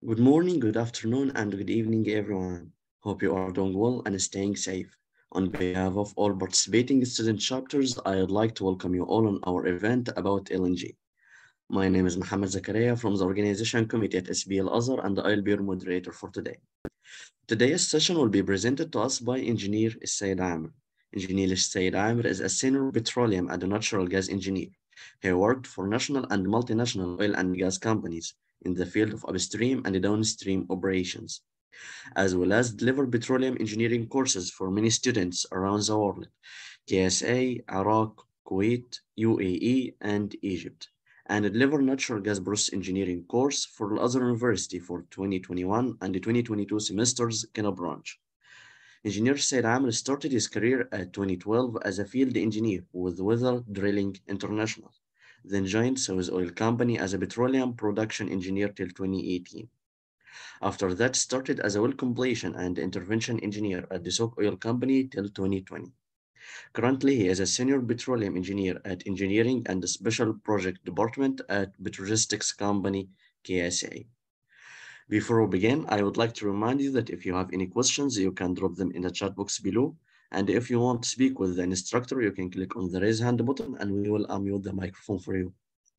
Good morning, good afternoon, and good evening, everyone. Hope you are doing well and staying safe. On behalf of all participating student chapters, I would like to welcome you all on our event about LNG. My name is Mohammed Zakaria from the organization committee at SBL Azhar, and I'll be your moderator for today. Today's session will be presented to us by Engineer Said Amr. Engineer Said Amr is a senior petroleum and natural gas engineer. He worked for national and multinational oil and gas companies in the field of upstream and downstream operations, as well as delivered petroleum engineering courses for many students around the world, KSA, Iraq, Kuwait, UAE, and Egypt, and delivered natural gas process engineering course for the Azhar University for 2021 and the 2022 semesters Kenya branch. Engineer Said Amr started his career at 2012 as a field engineer with Weather Drilling International, then joined Suez Oil Company as a petroleum production engineer till 2018. After that, started as a well completion and intervention engineer at the Soak Oil Company till 2020. Currently, he is a senior petroleum engineer at Engineering and Special Project Department at Petrologistics Company, KSA. Before we begin, I would like to remind you that if you have any questions, you can drop them in the chat box below. And if you want to speak with the instructor, you can click on the raise hand button and we will unmute the microphone for you.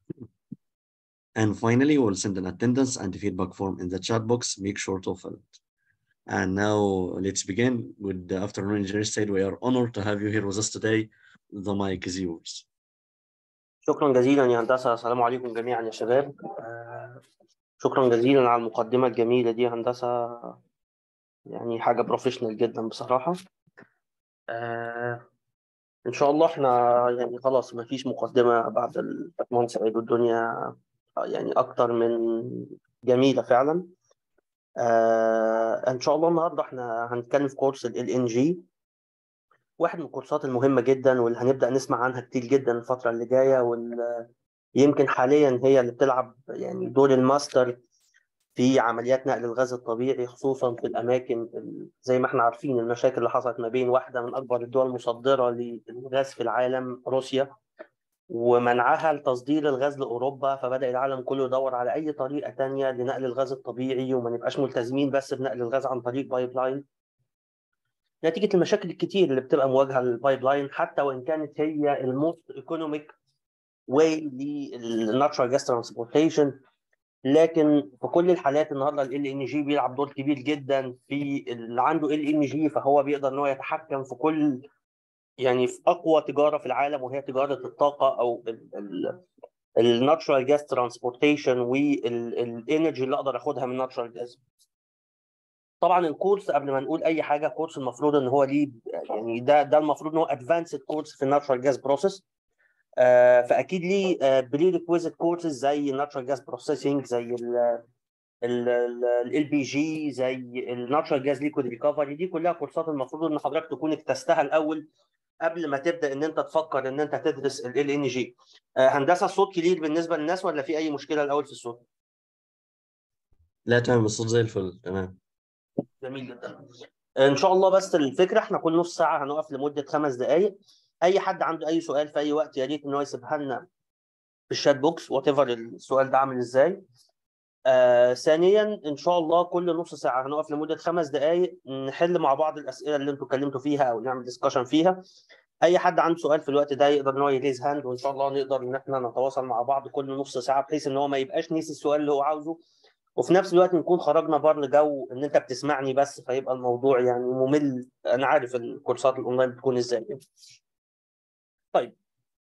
And finally, we'll send an attendance and feedback form in the chat box. Make sure to fill it. And now let's begin. Good afternoon, Engineer Said. We are honored to have you here with us today. The mic is yours. شكرا جزيلا يا هندسة السلام عليكم جميعا يا شباب آه، شكرا جزيلا على المقدمة الجميلة دي يا هندسة يعني حاجة بروفيشنال جدا بصراحة آه، إن شاء الله إحنا يعني خلاص مفيش مقدمة بعد الباشمهندس سعيد والدنيا يعني أكتر من جميلة فعلا آه، إن شاء الله النهاردة إحنا هنتكلم في كورس ال LNG واحد من الكورسات المهمة جدا واللي هنبدأ نسمع عنها كتير جدا الفترة اللي جاية واللي يمكن حاليا هي اللي بتلعب يعني دور الماستر في عمليات نقل الغاز الطبيعي خصوصا في الاماكن ال- زي ما احنا عارفين المشاكل اللي حصلت ما بين واحده من اكبر الدول المصدره للغاز في العالم روسيا ومنعها لتصدير الغاز لاوروبا فبدا العالم كله يدور على اي طريقه تانية لنقل الغاز الطبيعي وما نبقاش ملتزمين بس بنقل الغاز عن طريق بايب لاين نتيجه المشاكل الكتير اللي بتبقى مواجهه للبايب لاين حتى وان كانت هي الموست ايكونوميك واي للناتشرال جاز ترانسبورتيشن لكن في كل الحالات النهارده ال ان جي بيلعب دور كبير جدا في اللي عنده ال ان جي فهو بيقدر ان هو يتحكم في كل يعني في اقوى تجاره في العالم وهي تجاره الطاقه او الناتشرال جاز ترانسبورتيشن والانرجي اللي اقدر اخدها من الناتشرال جاز طبعا الكورس قبل ما نقول اي حاجه كورس المفروض ان هو ليه يعني ده ده المفروض ان هو ادفانسد كورس في الناتشرال جاز بروسيس آه، فاكيد ليه بري ريكويزيت كورسز زي الناتشرال جاز بروسيسنج زي ال بي جي زي الناتشرال جاز ليكويد ريكفري دي كلها كورسات المفروض ان حضرتك تكون اكتستها الاول قبل ما تبدا ان انت تفكر ان انت تدرس ال ان جي هندسه الصوت كلير بالنسبه للناس ولا في اي مشكله الاول في الصوت لا تمام الصوت زي الفل تمام جميل جدا ان شاء الله بس الفكره احنا كل نص ساعه هنقف لمده خمس دقائق اي حد عنده اي سؤال في اي وقت يا ريت ان هو يسيبها لنا في الشات بوكس وات ايفر السؤال ده عامل ازاي آه ثانيا ان شاء الله كل نص ساعه هنقف لمده خمس دقائق نحل مع بعض الاسئله اللي انتوا اتكلمتوا فيها او نعمل ديسكشن فيها اي حد عنده سؤال في الوقت ده يقدر ان هو يريز هاند وان شاء الله نقدر ان احنا نتواصل مع بعض كل نص ساعه بحيث ان هو ما يبقاش نسي السؤال اللي هو عاوزه وفي نفس الوقت نكون خرجنا بره جو ان انت بتسمعني بس فيبقى الموضوع يعني ممل انا عارف الكورسات الاونلاين بتكون ازاي طيب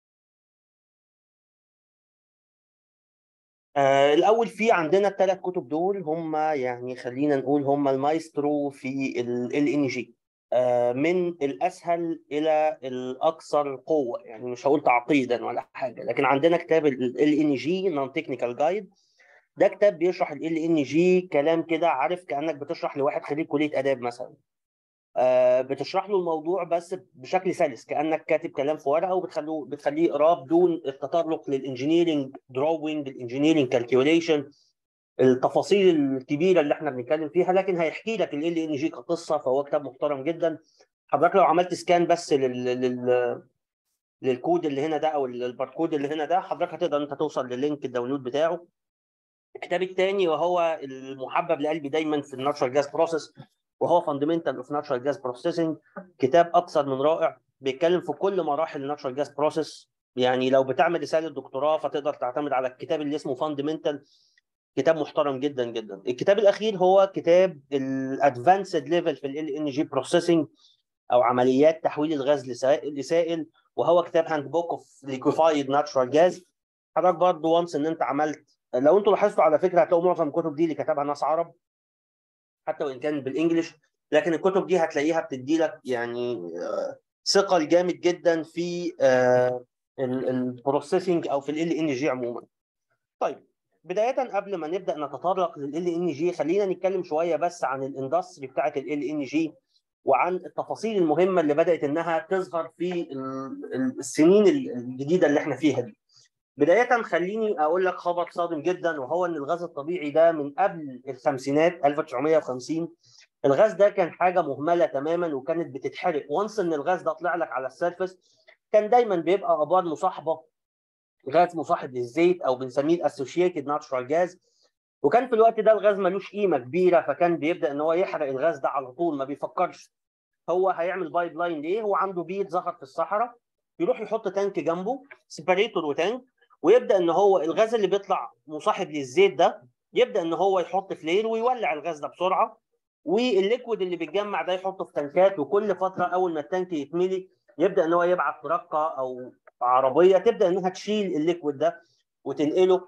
آه الأول في عندنا الثلاث كتب دول هم يعني خلينا نقول هم المايسترو في ال ان جي آه من الأسهل إلى الأكثر قوة يعني مش هقول تعقيدا ولا حاجة لكن عندنا كتاب ال ان جي نون تكنيكال جايد ده كتاب بيشرح ال ان جي كلام كده عارف كأنك بتشرح لواحد خريج كلية آداب مثلا آه بتشرح له الموضوع بس بشكل سلس كانك كاتب كلام في ورقه وبتخليه بتخليه يقراه بدون التطرق للانجينيرنج دروينج الانجينيرنج كالكيوليشن التفاصيل الكبيره اللي احنا بنتكلم فيها لكن هيحكي لك ال ان جي كقصه فهو كتاب محترم جدا حضرتك لو عملت سكان بس لل, لل... للكود اللي هنا ده او الباركود اللي هنا ده حضرتك هتقدر انت توصل للينك الداونلود بتاعه الكتاب الثاني وهو المحبب لقلبي دايما في الناتشرال جاز بروسيس وهو فاندمنتال اوف ناتشرال جاز بروسيسنج كتاب اكثر من رائع بيتكلم في كل مراحل الناتشرال جاز بروسيس يعني لو بتعمل رساله دكتوراه فتقدر تعتمد على الكتاب اللي اسمه فاندمنتال كتاب محترم جدا جدا الكتاب الاخير هو كتاب الادفانسد ليفل في ال ان جي بروسيسنج او عمليات تحويل الغاز لسائل وهو كتاب هاند بوك اوف ليكوفايد ناتشرال جاز حضرتك برضه وانس ان انت عملت لو انتوا لاحظتوا على فكره هتلاقوا معظم الكتب دي اللي كتبها ناس عرب حتى وان كان بالانجلش لكن الكتب دي هتلاقيها بتدي لك يعني ثقل جامد جدا في البروسيسنج او في ال ان جي عموما. طيب بدايه قبل ما نبدا نتطرق لل ان جي خلينا نتكلم شويه بس عن الاندستري بتاعه ال ان جي وعن التفاصيل المهمه اللي بدات انها تظهر في السنين الجديده اللي احنا فيها دي. بداية خليني أقول لك خبر صادم جدا وهو إن الغاز الطبيعي ده من قبل الخمسينات 1950 الغاز ده كان حاجة مهملة تماما وكانت بتتحرق وانس إن الغاز ده طلع لك على السيرفس كان دايما بيبقى آبار مصاحبة غاز مصاحب للزيت أو بنسميه الأسوشيتد ناتشورال جاز وكان في الوقت ده الغاز ملوش قيمة كبيرة فكان بيبدأ إن هو يحرق الغاز ده على طول ما بيفكرش هو هيعمل بايب لاين ليه؟ هو عنده بيت ظهر في الصحراء يروح يحط تانك جنبه سيبريتور وتانك ويبدا ان هو الغاز اللي بيطلع مصاحب للزيت ده يبدا ان هو يحط فلير ويولع الغاز ده بسرعه والليكويد اللي بيتجمع ده يحطه في تنكات وكل فتره اول ما التانك يتملي يبدا ان هو يبعت تركه او عربيه تبدا انها تشيل الليكويد ده وتنقله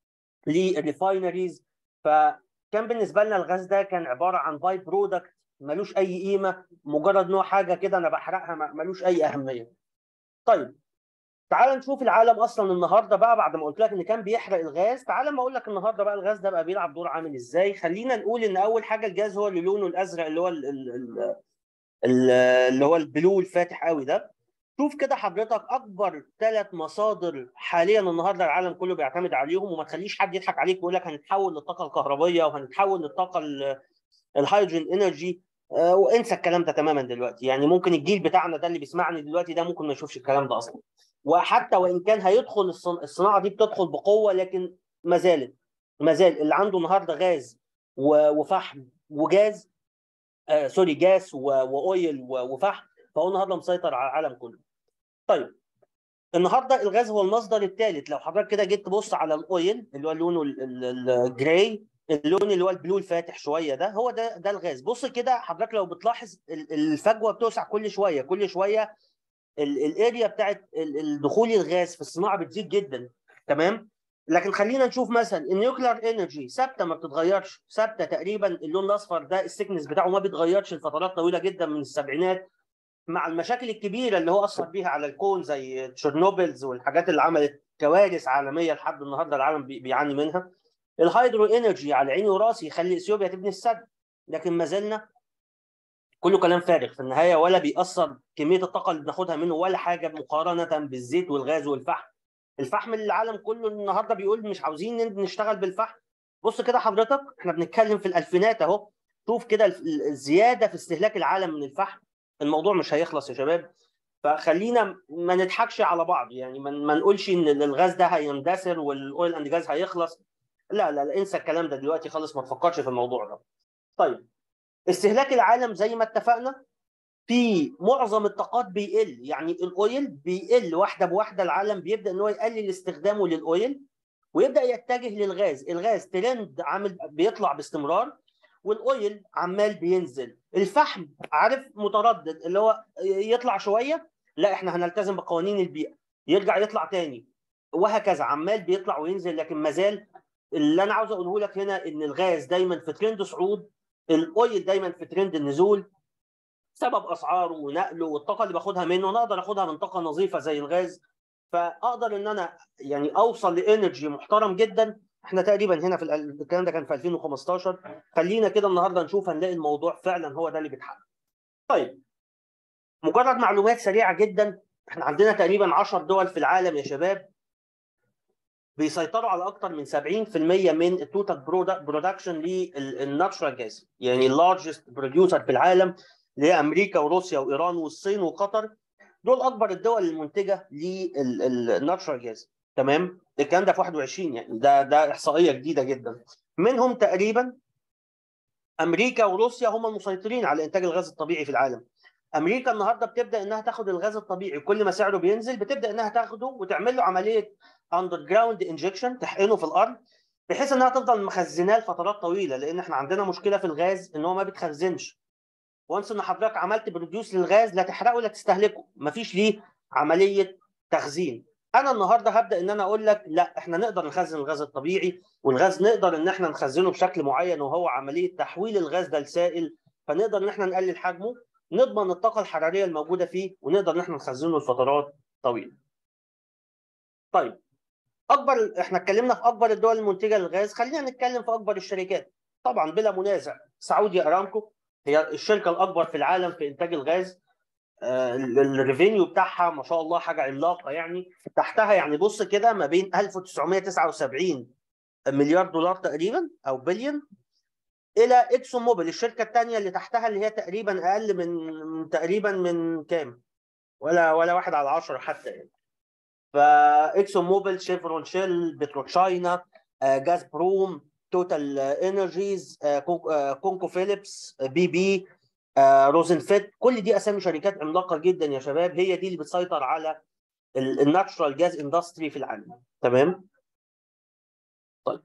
للريفاينريز فكان بالنسبه لنا الغاز ده كان عباره عن باي برودكت ملوش اي قيمه مجرد نوع حاجه كده انا بحرقها ملوش اي اهميه. طيب تعال نشوف العالم اصلا النهارده بقى بعد ما قلت لك ان كان بيحرق الغاز تعال ما اقول لك النهارده بقى الغاز ده بقى بيلعب دور عامل ازاي خلينا نقول ان اول حاجه الجاز هو اللي لونه الازرق اللي هو ال ال ال اللي هو البلو الفاتح قوي ده شوف كده حضرتك اكبر ثلاث مصادر حاليا النهارده العالم كله بيعتمد عليهم وما تخليش حد يضحك عليك ويقول لك هنتحول للطاقه الكهربيه وهنتحول للطاقه الهيدروجين انرجي أه وانسى الكلام ده تماما دلوقتي يعني ممكن الجيل بتاعنا ده اللي بيسمعني دلوقتي ده ممكن ما يشوفش الكلام ده اصلا وحتى وان كان هيدخل الصناعه دي بتدخل بقوه لكن ما زالت ما زال اللي عنده النهارده غاز وفحم وجاز آه سوري جاس واويل وفحم فهو النهارده مسيطر على العالم كله. طيب النهارده الغاز هو المصدر الثالث لو حضرتك كده جيت تبص على الاويل اللي هو لونه الجراي اللون اللي هو البلو الفاتح شويه ده هو ده ده الغاز بص كده حضرتك لو بتلاحظ الفجوه بتوسع كل شويه كل شويه الاريا بتاعت الدخول الغاز في الصناعه بتزيد جدا تمام لكن خلينا نشوف مثلا النيوكلير انرجي ثابته ما بتتغيرش ثابته تقريبا اللون الاصفر ده السكنس بتاعه ما بيتغيرش لفترات طويله جدا من السبعينات مع المشاكل الكبيره اللي هو اثر بيها على الكون زي تشيرنوبلز والحاجات اللي عملت كوارث عالميه لحد النهارده العالم بيعاني منها الهيدرو انرجي على عيني وراسي يخلي اثيوبيا تبني السد لكن ما زلنا كله كلام فارغ في النهايه ولا بيأثر كميه الطاقه اللي بناخدها منه ولا حاجه مقارنه بالزيت والغاز والفحم الفحم اللي العالم كله النهارده بيقول مش عاوزين نشتغل بالفحم بص كده حضرتك احنا بنتكلم في الالفينات اهو شوف كده الزياده في استهلاك العالم من الفحم الموضوع مش هيخلص يا شباب فخلينا ما نضحكش على بعض يعني ما نقولش ان الغاز ده هيندثر والاويل اند جاز هيخلص لا لا لا انسى الكلام ده دلوقتي خالص ما تفكرش في الموضوع ده طيب استهلاك العالم زي ما اتفقنا في معظم الطاقات بيقل يعني الاويل بيقل واحده بواحده العالم بيبدا ان هو يقلل استخدامه للاويل ويبدا يتجه للغاز الغاز ترند عامل بيطلع باستمرار والاويل عمال بينزل الفحم عارف متردد اللي هو يطلع شويه لا احنا هنلتزم بقوانين البيئه يرجع يطلع تاني وهكذا عمال بيطلع وينزل لكن ما زال اللي انا عاوز اقوله لك هنا ان الغاز دايما في ترند صعود الاويل دايما في ترند النزول سبب اسعاره ونقله والطاقه اللي باخدها منه انا اقدر اخدها من طاقه نظيفه زي الغاز فاقدر ان انا يعني اوصل لانرجي محترم جدا احنا تقريبا هنا في الكلام ده كان في 2015 خلينا كده النهارده نشوف هنلاقي الموضوع فعلا هو ده اللي بيتحقق. طيب مجرد معلومات سريعه جدا احنا عندنا تقريبا 10 دول في العالم يا شباب بيسيطروا على اكثر من 70% من التوتال برودكشن للناتشرال جاز يعني اللارجست بروديوسر في العالم اللي هي امريكا وروسيا وايران والصين وقطر دول اكبر الدول المنتجه للناتشرال جاز تمام الكلام ده في 21 يعني ده ده احصائيه جديده جدا منهم تقريبا امريكا وروسيا هم المسيطرين على انتاج الغاز الطبيعي في العالم امريكا النهارده بتبدا انها تاخد الغاز الطبيعي كل ما سعره بينزل بتبدا انها تاخده وتعمل له عمليه اندر جراوند انجكشن تحقنه في الارض بحيث انها تفضل مخزناه لفترات طويله لان احنا عندنا مشكله في الغاز ان هو ما بيتخزنش وانس ان حضرتك عملت بروديوس للغاز لا تحرقه لا تستهلكه مفيش ليه عمليه تخزين انا النهارده هبدا ان انا اقول لك لا احنا نقدر نخزن الغاز الطبيعي والغاز نقدر ان احنا نخزنه بشكل معين وهو عمليه تحويل الغاز ده لسائل فنقدر ان احنا نقلل حجمه نضمن الطاقه الحراريه الموجوده فيه ونقدر ان احنا نخزنه لفترات طويله. طيب اكبر احنا اتكلمنا في اكبر الدول المنتجه للغاز خلينا نتكلم في اكبر الشركات طبعا بلا منازع سعودي ارامكو هي الشركه الاكبر في العالم في انتاج الغاز آه، الريفينيو بتاعها ما شاء الله حاجه عملاقه يعني تحتها يعني بص كده ما بين 1979 مليار دولار تقريبا او بليون الى اكسون موبيل الشركه الثانيه اللي تحتها اللي هي تقريبا اقل من من تقريبا من كام؟ ولا ولا واحد على 10 حتى يعني. فاكسون موبيل شيفرون شيل بتروتشاينا آه، جاز بروم توتال انرجيز كونكو فيليبس بي بي روزن فيت كل دي اسامي شركات عملاقه جدا يا شباب هي دي اللي بتسيطر على الناتشرال جاز اندستري في العالم تمام طيب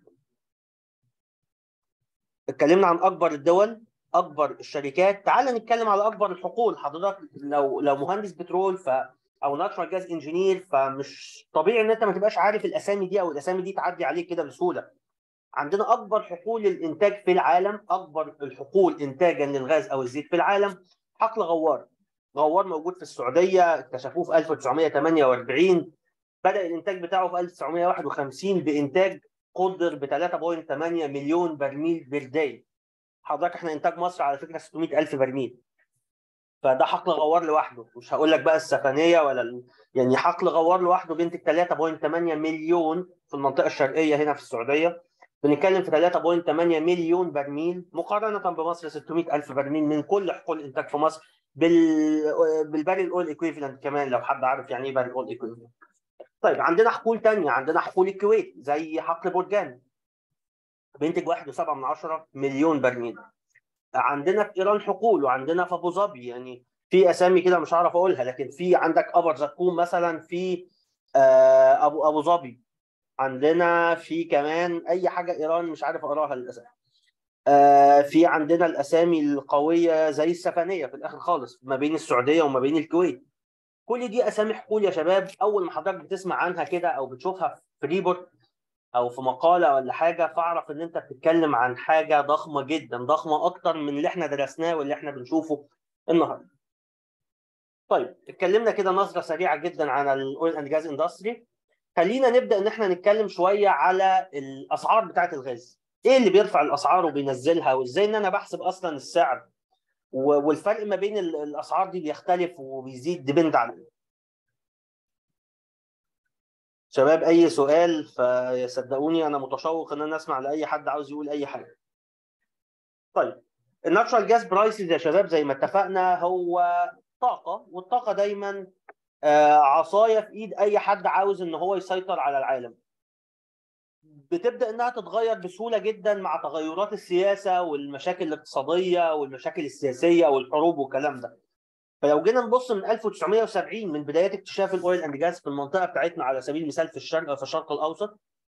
اتكلمنا عن اكبر الدول اكبر الشركات تعال نتكلم على اكبر الحقول حضرتك لو لو مهندس بترول ف او ناتشرال جاز انجينير فمش طبيعي ان انت ما تبقاش عارف الاسامي دي او الاسامي دي تعدي عليك كده بسهوله عندنا اكبر حقول الانتاج في العالم اكبر الحقول انتاجا للغاز او الزيت في العالم حقل غوار غوار موجود في السعوديه اكتشفوه في 1948 بدا الانتاج بتاعه في 1951 بانتاج قدر ب 3.8 مليون برميل بير داي حضرتك احنا انتاج مصر على فكره 600 الف برميل فده حقل غوار لوحده مش هقول لك بقى السفنيه ولا ال... يعني حقل غوار لوحده بينتج 3.8 مليون في المنطقه الشرقيه هنا في السعوديه بنتكلم في 3.8 مليون برميل مقارنه بمصر 600 الف برميل من كل حقول الانتاج في مصر بال بالباريل اول ايكويفالنت كمان لو حد عارف يعني ايه باريل اول ايكويفالنت طيب عندنا حقول ثانيه عندنا حقول الكويت زي حقل برجان بينتج 1.7 مليون برميل عندنا في ايران حقول وعندنا في ابو ظبي يعني في اسامي كده مش هعرف اقولها لكن في عندك ابر زكوم مثلا في ابو ابو ظبي عندنا في كمان اي حاجه ايران مش عارف اقراها للاسف في عندنا الاسامي القويه زي السفنيه في الاخر خالص ما بين السعوديه وما بين الكويت كل دي اسامي حقول يا شباب اول ما حضرتك بتسمع عنها كده او بتشوفها في ريبورت او في مقاله ولا حاجه فاعرف ان انت بتتكلم عن حاجه ضخمه جدا ضخمه اكتر من اللي احنا درسناه واللي احنا بنشوفه النهارده. طيب اتكلمنا كده نظره سريعه جدا عن الاويل اند جاز اندستري خلينا نبدا ان احنا نتكلم شويه على الاسعار بتاعه الغاز. ايه اللي بيرفع الاسعار وبينزلها وازاي ان انا بحسب اصلا السعر والفرق ما بين الاسعار دي بيختلف وبيزيد ديبند على ايه. شباب اي سؤال فصدقوني انا متشوق ان انا اسمع لاي حد عاوز يقول اي حاجه. طيب الناتشرال جاز برايسز يا شباب زي ما اتفقنا هو طاقه والطاقه دايما عصايه في ايد اي حد عاوز ان هو يسيطر على العالم. بتبدا انها تتغير بسهوله جدا مع تغيرات السياسه والمشاكل الاقتصاديه والمشاكل السياسيه والحروب والكلام ده. فلو جينا نبص من 1970 من بدايات اكتشاف الاويل اند جاز في المنطقه بتاعتنا على سبيل المثال في الشرق في الشرق الاوسط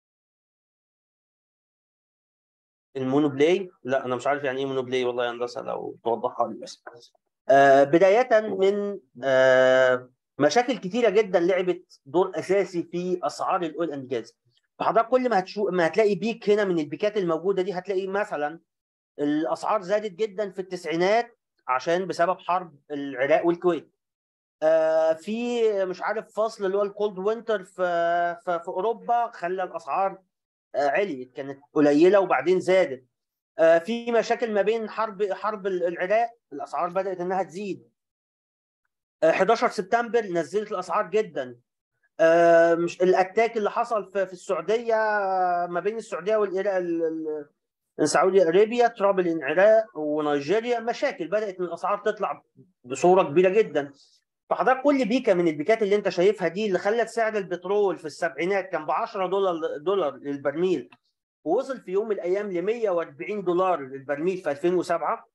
المونوبلاي لا انا مش عارف يعني ايه مونوبلاي والله يا هندسه لو توضحها لي بس آه بدايه من آه مشاكل كتيره جدا لعبت دور اساسي في اسعار الاويل اند جاز فحضرتك كل ما هتشوف ما هتلاقي بيك هنا من البيكات الموجوده دي هتلاقي مثلا الاسعار زادت جدا في التسعينات عشان بسبب حرب العراق والكويت آه في مش عارف فصل اللي هو الكولد وينتر في, في في اوروبا خلى الاسعار آه عليت كانت قليله وبعدين زادت آه في مشاكل ما بين حرب حرب العراق الاسعار بدات انها تزيد 11 سبتمبر نزلت الاسعار جدا مش الاتاك اللي حصل في, في السعوديه ما بين السعوديه والعراق سعودي ارابيا ترابل العراق ونيجيريا مشاكل بدات الاسعار تطلع بصوره كبيره جدا فحضرتك كل بيكه من البيكات اللي انت شايفها دي اللي خلت سعر البترول في السبعينات كان ب 10 دولار دولار للبرميل ووصل في يوم من الايام ل 140 دولار للبرميل في 2007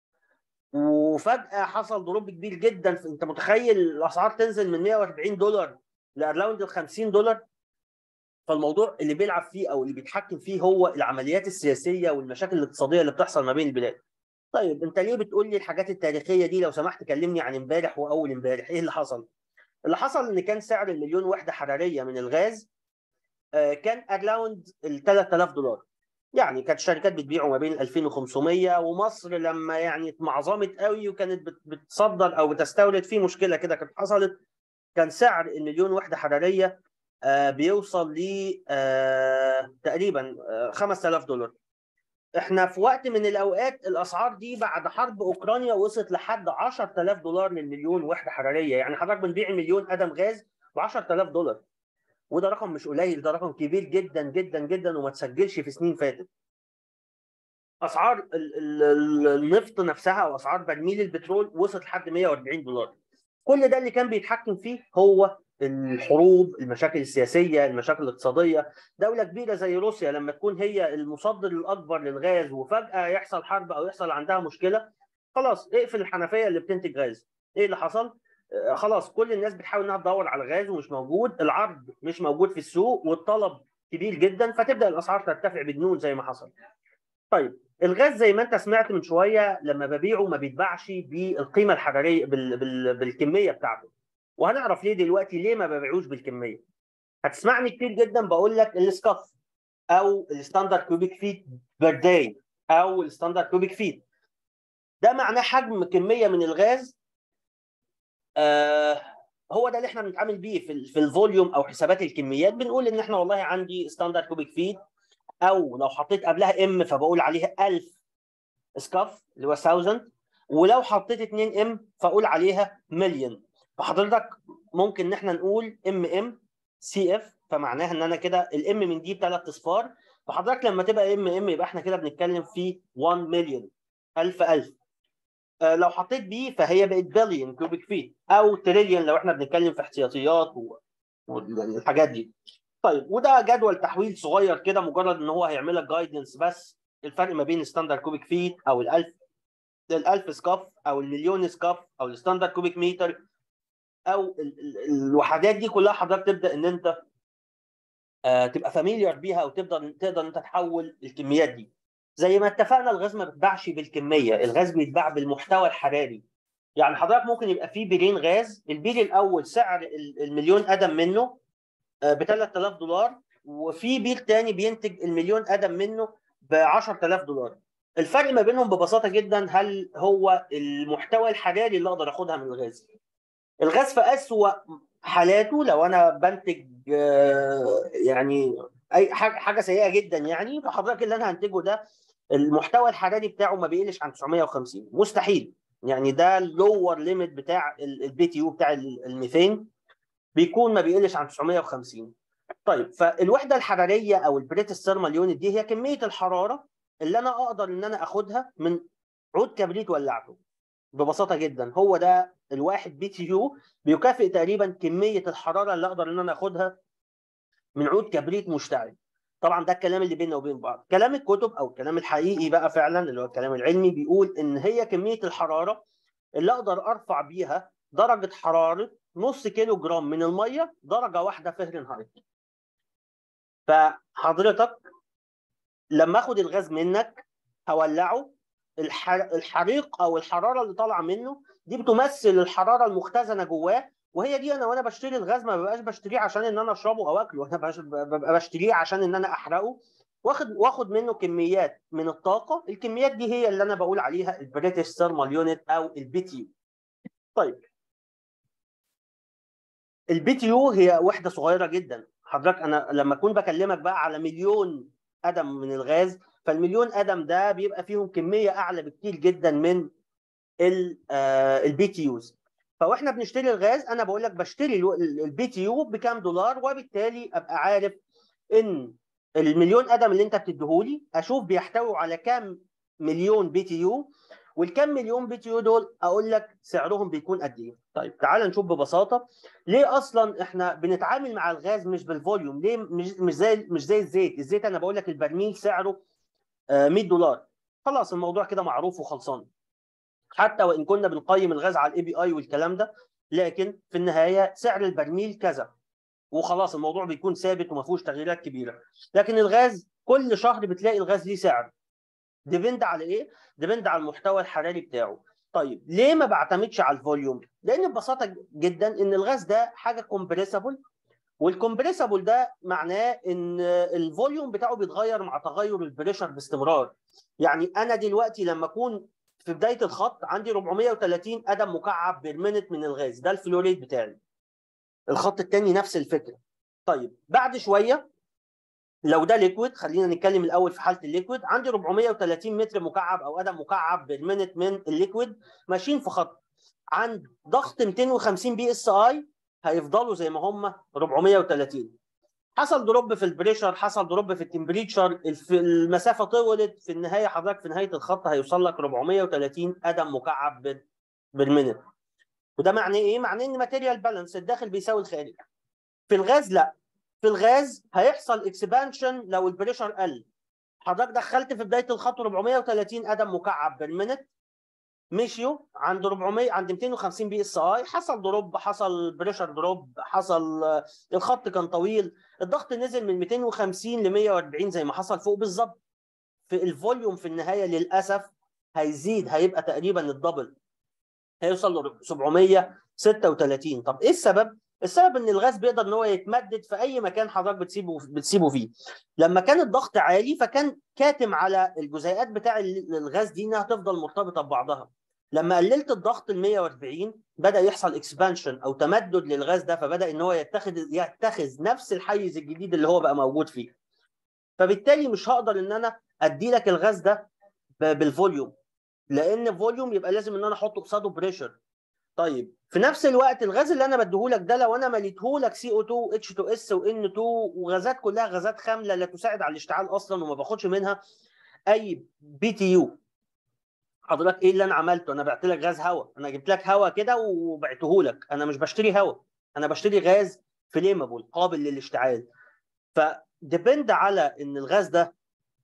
وفجاه حصل دروب كبير جدا في انت متخيل الاسعار تنزل من 140 دولار لاراوند ال 50 دولار فالموضوع اللي بيلعب فيه او اللي بيتحكم فيه هو العمليات السياسيه والمشاكل الاقتصاديه اللي بتحصل ما بين البلاد. طيب انت ليه بتقول لي الحاجات التاريخيه دي لو سمحت كلمني عن امبارح واول امبارح ايه اللي حصل؟ اللي حصل ان كان سعر المليون وحده حراريه من الغاز كان اراوند ال 3000 دولار. يعني كانت الشركات بتبيعه ما بين 2500 ومصر لما يعني اتمعظمت قوي وكانت بتصدر او بتستورد في مشكله كده كانت حصلت كان سعر المليون وحده حراريه بيوصل ل تقريبا 5000 دولار احنا في وقت من الاوقات الاسعار دي بعد حرب اوكرانيا وصلت لحد 10000 دولار للمليون وحده حراريه يعني حضرتك بنبيع مليون قدم غاز ب 10000 دولار وده رقم مش قليل ده رقم كبير جدا جدا جدا وما تسجلش في سنين فاتت اسعار النفط نفسها واسعار برميل البترول وصلت لحد 140 دولار كل ده اللي كان بيتحكم فيه هو الحروب المشاكل السياسيه المشاكل الاقتصاديه دوله كبيره زي روسيا لما تكون هي المصدر الاكبر للغاز وفجاه يحصل حرب او يحصل عندها مشكله خلاص اقفل الحنفيه اللي بتنتج غاز ايه اللي حصل آه خلاص كل الناس بتحاول انها تدور على غاز ومش موجود العرض مش موجود في السوق والطلب كبير جدا فتبدا الاسعار ترتفع بجنون زي ما حصل طيب الغاز زي ما انت سمعت من شويه لما ببيعه ما بيتباعش بالقيمه الحراريه بال... بال... بالكميه بتاعته وهنعرف ليه دلوقتي ليه ما ببيعوش بالكميه هتسمعني كتير جدا بقول لك السكاف او الستاندرد كوبيك فيت بير داي او الستاندرد كوبيك فيت ده معناه حجم كميه من الغاز آه هو ده اللي احنا بنتعامل بيه في, في الفوليوم او حسابات الكميات بنقول ان احنا والله عندي ستاندرد كوبيك فيت او لو حطيت قبلها ام فبقول عليها 1000 سكاف اللي هو 1000 ولو حطيت 2 ام فاقول عليها مليون فحضرتك ممكن ان احنا نقول ام ام سي اف فمعناها ان انا كده الام من دي بثلاث اصفار فحضرتك لما تبقى ام ام يبقى احنا كده بنتكلم في 1 مليون 1000 1000 آه لو حطيت بي فهي بقت بليون كوبيك فيت او تريليون لو احنا بنتكلم في احتياطيات والحاجات دي طيب وده جدول تحويل صغير كده مجرد ان هو هيعمل لك جايدنس بس الفرق ما بين الستاندرد كوبيك فيت او ال1000 ال1000 سكاف او المليون سكاف او الستاندرد كوبيك متر او الوحدات دي كلها حضرتك تبدا ان انت آه تبقى فاميليار بيها او تقدر تقدر ان انت تحول الكميات دي زي ما اتفقنا الغاز ما بيتباعش بالكميه الغاز بيتباع بالمحتوى الحراري يعني حضرتك ممكن يبقى في بيرين غاز البير الاول سعر المليون قدم منه ب 3000 دولار وفي بير تاني بينتج المليون قدم منه ب 10000 دولار الفرق ما بينهم ببساطه جدا هل هو المحتوى الحراري اللي اقدر اخدها من الغاز الغاز في اسوأ حالاته لو انا بنتج يعني اي حاجه سيئه جدا يعني فحضرتك اللي انا هنتجه ده المحتوى الحراري بتاعه ما بيقلش عن 950 مستحيل يعني ده اللور ليميت بتاع البي تي يو بتاع الميثين بيكون ما بيقلش عن 950 طيب فالوحده الحراريه او البريتس ثيرمال يونت دي هي كميه الحراره اللي انا اقدر ان انا اخدها من عود كبريت ولعته ببساطه جدا هو ده الواحد بي تي يو بيكافئ تقريبا كميه الحراره اللي اقدر ان انا اخدها من عود كبريت مشتعل طبعا ده الكلام اللي بيننا وبين بعض كلام الكتب او الكلام الحقيقي بقى فعلا اللي هو الكلام العلمي بيقول ان هي كميه الحراره اللي اقدر ارفع بيها درجه حراره نص كيلو جرام من الميه درجه واحده فهرنهايت فحضرتك لما اخد الغاز منك هولعه الحريق او الحراره اللي طالعه منه دي بتمثل الحراره المختزنه جواه وهي دي انا وانا بشتري الغاز ما ببقاش بشتريه عشان ان انا اشربه او اكله انا ببقى بشتريه عشان ان انا احرقه واخد واخد منه كميات من الطاقه الكميات دي هي اللي انا بقول عليها البريتش ثيرمال يونت او البي تي يو طيب البي تي يو هي وحده صغيره جدا حضرتك انا لما اكون بكلمك بقى على مليون قدم من الغاز فالمليون قدم ده بيبقى فيهم كميه اعلى بكتير جدا من البي تي يوز فاحنا بنشتري الغاز انا بقول لك بشتري البي تي يو بكام دولار وبالتالي ابقى عارف ان المليون قدم اللي انت بتديهولي اشوف بيحتوي على كام مليون بي تي يو والكم مليون بي تي يو دول اقول لك سعرهم بيكون قد ايه طيب تعال نشوف ببساطه ليه اصلا احنا بنتعامل مع الغاز مش بالفوليوم ليه مش مش زي مش زي الزيت الزيت انا بقول لك البرميل سعره 100 دولار خلاص الموضوع كده معروف وخلصان حتى وان كنا بنقيم الغاز على الاي بي اي والكلام ده لكن في النهايه سعر البرميل كذا وخلاص الموضوع بيكون ثابت وما فيهوش تغييرات كبيره لكن الغاز كل شهر بتلاقي الغاز ليه سعر ديبند على ايه ديبند على المحتوى الحراري بتاعه طيب ليه ما بعتمدش على الفوليوم لان ببساطه جدا ان الغاز ده حاجه كومبريسبل والكومبريسبل ده معناه ان الفوليوم بتاعه بيتغير مع تغير البريشر باستمرار يعني انا دلوقتي لما اكون في بدايه الخط عندي 430 قدم مكعب بير من الغاز ده الفلوريد بتاعي الخط الثاني نفس الفكره طيب بعد شويه لو ده ليكويد خلينا نتكلم الاول في حاله الليكويد عندي 430 متر مكعب او قدم مكعب بير من الليكويد ماشيين في خط عند ضغط 250 بي اس اي هيفضلوا زي ما هم 430 حصل دروب في البريشر حصل دروب في التمبريتشر المسافه طولت في النهايه حضرتك في نهايه الخط هيوصل لك 430 قدم مكعب بالمنت وده معناه ايه؟ معناه ان ماتيريال بالانس الداخل بيساوي الخارج في الغاز لا في الغاز هيحصل اكسبانشن لو البريشر قل حضرتك دخلت في بدايه الخط 430 قدم مكعب بالمنت مشيوا عند 400 عند 250 بي اس اي حصل دروب حصل بريشر دروب حصل الخط كان طويل الضغط نزل من 250 ل 140 زي ما حصل فوق بالظبط في الفوليوم في النهايه للاسف هيزيد هيبقى تقريبا الدبل هيوصل ل 736 طب ايه السبب؟ السبب ان الغاز بيقدر ان هو يتمدد في اي مكان حضرتك بتسيبه بتسيبه فيه لما كان الضغط عالي فكان كاتم على الجزيئات بتاع الغاز دي انها تفضل مرتبطه ببعضها لما قللت الضغط ل 140 بدا يحصل اكسبانشن او تمدد للغاز ده فبدا ان هو يتخذ يتخذ نفس الحيز الجديد اللي هو بقى موجود فيه فبالتالي مش هقدر ان انا ادي لك الغاز ده بالفوليوم لان فوليوم يبقى لازم ان انا احطه قصاده بريشر طيب في نفس الوقت الغاز اللي انا بديهولك ده لو انا مليتهولك سي او 2 اتش 2 اس وان 2 وغازات كلها غازات خامله لا تساعد على الاشتعال اصلا وما باخدش منها اي بي تي يو حضرتك ايه اللي انا عملته انا بعت لك غاز هواء انا جبت لك هواء كده وبعته لك انا مش بشتري هواء انا بشتري غاز فليمبل قابل للاشتعال فديبند على ان الغاز ده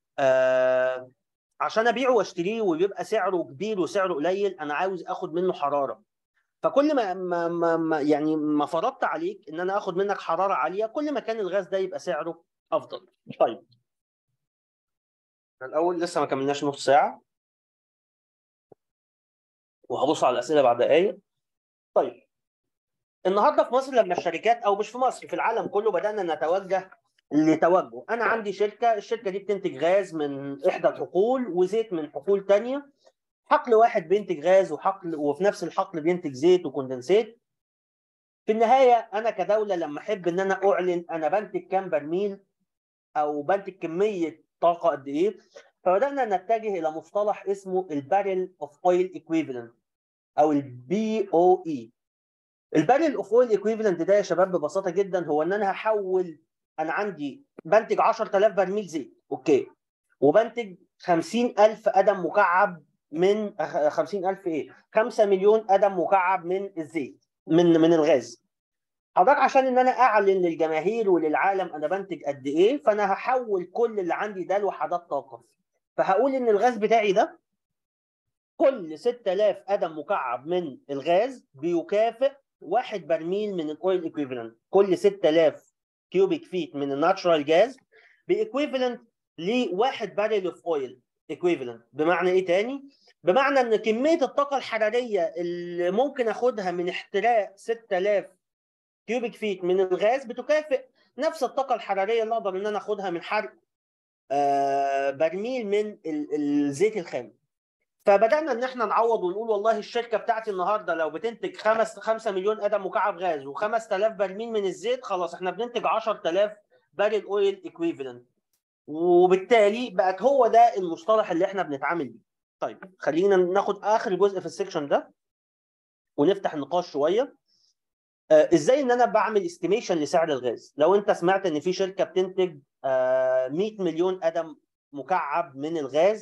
آه عشان ابيعه واشتريه ويبقى سعره كبير وسعره قليل انا عاوز اخد منه حراره فكل ما, ما, ما, ما يعني ما فرضت عليك ان انا اخد منك حراره عاليه كل ما كان الغاز ده يبقى سعره افضل طيب الاول لسه ما كملناش نص ساعه وهبص على الاسئله بعد دقايق طيب النهارده في مصر لما الشركات او مش في مصر في العالم كله بدانا نتوجه لتوجه انا عندي شركه الشركه دي بتنتج غاز من احدى الحقول وزيت من حقول ثانيه حقل واحد بينتج غاز وحقل وفي نفس الحقل بينتج زيت وكوندنسيت في النهايه انا كدوله لما احب ان انا اعلن انا بنتج كام برميل او بنتج كميه طاقه قد ايه فبدانا نتجه الى مصطلح اسمه الباريل اوف اويل ايكويفالنت او البي او اي الباريل اوف اويل ايكويفالنت ده يا شباب ببساطه جدا هو ان انا هحول انا عندي بنتج 10000 برميل زيت اوكي وبنتج 50000 قدم مكعب من 50000 ايه 5 مليون قدم مكعب من الزيت من من الغاز حضرتك عشان ان انا اعلن للجماهير وللعالم انا بنتج قد ايه فانا هحول كل اللي عندي ده لوحدات طاقه فهقول ان الغاز بتاعي ده كل 6000 قدم مكعب من الغاز بيكافئ واحد برميل من الاويل ايكويفالنت كل 6000 كيوبيك فيت من الناتشرال جاز بايكويفالنت لواحد باريل اوف اويل ايكويفالنت بمعنى ايه تاني؟ بمعنى ان كميه الطاقه الحراريه اللي ممكن اخدها من احتراق 6000 كيوبيك فيت من الغاز بتكافئ نفس الطاقه الحراريه اللي اقدر ان انا اخدها من حرق آه برميل من الزيت الخام فبدانا ان احنا نعوض ونقول والله الشركه بتاعتي النهارده لو بتنتج 5 5 مليون قدم مكعب غاز و5000 برميل من الزيت خلاص احنا بننتج 10000 باريل اويل ايكويفالنت وبالتالي بقت هو ده المصطلح اللي احنا بنتعامل بيه طيب خلينا ناخد اخر جزء في السكشن ده ونفتح النقاش شويه آه ازاي ان انا بعمل استيميشن لسعر الغاز لو انت سمعت ان في شركه بتنتج آه 100 مليون قدم مكعب من الغاز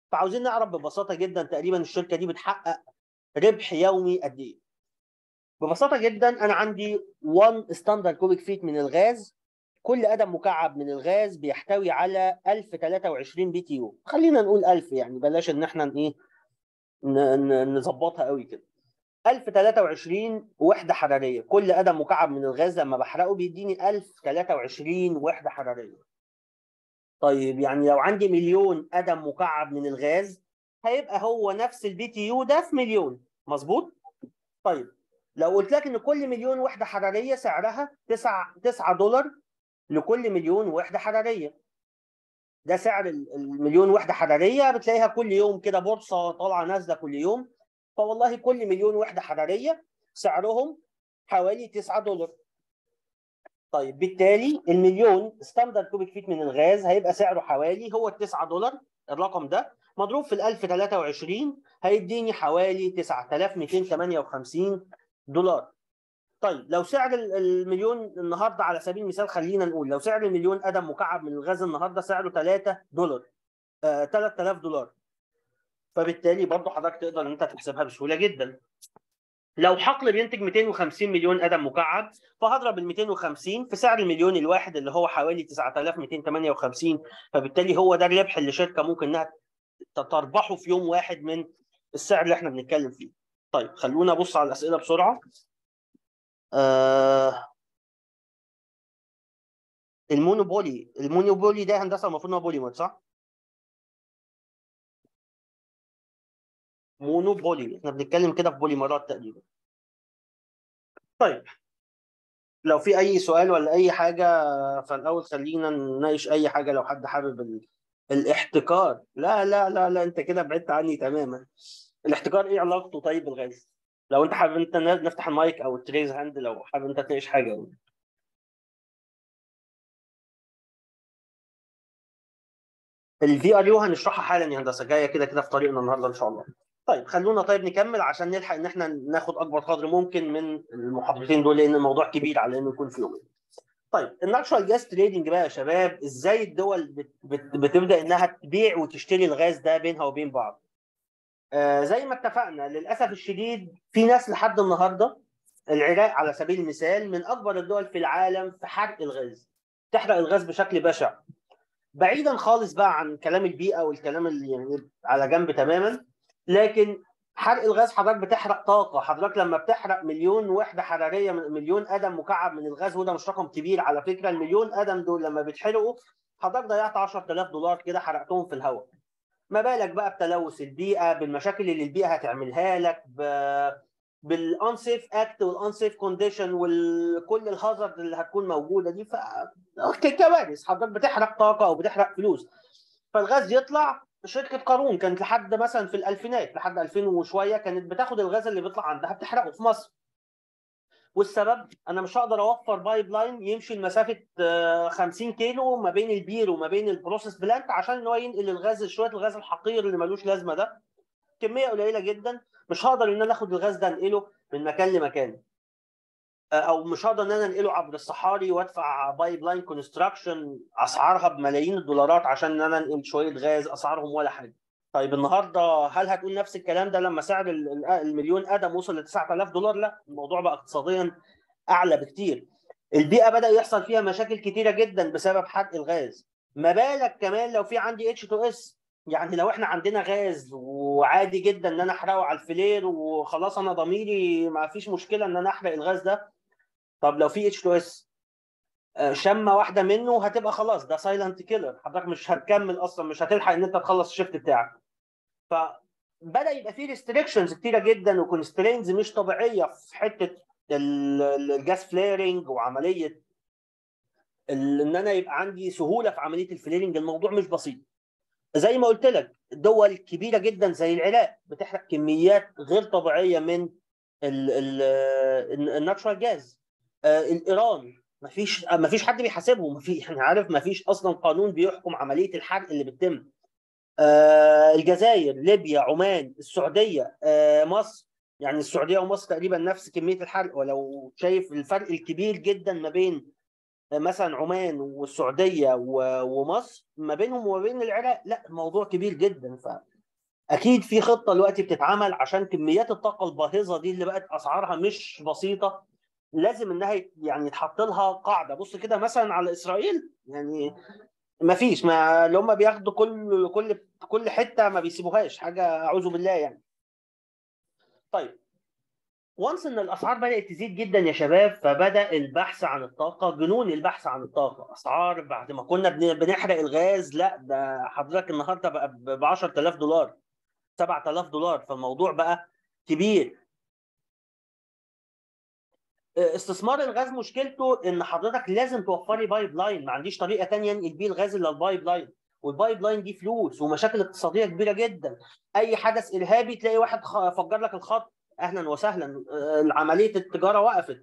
فعاوزين نعرف ببساطه جدا تقريبا الشركه دي بتحقق ربح يومي قد ايه ببساطه جدا انا عندي 1 ستاندرد كوبيك فيت من الغاز كل قدم مكعب من الغاز بيحتوي على 1023 بي تي يو خلينا نقول 1000 يعني بلاش ان احنا ايه نظبطها قوي كده 1023 وحده حراريه كل قدم مكعب من الغاز لما بحرقه بيديني 1023 وحده حراريه طيب يعني لو عندي مليون قدم مكعب من الغاز هيبقى هو نفس البي تي يو ده في مليون مظبوط طيب لو قلت لك ان كل مليون وحده حراريه سعرها 9 9 دولار لكل مليون وحده حراريه ده سعر المليون وحده حراريه بتلاقيها كل يوم كده بورصه طالعه نازله كل يوم فوالله كل مليون وحده حراريه سعرهم حوالي 9 دولار طيب بالتالي المليون ستاندرد كوبيك فيت من الغاز هيبقى سعره حوالي هو ال 9 دولار الرقم ده مضروب في ال 1023 هيديني حوالي 9258 دولار طيب لو سعر المليون النهارده على سبيل المثال خلينا نقول لو سعر المليون قدم مكعب من الغاز النهارده سعره 3 دولار آه 3000 دولار فبالتالي برضه حضرتك تقدر ان انت تحسبها بسهوله جدا لو حقل بينتج 250 مليون قدم مكعب فهضرب ال 250 في سعر المليون الواحد اللي هو حوالي 9258 فبالتالي هو ده الربح اللي شركه ممكن انها تربحه في يوم واحد من السعر اللي احنا بنتكلم فيه. طيب خلونا نبص على الاسئله بسرعه. آه المونوبولي المونوبولي ده هندسه المفروض انه بوليمر صح؟ مونوبولي احنا بنتكلم كده في بوليمرات تقريبا طيب لو في اي سؤال ولا اي حاجه فالاول خلينا نناقش اي حاجه لو حد حابب ال... الاحتكار لا لا لا لا انت كده بعدت عني تماما الاحتكار ايه علاقته طيب بالغاز لو انت حابب انت نفتح المايك او التريز هاند لو حابب انت تناقش حاجه الفي ار يو هنشرحها حالا يا هندسه جايه كده كده في طريقنا النهارده ان شاء الله طيب خلونا طيب نكمل عشان نلحق ان احنا ناخد اكبر قدر ممكن من المحاضرتين دول لان الموضوع كبير على انه يكون في يومين. طيب الناتشورال جاز تريدنج بقى يا شباب ازاي الدول بت بت بتبدا انها تبيع وتشتري الغاز ده بينها وبين بعض. آه زي ما اتفقنا للاسف الشديد في ناس لحد النهارده العراق على سبيل المثال من اكبر الدول في العالم في حرق الغاز. تحرق الغاز بشكل بشع. بعيدا خالص بقى عن كلام البيئه والكلام اللي يعني على جنب تماما لكن حرق الغاز حضرتك بتحرق طاقه حضرتك لما بتحرق مليون وحده حراريه من مليون قدم مكعب من الغاز وده مش رقم كبير على فكره المليون قدم دول لما بيتحرقوا حضرتك ضيعت 10000 دولار كده حرقتهم في الهواء ما بالك بقى بتلوث البيئه بالمشاكل اللي البيئه هتعملها لك ب... بالانسيف اكت والانسيف كونديشن وكل الهازارد اللي هتكون موجوده دي ف كوارث حضرتك بتحرق طاقه او بتحرق فلوس فالغاز يطلع شركه قارون كانت لحد مثلا في الالفينات لحد 2000 وشويه كانت بتاخد الغاز اللي بيطلع عندها بتحرقه في مصر والسبب انا مش هقدر اوفر بايب لاين يمشي لمسافه 50 كيلو ما بين البير وما بين البروسيس بلانت عشان ان هو ينقل الغاز شويه الغاز الحقير اللي ملوش لازمه ده كميه قليله جدا مش هقدر ان انا اخد الغاز ده انقله من مكان لمكان او مش هقدر ان انا انقله عبر الصحاري وادفع بايب لاين كونستراكشن اسعارها بملايين الدولارات عشان ان انا انقل شويه غاز اسعارهم ولا حاجه طيب النهارده هل هتقول نفس الكلام ده لما سعر المليون قدم وصل ل 9000 دولار لا الموضوع بقى اقتصاديا اعلى بكتير البيئه بدا يحصل فيها مشاكل كتيره جدا بسبب حرق الغاز ما بالك كمان لو في عندي اتش 2 اس يعني لو احنا عندنا غاز وعادي جدا ان انا احرقه على الفلير وخلاص انا ضميري ما فيش مشكله ان انا احرق الغاز ده طب لو في اتش 2 اس شمه واحده منه هتبقى خلاص ده سايلنت كيلر حضرتك مش هتكمل اصلا مش هتلحق ان انت تخلص الشيفت بتاعك فبدا يبقى في ريستريكشنز كتيره جدا وكونسترينز مش طبيعيه في حته الجاس فليرنج وعمليه ان انا يبقى عندي سهوله في عمليه الفليرنج الموضوع مش بسيط زي ما قلت لك دول كبيره جدا زي العراق بتحرق كميات غير طبيعيه من الناتشورال جاز الايران ما فيش ما فيش حد بيحاسبهم ما في يعني عارف ما فيش اصلا قانون بيحكم عمليه الحرق اللي بتتم آه الجزائر ليبيا عمان السعوديه آه مصر يعني السعوديه ومصر تقريبا نفس كميه الحرق ولو شايف الفرق الكبير جدا ما بين مثلا عمان والسعوديه ومصر ما بينهم وما بين العراق لا الموضوع كبير جدا ف اكيد في خطه دلوقتي بتتعمل عشان كميات الطاقه الباهظه دي اللي بقت اسعارها مش بسيطه لازم انها يعني يتحط لها قاعده بص كده مثلا على اسرائيل يعني ما فيش ما اللي هم بياخدوا كل كل كل حته ما بيسيبوهاش حاجه اعوذ بالله يعني طيب وانس ان الاسعار بدات تزيد جدا يا شباب فبدا البحث عن الطاقه جنون البحث عن الطاقه اسعار بعد ما كنا بنحرق الغاز لا ده حضرتك النهارده بقى ب 10000 دولار 7000 دولار فالموضوع بقى كبير استثمار الغاز مشكلته ان حضرتك لازم توفري بايب لاين ما عنديش طريقه ثانيه انقل بيه الغاز الا البايب لاين والبايب لاين دي فلوس ومشاكل اقتصاديه كبيره جدا اي حدث ارهابي تلاقي واحد فجر لك الخط اهلا وسهلا عمليه التجاره وقفت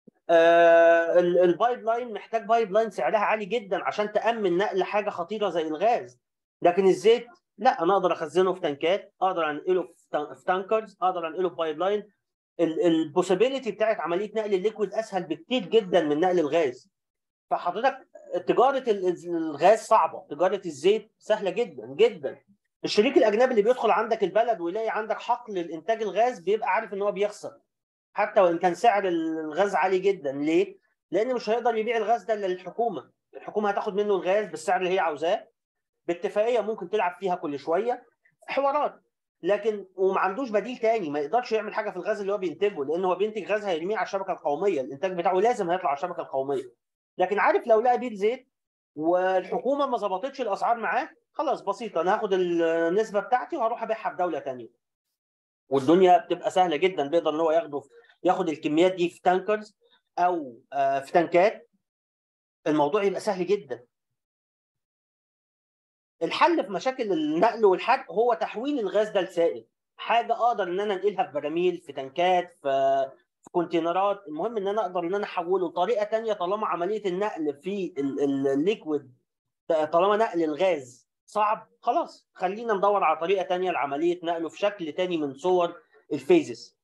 البايب لاين محتاج بايب لاين سعرها عالي جدا عشان تامن نقل حاجه خطيره زي الغاز لكن الزيت لا انا اقدر اخزنه في تنكات اقدر انقله في تانكرز اقدر انقله في بايب لاين البوسيبيليتي بتاعت عمليه نقل الليكويد اسهل بكتير جدا من نقل الغاز فحضرتك تجاره الغاز صعبه تجاره الزيت سهله جدا جدا الشريك الاجنبي اللي بيدخل عندك البلد ويلاقي عندك حقل لانتاج الغاز بيبقى عارف ان هو بيخسر حتى وان كان سعر الغاز عالي جدا ليه لان مش هيقدر يبيع الغاز ده للحكومه الحكومه هتاخد منه الغاز بالسعر اللي هي عاوزاه باتفاقيه ممكن تلعب فيها كل شويه حوارات لكن وما عندوش بديل تاني ما يقدرش يعمل حاجه في الغاز اللي هو بينتجه لان هو بينتج غاز هيرميه على الشبكه القوميه الانتاج بتاعه لازم هيطلع على الشبكه القوميه لكن عارف لو لقى بير زيت والحكومه ما ظبطتش الاسعار معاه خلاص بسيطه انا هاخد النسبه بتاعتي وهروح ابيعها في دوله ثانيه والدنيا بتبقى سهله جدا بيقدر ان هو ياخده ياخد الكميات دي في تانكرز او في تنكات الموضوع يبقى سهل جدا الحل في مشاكل النقل والحرق هو تحويل الغاز ده لسائل حاجه اقدر ان انا انقلها في براميل في تنكات في في كونتينرات المهم ان انا اقدر ان انا احوله لطريقه ثانيه طالما عمليه النقل في الليكويد طالما نقل الغاز صعب خلاص خلينا ندور على طريقه ثانيه لعمليه نقله في شكل ثاني من صور الفيزز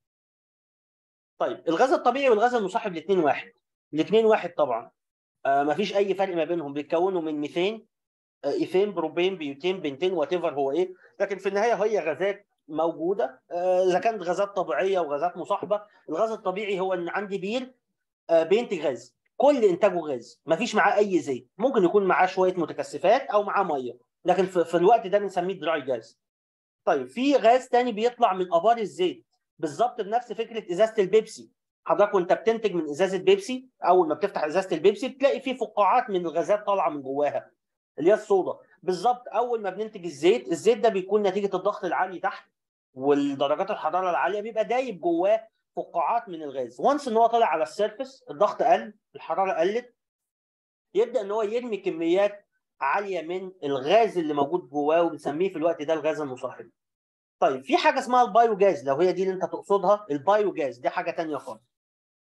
طيب الغاز الطبيعي والغاز المصاحب الاثنين واحد الاثنين واحد طبعا آه مفيش اي فرق ما بينهم بيتكونوا من ميثين ايثين بروبين بيوتين بنتين وات ايفر هو ايه لكن في النهايه هي غازات موجوده اذا كانت غازات طبيعيه وغازات مصاحبه الغاز الطبيعي هو ان عندي بير بينتج غاز كل انتاجه غاز ما فيش معاه اي زيت ممكن يكون معاه شويه متكثفات او معاه ميه لكن في, في الوقت ده بنسميه دراي جاز طيب في غاز تاني بيطلع من ابار الزيت بالظبط بنفس فكره ازازه البيبسي حضرتك وانت بتنتج من ازازه بيبسي اول ما بتفتح ازازه البيبسي بتلاقي فيه فقاعات من الغازات طالعه من جواها اللي هي الصودا بالظبط اول ما بننتج الزيت الزيت ده بيكون نتيجه الضغط العالي تحت والدرجات الحراره العاليه بيبقى دايب جواه فقاعات من الغاز وانس ان هو طالع على السيرفس الضغط قل الحراره قلت يبدا ان هو يرمي كميات عاليه من الغاز اللي موجود جواه وبنسميه في الوقت ده الغاز المصاحب طيب في حاجه اسمها البايو جاز لو هي دي اللي انت تقصدها البايو جاز دي حاجه ثانيه خالص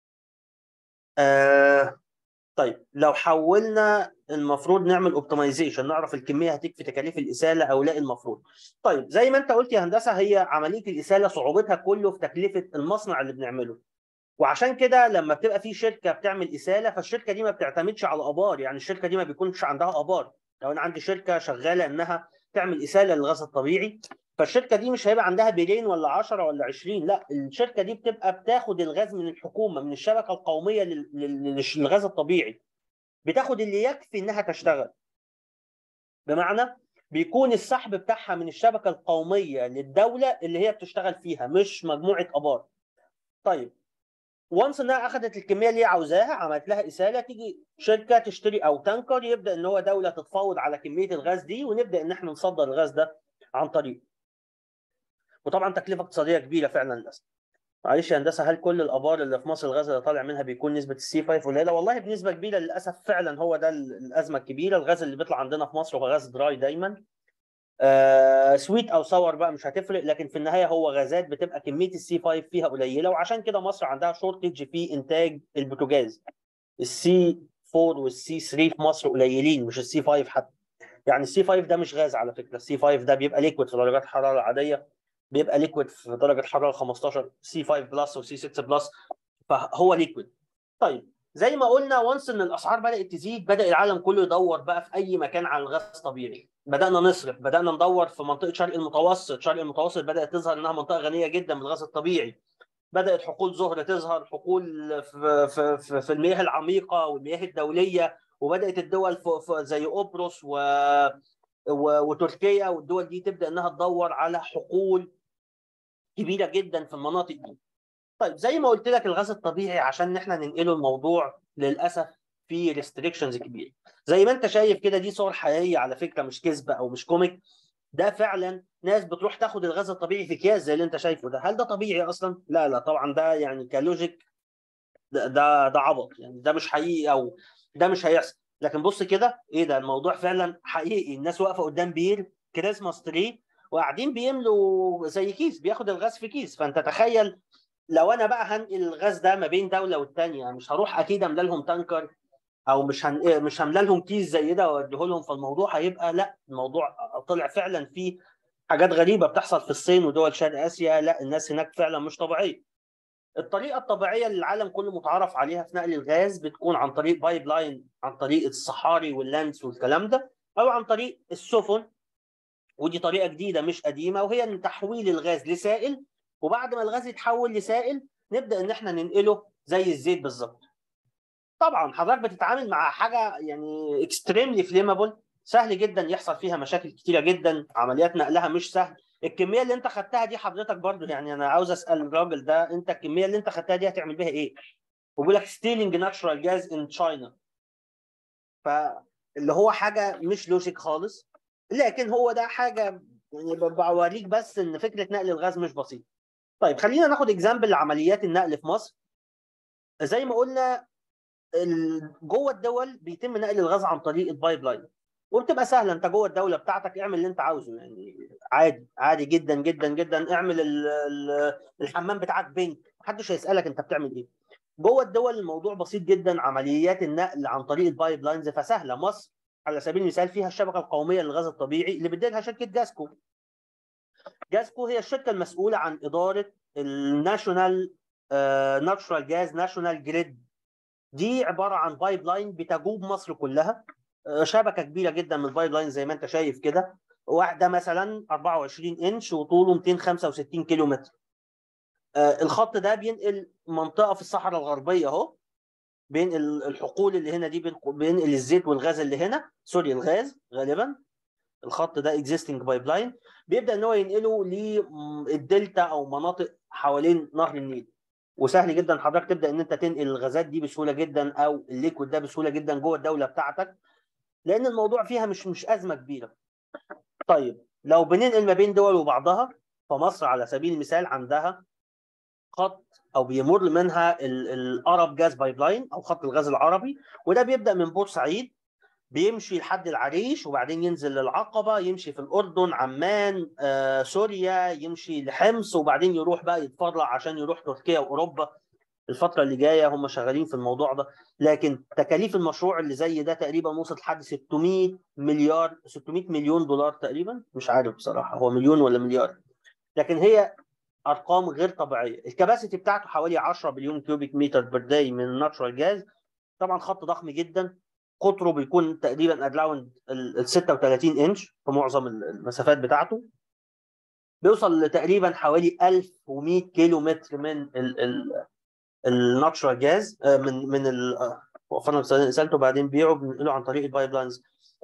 آه طيب لو حولنا المفروض نعمل اوبتمايزيشن نعرف الكميه هتكفي تكاليف الاساله او لا المفروض طيب زي ما انت قلت يا هندسه هي عمليه الاساله صعوبتها كله في تكلفه المصنع اللي بنعمله وعشان كده لما بتبقى في شركه بتعمل اساله فالشركه دي ما بتعتمدش على ابار يعني الشركه دي ما بيكونش عندها ابار لو انا عندي شركه شغاله انها تعمل اساله للغاز الطبيعي فالشركه دي مش هيبقى عندها بيرين ولا 10 ولا 20 لا الشركه دي بتبقى بتاخد الغاز من الحكومه من الشبكه القوميه للغاز الطبيعي بتاخد اللي يكفي انها تشتغل بمعنى بيكون السحب بتاعها من الشبكه القوميه للدوله اللي هي بتشتغل فيها مش مجموعه ابار طيب وانس انها اخذت الكميه اللي هي عاوزاها عملت لها اساله تيجي شركه تشتري او تانكر يبدا ان هو دوله تتفاوض على كميه الغاز دي ونبدا ان احنا نصدر الغاز ده عن طريق وطبعا تكلفه اقتصاديه كبيره فعلا للاسف معلش يا هندسه هل كل الابار اللي في مصر الغاز اللي طالع منها بيكون نسبه السي 5 قليله؟ والله بنسبه كبيره للاسف فعلا هو ده الازمه الكبيره الغاز اللي بيطلع عندنا في مصر هو غاز دراي دايما. آه سويت او ساور بقى مش هتفرق لكن في النهايه هو غازات بتبقى كميه السي 5 فيها قليله وعشان كده مصر عندها شورتج في انتاج البوتاجاز. السي 4 والسي 3 في مصر قليلين مش السي 5 حتى. يعني السي 5 ده مش غاز على فكره السي 5 ده بيبقى ليكويد في درجات الحراره العاديه بيبقى ليكويد في درجه حراره 15 سي 5 بلس وسي 6 بلس فهو ليكويد طيب زي ما قلنا وانس ان الاسعار بدات تزيد بدا العالم كله يدور بقى في اي مكان على الغاز طبيعي بدانا نصرف بدانا ندور في منطقه شرق المتوسط شرق المتوسط بدات تظهر انها منطقه غنيه جدا بالغاز الطبيعي بدات حقول زهره تظهر حقول في, في, في, في المياه العميقه والمياه الدوليه وبدات الدول في في زي قبرص و و- وتركيا والدول دي تبدا انها تدور على حقول كبيره جدا في المناطق دي. طيب زي ما قلت لك الغاز الطبيعي عشان احنا ننقله الموضوع للاسف في ريستريكشنز كبيره. زي ما انت شايف كده دي صور حقيقيه على فكره مش كذبه او مش كوميك ده فعلا ناس بتروح تاخد الغاز الطبيعي في اكياس زي اللي انت شايفه ده هل ده طبيعي اصلا؟ لا لا طبعا ده يعني كلوجيك ده ده, ده عبط يعني ده مش حقيقي او ده مش هيحصل لكن بص كده ايه ده الموضوع فعلا حقيقي الناس واقفه قدام بير كريسماس تري وقاعدين بيملوا زي كيس بياخد الغاز في كيس فانت تخيل لو انا بقى هنقل الغاز ده ما بين دوله والتانيه مش هروح اكيد املى لهم تانكر او مش هن... مش هملى لهم كيس زي ده واديه لهم فالموضوع هيبقى لا الموضوع طلع فعلا فيه حاجات غريبه بتحصل في الصين ودول شرق اسيا لا الناس هناك فعلا مش طبيعيه الطريقه الطبيعيه اللي العالم كله متعارف عليها في نقل الغاز بتكون عن طريق بايب لاين عن طريق الصحاري واللانس والكلام ده او عن طريق السفن ودي طريقه جديده مش قديمه وهي ان تحويل الغاز لسائل وبعد ما الغاز يتحول لسائل نبدا ان احنا ننقله زي الزيت بالظبط طبعا حضرتك بتتعامل مع حاجه يعني اكستريملي فليمابل سهل جدا يحصل فيها مشاكل كتيره جدا عمليات نقلها مش سهل الكميه اللي انت خدتها دي حضرتك برضو يعني انا عاوز اسال الراجل ده انت الكميه اللي انت خدتها دي هتعمل بيها ايه؟ وبيقول لك ستيلينج ناتشورال جاز ان تشاينا فاللي هو حاجه مش لوجيك خالص لكن هو ده حاجه يعني بوريك بس ان فكره نقل الغاز مش بسيطه. طيب خلينا ناخد اكزامبل لعمليات النقل في مصر. زي ما قلنا ال- جوه الدول بيتم نقل الغاز عن طريق البايب لاين وبتبقى سهله انت جوه الدوله بتاعتك اعمل اللي انت عاوزه يعني عادي عادي جدا جدا جدا اعمل ال- ال- الحمام بتاعك بينك محدش هيسالك انت بتعمل ايه جوه الدول الموضوع بسيط جدا عمليات النقل عن طريق البايب لاينز فسهله مصر على سبيل المثال فيها الشبكه القوميه للغاز الطبيعي اللي بتديرها شركه جاسكو جاسكو هي الشركه المسؤوله عن اداره الناشونال ناتشورال جاز ناشونال جريد دي عباره عن بايب لاين بتجوب مصر كلها آه، شبكه كبيره جدا من البايب لاين زي ما انت شايف كده واحده مثلا 24 انش وطوله 265 كيلو متر آه، الخط ده بينقل منطقه في الصحراء الغربيه اهو بين ال- الحقول اللي هنا دي بين- بينقل الزيت والغاز اللي هنا سوري الغاز غالبا الخط ده اكزيستنج بايب لاين بيبدا ان هو ينقله للدلتا او مناطق حوالين نهر النيل وسهل جدا حضرتك تبدا ان انت تنقل الغازات دي بسهوله جدا او الليكويد ده بسهوله جدا جوه الدوله بتاعتك لان الموضوع فيها مش مش ازمه كبيره. طيب لو بننقل ما بين دول وبعضها فمصر على سبيل المثال عندها خط او بيمر منها ال- الارب جاز بايب لاين او خط الغاز العربي وده بيبدا من بورسعيد بيمشي لحد العريش وبعدين ينزل للعقبه يمشي في الاردن عمان آه، سوريا يمشي لحمص وبعدين يروح بقى يتفرع عشان يروح تركيا واوروبا الفتره اللي جايه هم شغالين في الموضوع ده لكن تكاليف المشروع اللي زي ده تقريبا وصلت لحد 600 مليار 600 مليون دولار تقريبا مش عارف بصراحه هو مليون ولا مليار لكن هي ارقام غير طبيعيه الكباسيتي بتاعته حوالي 10 بليون كيوبيك متر بير داي من الناتشورال جاز طبعا خط ضخم جدا قطره بيكون تقريبا اراوند ال 36 انش في معظم المسافات بتاعته بيوصل لتقريبا حوالي 1100 كيلو متر من ال ال الناتشورال جاز من من ال آه، وقفنا اسالته بعدين بيعه بنقله عن طريق البايب لاينز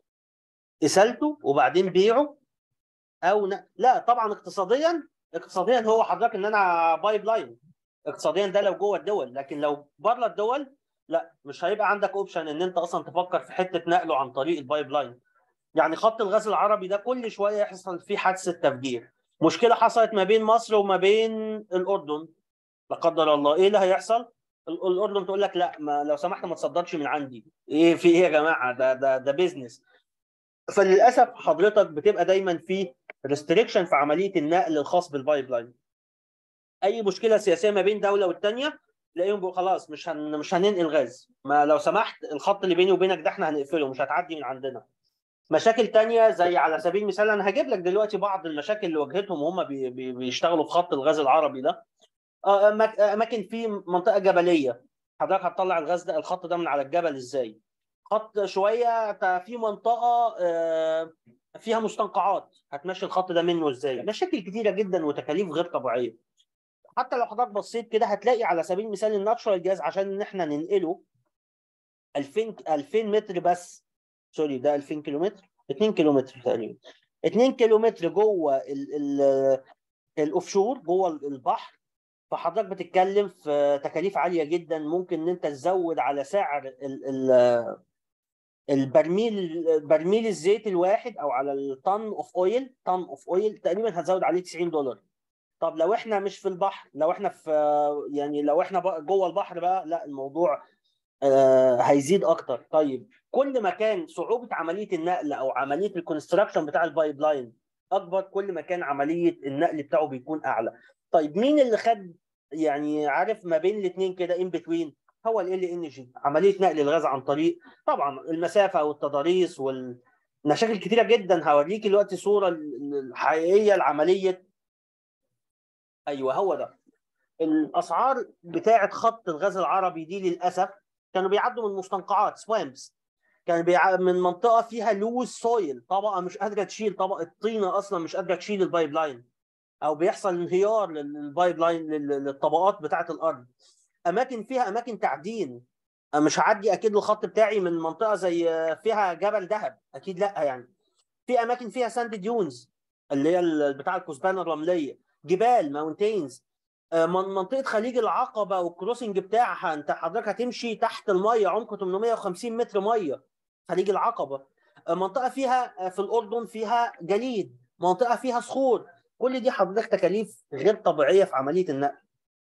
اسالته وبعدين بيعه او ن... لا طبعا اقتصاديا اقتصاديا هو حضرتك ان انا بايب لاين اقتصاديا ده لو جوه الدول لكن لو بره الدول لا مش هيبقى عندك اوبشن ان انت اصلا تفكر في حته نقله عن طريق البايب لاين يعني خط الغاز العربي ده كل شويه يحصل فيه حادثه تفجير مشكله حصلت ما بين مصر وما بين الاردن لا قدر الله ايه اللي هيحصل ال- الاردن تقول لك لا ما لو سمحت ما تصدرش من عندي ايه في ايه يا جماعه ده ده ده بيزنس فللاسف حضرتك بتبقى دايما في ريستريكشن في عمليه النقل الخاص بالبايب لاين اي مشكله سياسيه ما بين دوله والتانيه تلاقيهم بيقولوا خلاص مش هن... مش هننقل غاز ما لو سمحت الخط اللي بيني وبينك ده احنا هنقفله مش هتعدي من عندنا مشاكل تانية زي على سبيل المثال انا هجيب لك دلوقتي بعض المشاكل اللي واجهتهم وهم بي... بي... بيشتغلوا في خط الغاز العربي ده آه، أماك- اماكن في منطقه جبليه حضرتك هتطلع الغاز ده الخط ده من على الجبل ازاي خط شويه في منطقه آه، فيها مستنقعات هتمشي الخط ده منه ازاي مشاكل كتيره جدا وتكاليف غير طبيعيه حتى لو حضرتك بصيت كده هتلاقي على سبيل المثال الناتشورال جاز عشان ان احنا ننقله 2000 2000 متر بس سوري ده 2000 كيلو متر 2 كيلو متر تقريبا 2 كيلو متر جوه الاوفشور جوه البحر فحضرتك بتتكلم في تكاليف عاليه جدا ممكن ان انت تزود على سعر ال ال البرميل برميل الزيت الواحد او على الطن اوف اويل طن اوف اويل تقريبا هتزود عليه 90 دولار طب لو احنا مش في البحر لو احنا في يعني لو احنا جوه البحر بقى لا الموضوع آه هيزيد اكتر طيب كل ما كان صعوبه عمليه النقل او عمليه الكونستراكشن بتاع البايب لاين اكبر كل ما كان عمليه النقل بتاعه بيكون اعلى طيب مين اللي خد يعني عارف ما بين الاثنين كده ان بتوين هو ال ان جي عمليه نقل الغاز عن طريق طبعا المسافه والتضاريس والمشاكل كتيره جدا هوريك دلوقتي صوره الحقيقيه العمليه ايوه هو ده الاسعار بتاعه خط الغاز العربي دي للاسف كانوا بيعدوا من مستنقعات سوامبس كان بيع... من منطقه فيها لوز سويل طبقه مش قادره تشيل طبقه طينه اصلا مش قادره تشيل البايب لاين او بيحصل انهيار للبايب لاين للطبقات بتاعه الارض اماكن فيها اماكن تعدين مش هعدي اكيد الخط بتاعي من منطقه زي فيها جبل ذهب اكيد لا يعني في اماكن فيها ساند ديونز اللي هي بتاع الكثبان الرمليه جبال ماونتينز منطقه خليج العقبه والكروسنج بتاعها انت حضرتك هتمشي تحت الميه عمق 850 متر ميه خليج العقبه منطقه فيها في الاردن فيها جليد منطقه فيها صخور كل دي حضرتك تكاليف غير طبيعيه في عمليه النقل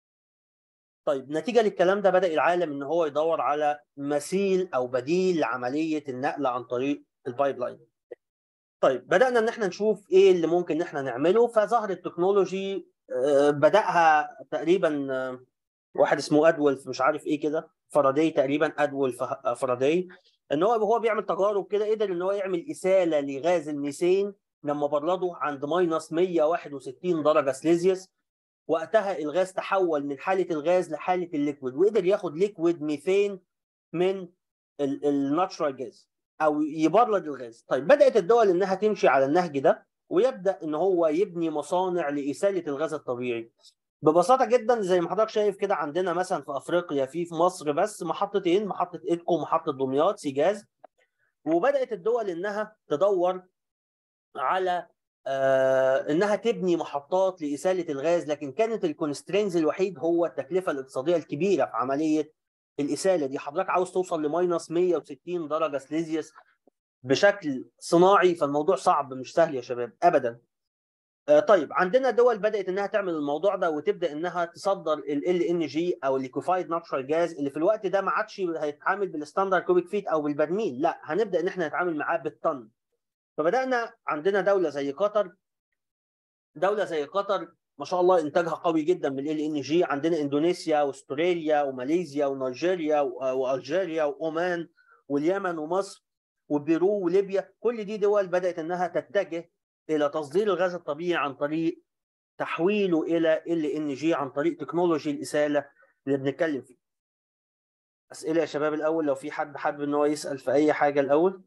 طيب نتيجه للكلام ده بدا العالم ان هو يدور على مثيل او بديل لعمليه النقل عن طريق البايب لاين طيب بدانا ان احنا نشوف ايه اللي ممكن ان احنا نعمله فظهر التكنولوجي بداها تقريبا واحد اسمه ادولف مش عارف ايه كده فاراداي تقريبا ادولف فاراداي ان هو هو بيعمل تجارب كده قدر ان هو يعمل اساله لغاز الميثين لما برده عند ماينس 161 درجه سليزيوس وقتها الغاز تحول من حاله الغاز لحاله الليكويد وقدر ياخد ليكويد ميثين من الناتشرال جاز او يبرد الغاز طيب بدات الدول انها تمشي على النهج ده ويبدا ان هو يبني مصانع لاساله الغاز الطبيعي ببساطه جدا زي ما حضرتك شايف كده عندنا مثلا في افريقيا في في مصر بس محطتين محطه ايدكو ومحطه دمياط سيجاز وبدات الدول انها تدور على آه انها تبني محطات لاساله الغاز لكن كانت الكونسترينز الوحيد هو التكلفه الاقتصاديه الكبيره في عمليه الاساله دي حضرتك عاوز توصل لماينس 160 درجه سليزيوس بشكل صناعي فالموضوع صعب مش سهل يا شباب ابدا آه طيب عندنا دول بدات انها تعمل الموضوع ده وتبدا انها تصدر ال ان جي او الليكوفايد ناتشرال جاز اللي في الوقت ده ما عادش هيتعامل بالستاندرد كوبيك فيت او بالبرميل لا هنبدا ان احنا نتعامل معاه بالطن فبدانا عندنا دوله زي قطر دوله زي قطر ما شاء الله انتاجها قوي جدا من ال ان جي عندنا اندونيسيا واستراليا وماليزيا ونيجيريا والجيريا واومان واليمن ومصر وبيرو وليبيا كل دي دول بدات انها تتجه الى تصدير الغاز الطبيعي عن طريق تحويله الى ال ان جي عن طريق تكنولوجي الاساله اللي بنتكلم فيه. اسئله يا شباب الاول لو في حد حابب ان هو يسال في اي حاجه الاول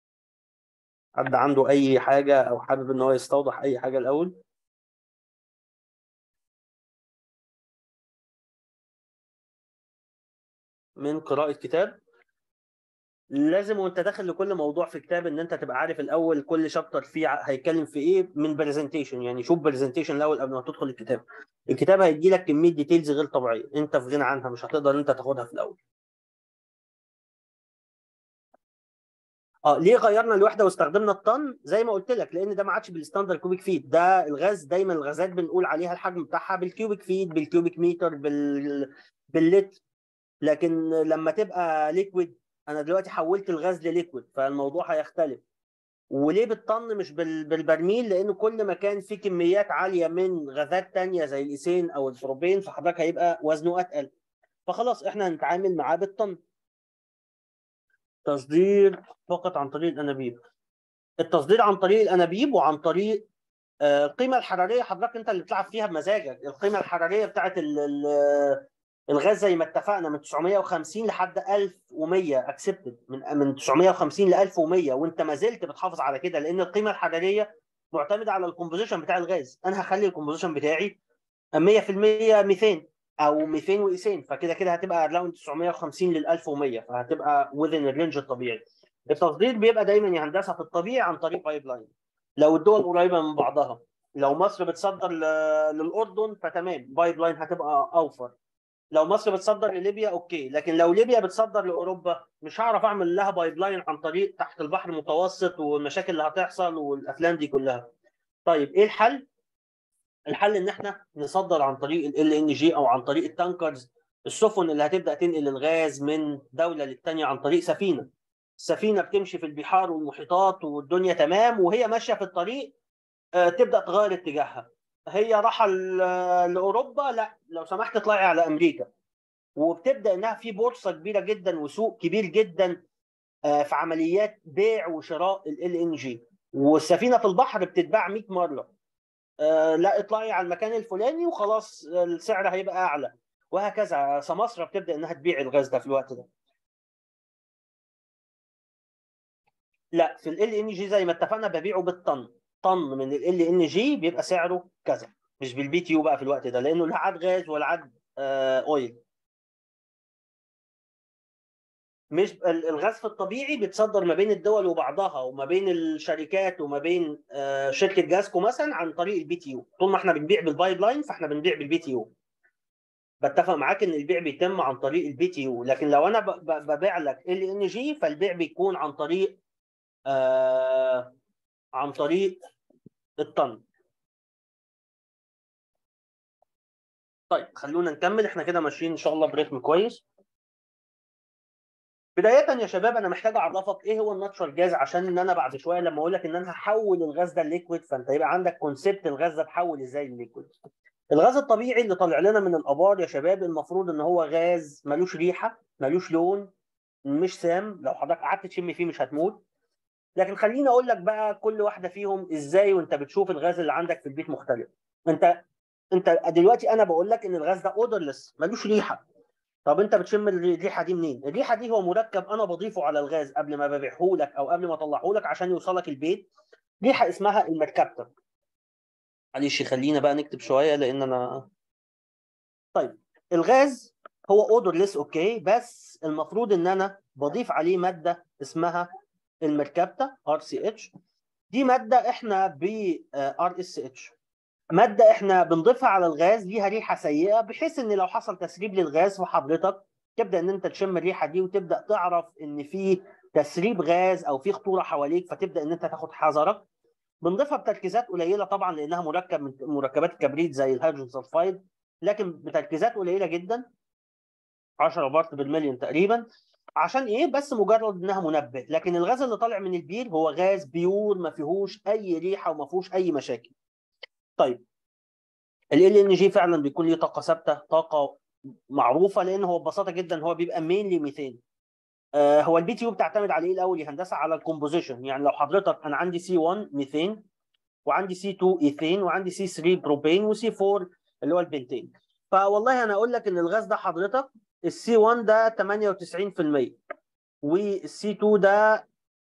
حد عنده اي حاجه او حابب ان هو يستوضح اي حاجه الاول من قراءه كتاب لازم وانت داخل لكل موضوع في كتاب ان انت تبقى عارف الاول كل شابتر فيه هيتكلم في ايه من برزنتيشن يعني شوف برزنتيشن الاول قبل ما تدخل الكتاب الكتاب هيدي لك كميه ديتيلز غير طبيعيه انت في غنى عنها مش هتقدر انت تاخدها في الاول اه ليه غيرنا الوحده واستخدمنا الطن زي ما قلت لك لان ده ما عادش بالستاندرد كوبيك فيت ده الغاز دايما الغازات بنقول عليها الحجم بتاعها بالكيوبيك فيت بالكيوبيك متر بال باللتر لكن لما تبقى ليكويد انا دلوقتي حولت الغاز لليكويد فالموضوع هيختلف وليه بالطن مش بالبرميل لان كل ما كان في كميات عاليه من غازات تانية زي الايثين او البروبين فحضرتك هيبقى وزنه اتقل فخلاص احنا هنتعامل معاه بالطن تصدير فقط عن طريق الانابيب التصدير عن طريق الانابيب وعن طريق القيمه الحراريه حضرتك انت اللي بتلعب فيها بمزاجك القيمه الحراريه بتاعت الغاز زي ما اتفقنا من 950 لحد 1100 اكسبتد من من 950 ل 1100 وانت ما زلت بتحافظ على كده لان القيمه الحراريه معتمده على الكومبوزيشن بتاع الغاز انا هخلي الكومبوزيشن بتاعي 100% ميثان او ميثان وايثان فكده كده هتبقى اراوند 950 لل 1100 فهتبقى within الرينج الطبيعي التصدير بيبقى دايما يا هندسه في الطبيعي عن طريق بايب لاين لو الدول قريبه من بعضها لو مصر بتصدر ل- للاردن فتمام بايب لاين هتبقى اوفر لو مصر بتصدر لليبيا اوكي لكن لو ليبيا بتصدر لاوروبا مش هعرف اعمل لها بايب لاين عن طريق تحت البحر المتوسط والمشاكل اللي هتحصل والافلام دي كلها طيب ايه الحل الحل ان احنا نصدر عن طريق ال ان جي او عن طريق التانكرز السفن اللي هتبدا تنقل الغاز من دوله للتانيه عن طريق سفينه السفينه بتمشي في البحار والمحيطات والدنيا تمام وهي ماشيه في الطريق آه، تبدا تغير اتجاهها هي رايحه ل- لاوروبا لا لو سمحت اطلعي على امريكا وبتبدا انها في بورصه كبيره جدا وسوق كبير جدا آه، في عمليات بيع وشراء ال ان جي والسفينه في البحر بتتباع 100 مره آه، لا اطلعي على المكان الفلاني وخلاص السعر هيبقى اعلى وهكذا سماسرة بتبدا انها تبيع الغاز ده في الوقت ده لا في ال ان جي زي ما اتفقنا ببيعه بالطن طن من ال ان جي بيبقى سعره كذا مش بالبي تي يو بقى في الوقت ده لانه لا عاد غاز ولا عاد آه اويل مش ال- الغاز في الطبيعي بيتصدر ما بين الدول وبعضها وما بين الشركات وما بين آه شركه جاسكو مثلا عن طريق البي تي يو طول ما احنا بنبيع بالبايب لاين فاحنا بنبيع بالبي تي يو بتفق معاك ان البيع بيتم عن طريق البي تي يو لكن لو انا ب- ب- ببيع لك ال ان جي فالبيع بيكون عن طريق آه عن طريق الطن طيب خلونا نكمل احنا كده ماشيين ان شاء الله بريتم كويس بداية يا شباب انا محتاج اعرفك ايه هو الناتشرال جاز عشان ان انا بعد شويه لما اقول لك ان انا هحول الغاز ده لليكويد فانت يبقى عندك كونسيبت الغاز ده اتحول ازاي لليكويد. الغاز الطبيعي اللي طالع لنا من الابار يا شباب المفروض ان هو غاز ملوش ريحه ملوش لون مش سام لو حضرتك قعدت تشم فيه مش هتموت لكن خليني اقول لك بقى كل واحده فيهم ازاي وانت بتشوف الغاز اللي عندك في البيت مختلف انت انت دلوقتي انا بقول لك ان الغاز ده اودرلس ملوش ريحه طب انت بتشم الريحه دي منين الريحه دي هو مركب انا بضيفه على الغاز قبل ما ببيعه لك او قبل ما اطلعه لك عشان يوصلك البيت ريحه اسمها المركبتة معلش خلينا بقى نكتب شويه لان انا طيب الغاز هو اودرلس اوكي بس المفروض ان انا بضيف عليه ماده اسمها المركبتة ار سي اتش دي ماده احنا ب ار اس اتش ماده احنا بنضيفها على الغاز ليها ريحه سيئه بحيث ان لو حصل تسريب للغاز وحضرتك تبدا ان انت تشم الريحه دي وتبدا تعرف ان في تسريب غاز او في خطوره حواليك فتبدا ان انت تاخد حذرك بنضيفها بتركيزات قليله طبعا لانها مركب من مركبات الكبريت زي الهيدروجين سلفايد لكن بتركيزات قليله جدا 10 بارت بالمليون تقريبا عشان ايه بس مجرد انها منبه لكن الغاز اللي طالع من البير هو غاز بيور ما فيهوش اي ريحه وما فيهوش اي مشاكل طيب ال ان جي فعلا بيكون ليه طاقه ثابته طاقه معروفه لان هو ببساطه جدا هو بيبقى مينلي ميثان آه هو البي تي يو بتعتمد على ايه الاول يا هندسه على الكومبوزيشن يعني لو حضرتك انا عندي سي 1 ميثان وعندي سي 2 ايثين وعندي سي 3 بروبين وسي 4 اللي هو البنتين فوالله انا اقول لك ان الغاز ده حضرتك السي 1 ده 98% والسي 2 ده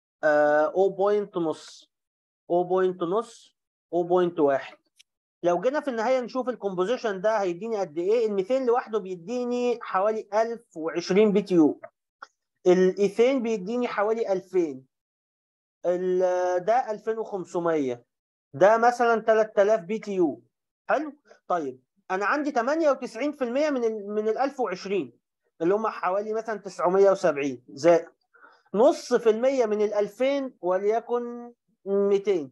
آه 0.5 نص 0.5 نص 0.1 لو جينا في النهايه نشوف الكومبوزيشن ده هيديني قد ايه الميثان لوحده بيديني حوالي 1020 بي تي يو الايثين بيديني حوالي 2000 ال- ده 2500 ده مثلا 3000 بي تي يو حلو طيب انا عندي 98% من ال من ال 1020 اللي هم حوالي مثلا 970 زائد نص في المية من ال 2000 وليكن 200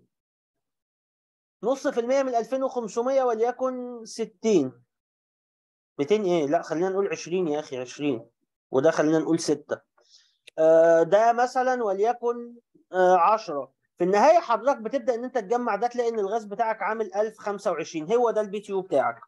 نص في المية من 2500 وليكن 60 200 ايه لا خلينا نقول 20 يا اخي 20 وده خلينا نقول 6 آه ده مثلا وليكن آه 10 في النهايه حضرتك بتبدا ان انت تجمع ده تلاقي ان الغاز بتاعك عامل 1025 هو ده البي تي يو بتاعك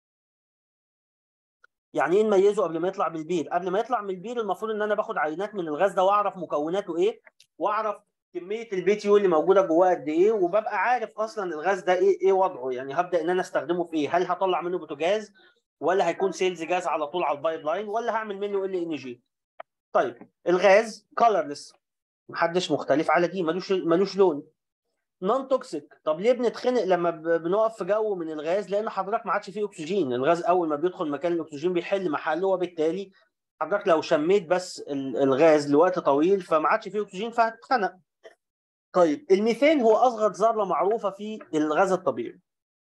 يعني ايه نميزه قبل ما يطلع بالبير قبل ما يطلع من البير المفروض ان انا باخد عينات من الغاز ده واعرف مكوناته ايه واعرف كميه البي تي يو اللي موجوده جواه قد ايه وببقى عارف اصلا الغاز ده ايه ايه وضعه يعني هبدا ان انا استخدمه في ايه هل هطلع منه بوتاجاز ولا هيكون سيلز جاز على طول على البايب لاين ولا هعمل منه ال ان جي طيب الغاز كولرلس محدش مختلف على دي ملوش ملوش لون نون توكسيك طب ليه بنتخنق لما بنقف في جو من الغاز لان حضرتك ما عادش فيه اكسجين الغاز اول ما بيدخل مكان الاكسجين بيحل محله وبالتالي حضرتك لو شميت بس الغاز لوقت طويل فما عادش فيه اكسجين فهتتخنق طيب الميثان هو اصغر ذره معروفه في الغاز الطبيعي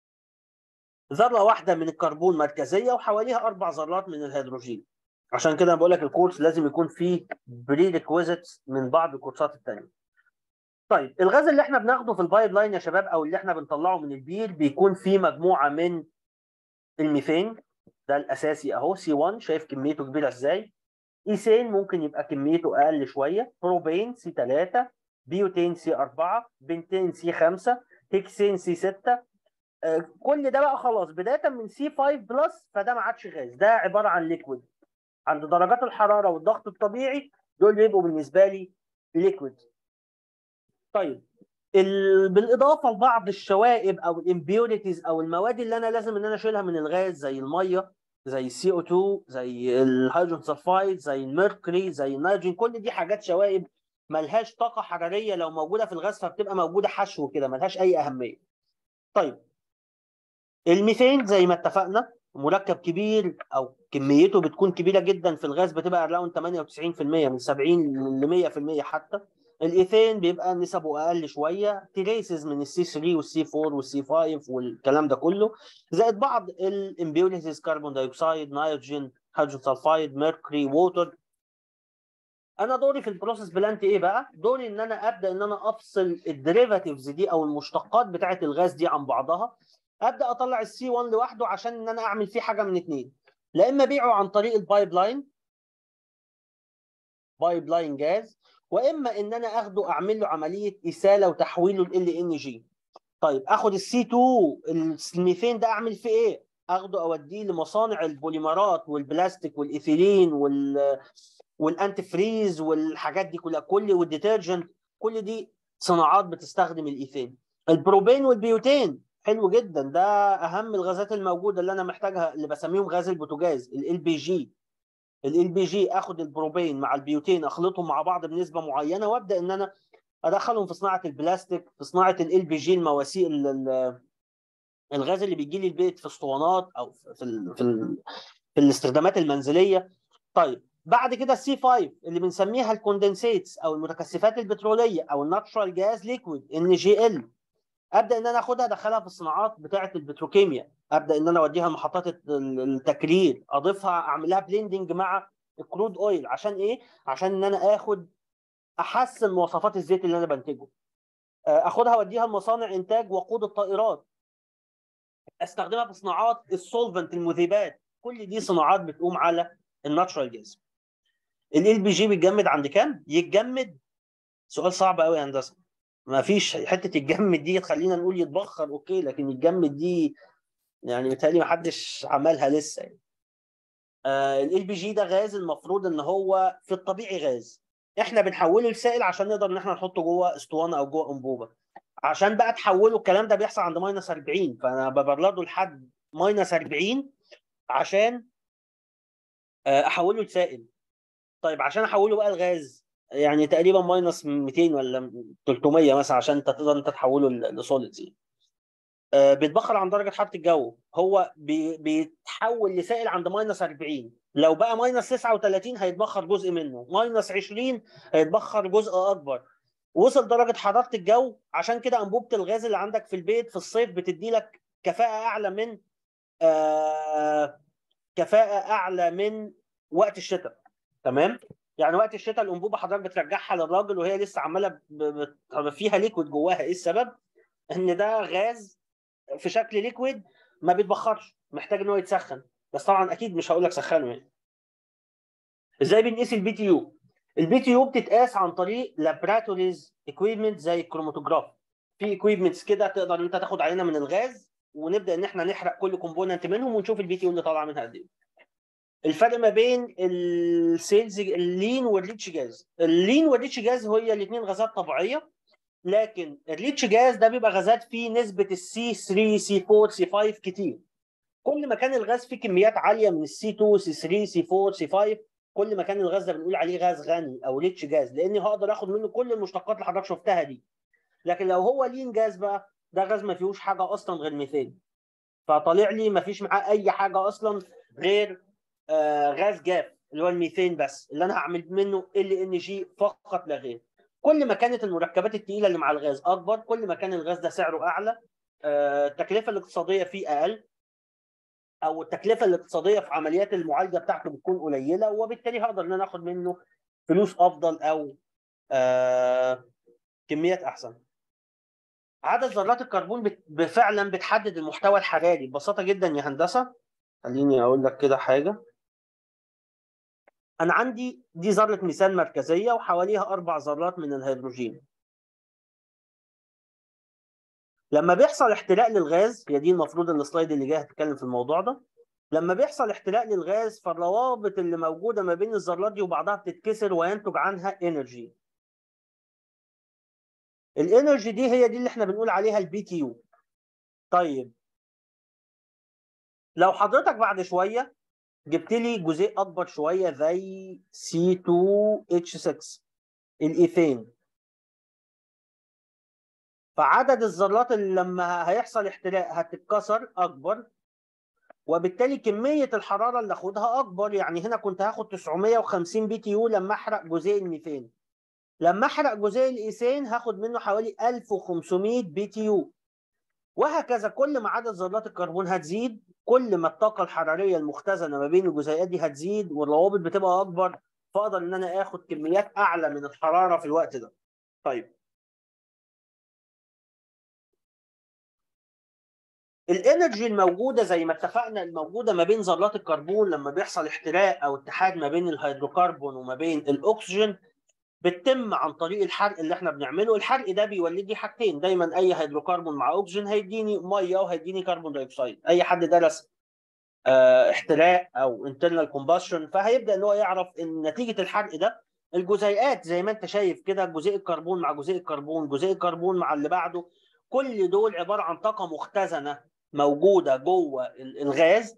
ذره واحده من الكربون مركزيه وحواليها اربع ذرات من الهيدروجين عشان كده بقول لك الكورس لازم يكون فيه بري من بعض الكورسات الثانيه طيب الغاز اللي احنا بناخده في البايب لاين يا شباب او اللي احنا بنطلعه من البير بيكون فيه مجموعه من الميثان ده الاساسي اهو سي 1 شايف كميته كبيره ازاي ايثين ممكن يبقى كميته اقل شويه بروبين سي 3 بيوتين سي 4 بنتين سي 5 هيكسين سي 6 آه كل ده بقى خلاص بدايه من سي 5 بلس فده ما عادش غاز ده عباره عن ليكويد عند درجات الحراره والضغط الطبيعي دول بيبقوا بالنسبه لي ليكويد طيب ال... بالاضافه لبعض الشوائب او الامبيوريتيز او المواد اللي انا لازم ان انا اشيلها من الغاز زي الميه زي السي او 2 زي الهيدروجين سلفايد زي الميركوري زي النيتروجين كل دي حاجات شوائب ملهاش طاقه حراريه لو موجوده في الغاز فبتبقى موجوده حشو كده ملهاش اي اهميه طيب الميثان زي ما اتفقنا مركب كبير او كميته بتكون كبيره جدا في الغاز بتبقى اراوند 98% من 70 ل 100% حتى الايثين بيبقى نسبه اقل شويه تريسز من السي 3 والسي 4 والسي 5 والكلام ده كله زائد بعض الامبيوريتيز كربون دايوكسيد نيتروجين هيدروجين سلفايد ميركوري ووتر انا دوري في البروسيس بلانت ايه بقى دوري ان انا ابدا ان انا افصل الديريفاتيفز دي او المشتقات بتاعه الغاز دي عن بعضها ابدا اطلع السي 1 لوحده عشان ان انا اعمل فيه حاجه من اثنين لا اما ابيعه عن طريق البايب لاين بايب لاين جاز واما ان انا اخده اعمل له عمليه اساله وتحويله ل ان جي طيب اخد السي 2 الميثين ده اعمل فيه ايه اخده اوديه لمصانع البوليمرات والبلاستيك والايثيلين وال والانتي فريز والحاجات دي كلها كل والديترجنت كل دي صناعات بتستخدم الايثين البروبين والبيوتين حلو جدا ده اهم الغازات الموجوده اللي انا محتاجها اللي بسميهم غاز البوتاجاز ال بي جي ال بي جي اخد البروبين مع البيوتين اخلطهم مع بعض بنسبه معينه وابدا ان انا ادخلهم في صناعه البلاستيك في صناعه ال بي جي المواسير الغاز اللي بيجي لي البيت في اسطوانات او في ال في, ال في الاستخدامات المنزليه طيب بعد كده السي 5 اللي بنسميها الكوندنسيتس او المتكثفات البتروليه او الناتشرال جاز ليكويد ان جي ال ابدا ان انا اخدها ادخلها في الصناعات بتاعه البتروكيمياء ابدا ان انا اوديها لمحطات التكرير اضيفها اعمل لها بليندنج مع الكرود اويل عشان ايه عشان ان انا اخد احسن مواصفات الزيت اللي انا بنتجه اخدها اوديها لمصانع انتاج وقود الطائرات استخدمها في صناعات السولفنت المذيبات كل دي صناعات بتقوم على الناتشرال جاز ال بي جي بيتجمد عند كام يتجمد سؤال صعب قوي يا هندسه ما فيش حته الجمد دي تخلينا نقول يتبخر اوكي لكن الجمد دي يعني متهيألي ما حدش عملها لسه يعني. آه ال بي جي ده غاز المفروض ان هو في الطبيعي غاز احنا بنحوله لسائل عشان نقدر ان احنا نحطه جوه اسطوانه او جوه انبوبه عشان بقى تحوله الكلام ده بيحصل عند ماينس 40 فانا ببرده لحد ماينس 40 عشان آه احوله لسائل طيب عشان احوله بقى لغاز يعني تقريبا ماينس 200 ولا 300 مثلا عشان انت تقدر انت تحوله لسوليدز يعني. آه بيتبخر عن درجه حراره الجو هو بي بيتحول لسائل عند ماينس 40 لو بقى ماينس 39 هيتبخر جزء منه ماينس 20 هيتبخر جزء اكبر وصل درجه حراره الجو عشان كده انبوبه الغاز اللي عندك في البيت في الصيف بتدي لك كفاءه اعلى من آه كفاءه اعلى من وقت الشتاء تمام يعني وقت الشتاء الانبوبه حضرتك بترجعها للراجل وهي لسه عماله فيها ليكويد جواها ايه السبب؟ ان ده غاز في شكل ليكويد ما بيتبخرش محتاج ان هو يتسخن بس طبعا اكيد مش هقول لك سخنه يعني ازاي بنقيس البي تي يو البي تي يو بتتقاس عن طريق لابراتوريز اكويبمنت زي الكروماتوجراف في اكويبمنتس كده تقدر انت تاخد عينه من الغاز ونبدا ان احنا نحرق كل كومبوننت منهم ونشوف البي تي يو اللي طالعه منها قد ايه الفرق ما بين السيلز اللين والريتش جاز اللين والريتش جاز هي الاثنين غازات طبيعيه لكن الريتش جاز ده بيبقى غازات فيه نسبه السي 3 سي 4 سي 5 كتير كل ما كان الغاز فيه كميات عاليه من السي 2 سي 3 سي 4 سي 5 كل ما كان الغاز ده بنقول عليه غاز غني او ريتش جاز لاني هقدر اخد منه كل المشتقات اللي حضرتك شفتها دي لكن لو هو لين جاز بقى ده غاز ما فيهوش حاجه اصلا غير ميثان فطالع لي ما فيش معاه اي حاجه اصلا غير آه غاز جاف اللي هو الميثان بس اللي انا هعمل منه ال ان جي فقط لا غير كل ما كانت المركبات الثقيله اللي مع الغاز اكبر كل ما كان الغاز ده سعره اعلى آه التكلفه الاقتصاديه فيه اقل او التكلفه الاقتصاديه في عمليات المعالجه بتاعته بتكون قليله وبالتالي هقدر ان انا اخد منه فلوس افضل او آه كميات احسن عدد ذرات الكربون بت- فعلا بتحدد المحتوى الحراري ببساطه جدا يا هندسه خليني اقول لك كده حاجه انا عندي دي ذره ميثان مركزيه وحواليها اربع ذرات من الهيدروجين لما بيحصل احتراق للغاز هي دي المفروض السلايد اللي جاي هتتكلم في الموضوع ده لما بيحصل احتراق للغاز فالروابط اللي موجوده ما بين الذرات دي وبعضها بتتكسر وينتج عنها انرجي الانرجي دي هي دي اللي احنا بنقول عليها البي تي يو طيب لو حضرتك بعد شويه جبت لي جزيء اكبر شويه زي C2H6 الايثين فعدد الذرات اللي لما هيحصل احتراق هتتكسر اكبر وبالتالي كميه الحراره اللي اخدها اكبر يعني هنا كنت هاخد 950 بي تي يو لما احرق جزيء الميثان لما احرق جزيء الايثين هاخد منه حوالي 1500 بي تي يو وهكذا كل ما عدد ذرات الكربون هتزيد كل ما الطاقه الحراريه المختزنه ما بين الجزيئات دي هتزيد والروابط بتبقى اكبر فاقدر ان انا اخد كميات اعلى من الحراره في الوقت ده طيب الانرجي الموجوده زي ما اتفقنا الموجوده ما بين ذرات الكربون لما بيحصل احتراق او اتحاد ما بين الهيدروكربون وما بين الاكسجين بتتم عن طريق الحرق اللي احنا بنعمله الحرق ده بيولد لي حاجتين دايما اي هيدروكربون مع اكسجين هيديني ميه وهيديني كربون دايوكسيد اي حد درس اه احتراق او انترنال كومباشن فهيبدا ان هو يعرف ان نتيجه الحرق ده الجزيئات زي ما انت شايف كده جزيء الكربون مع جزيء الكربون جزيء الكربون مع اللي بعده كل دول عباره عن طاقه مختزنه موجوده جوه الغاز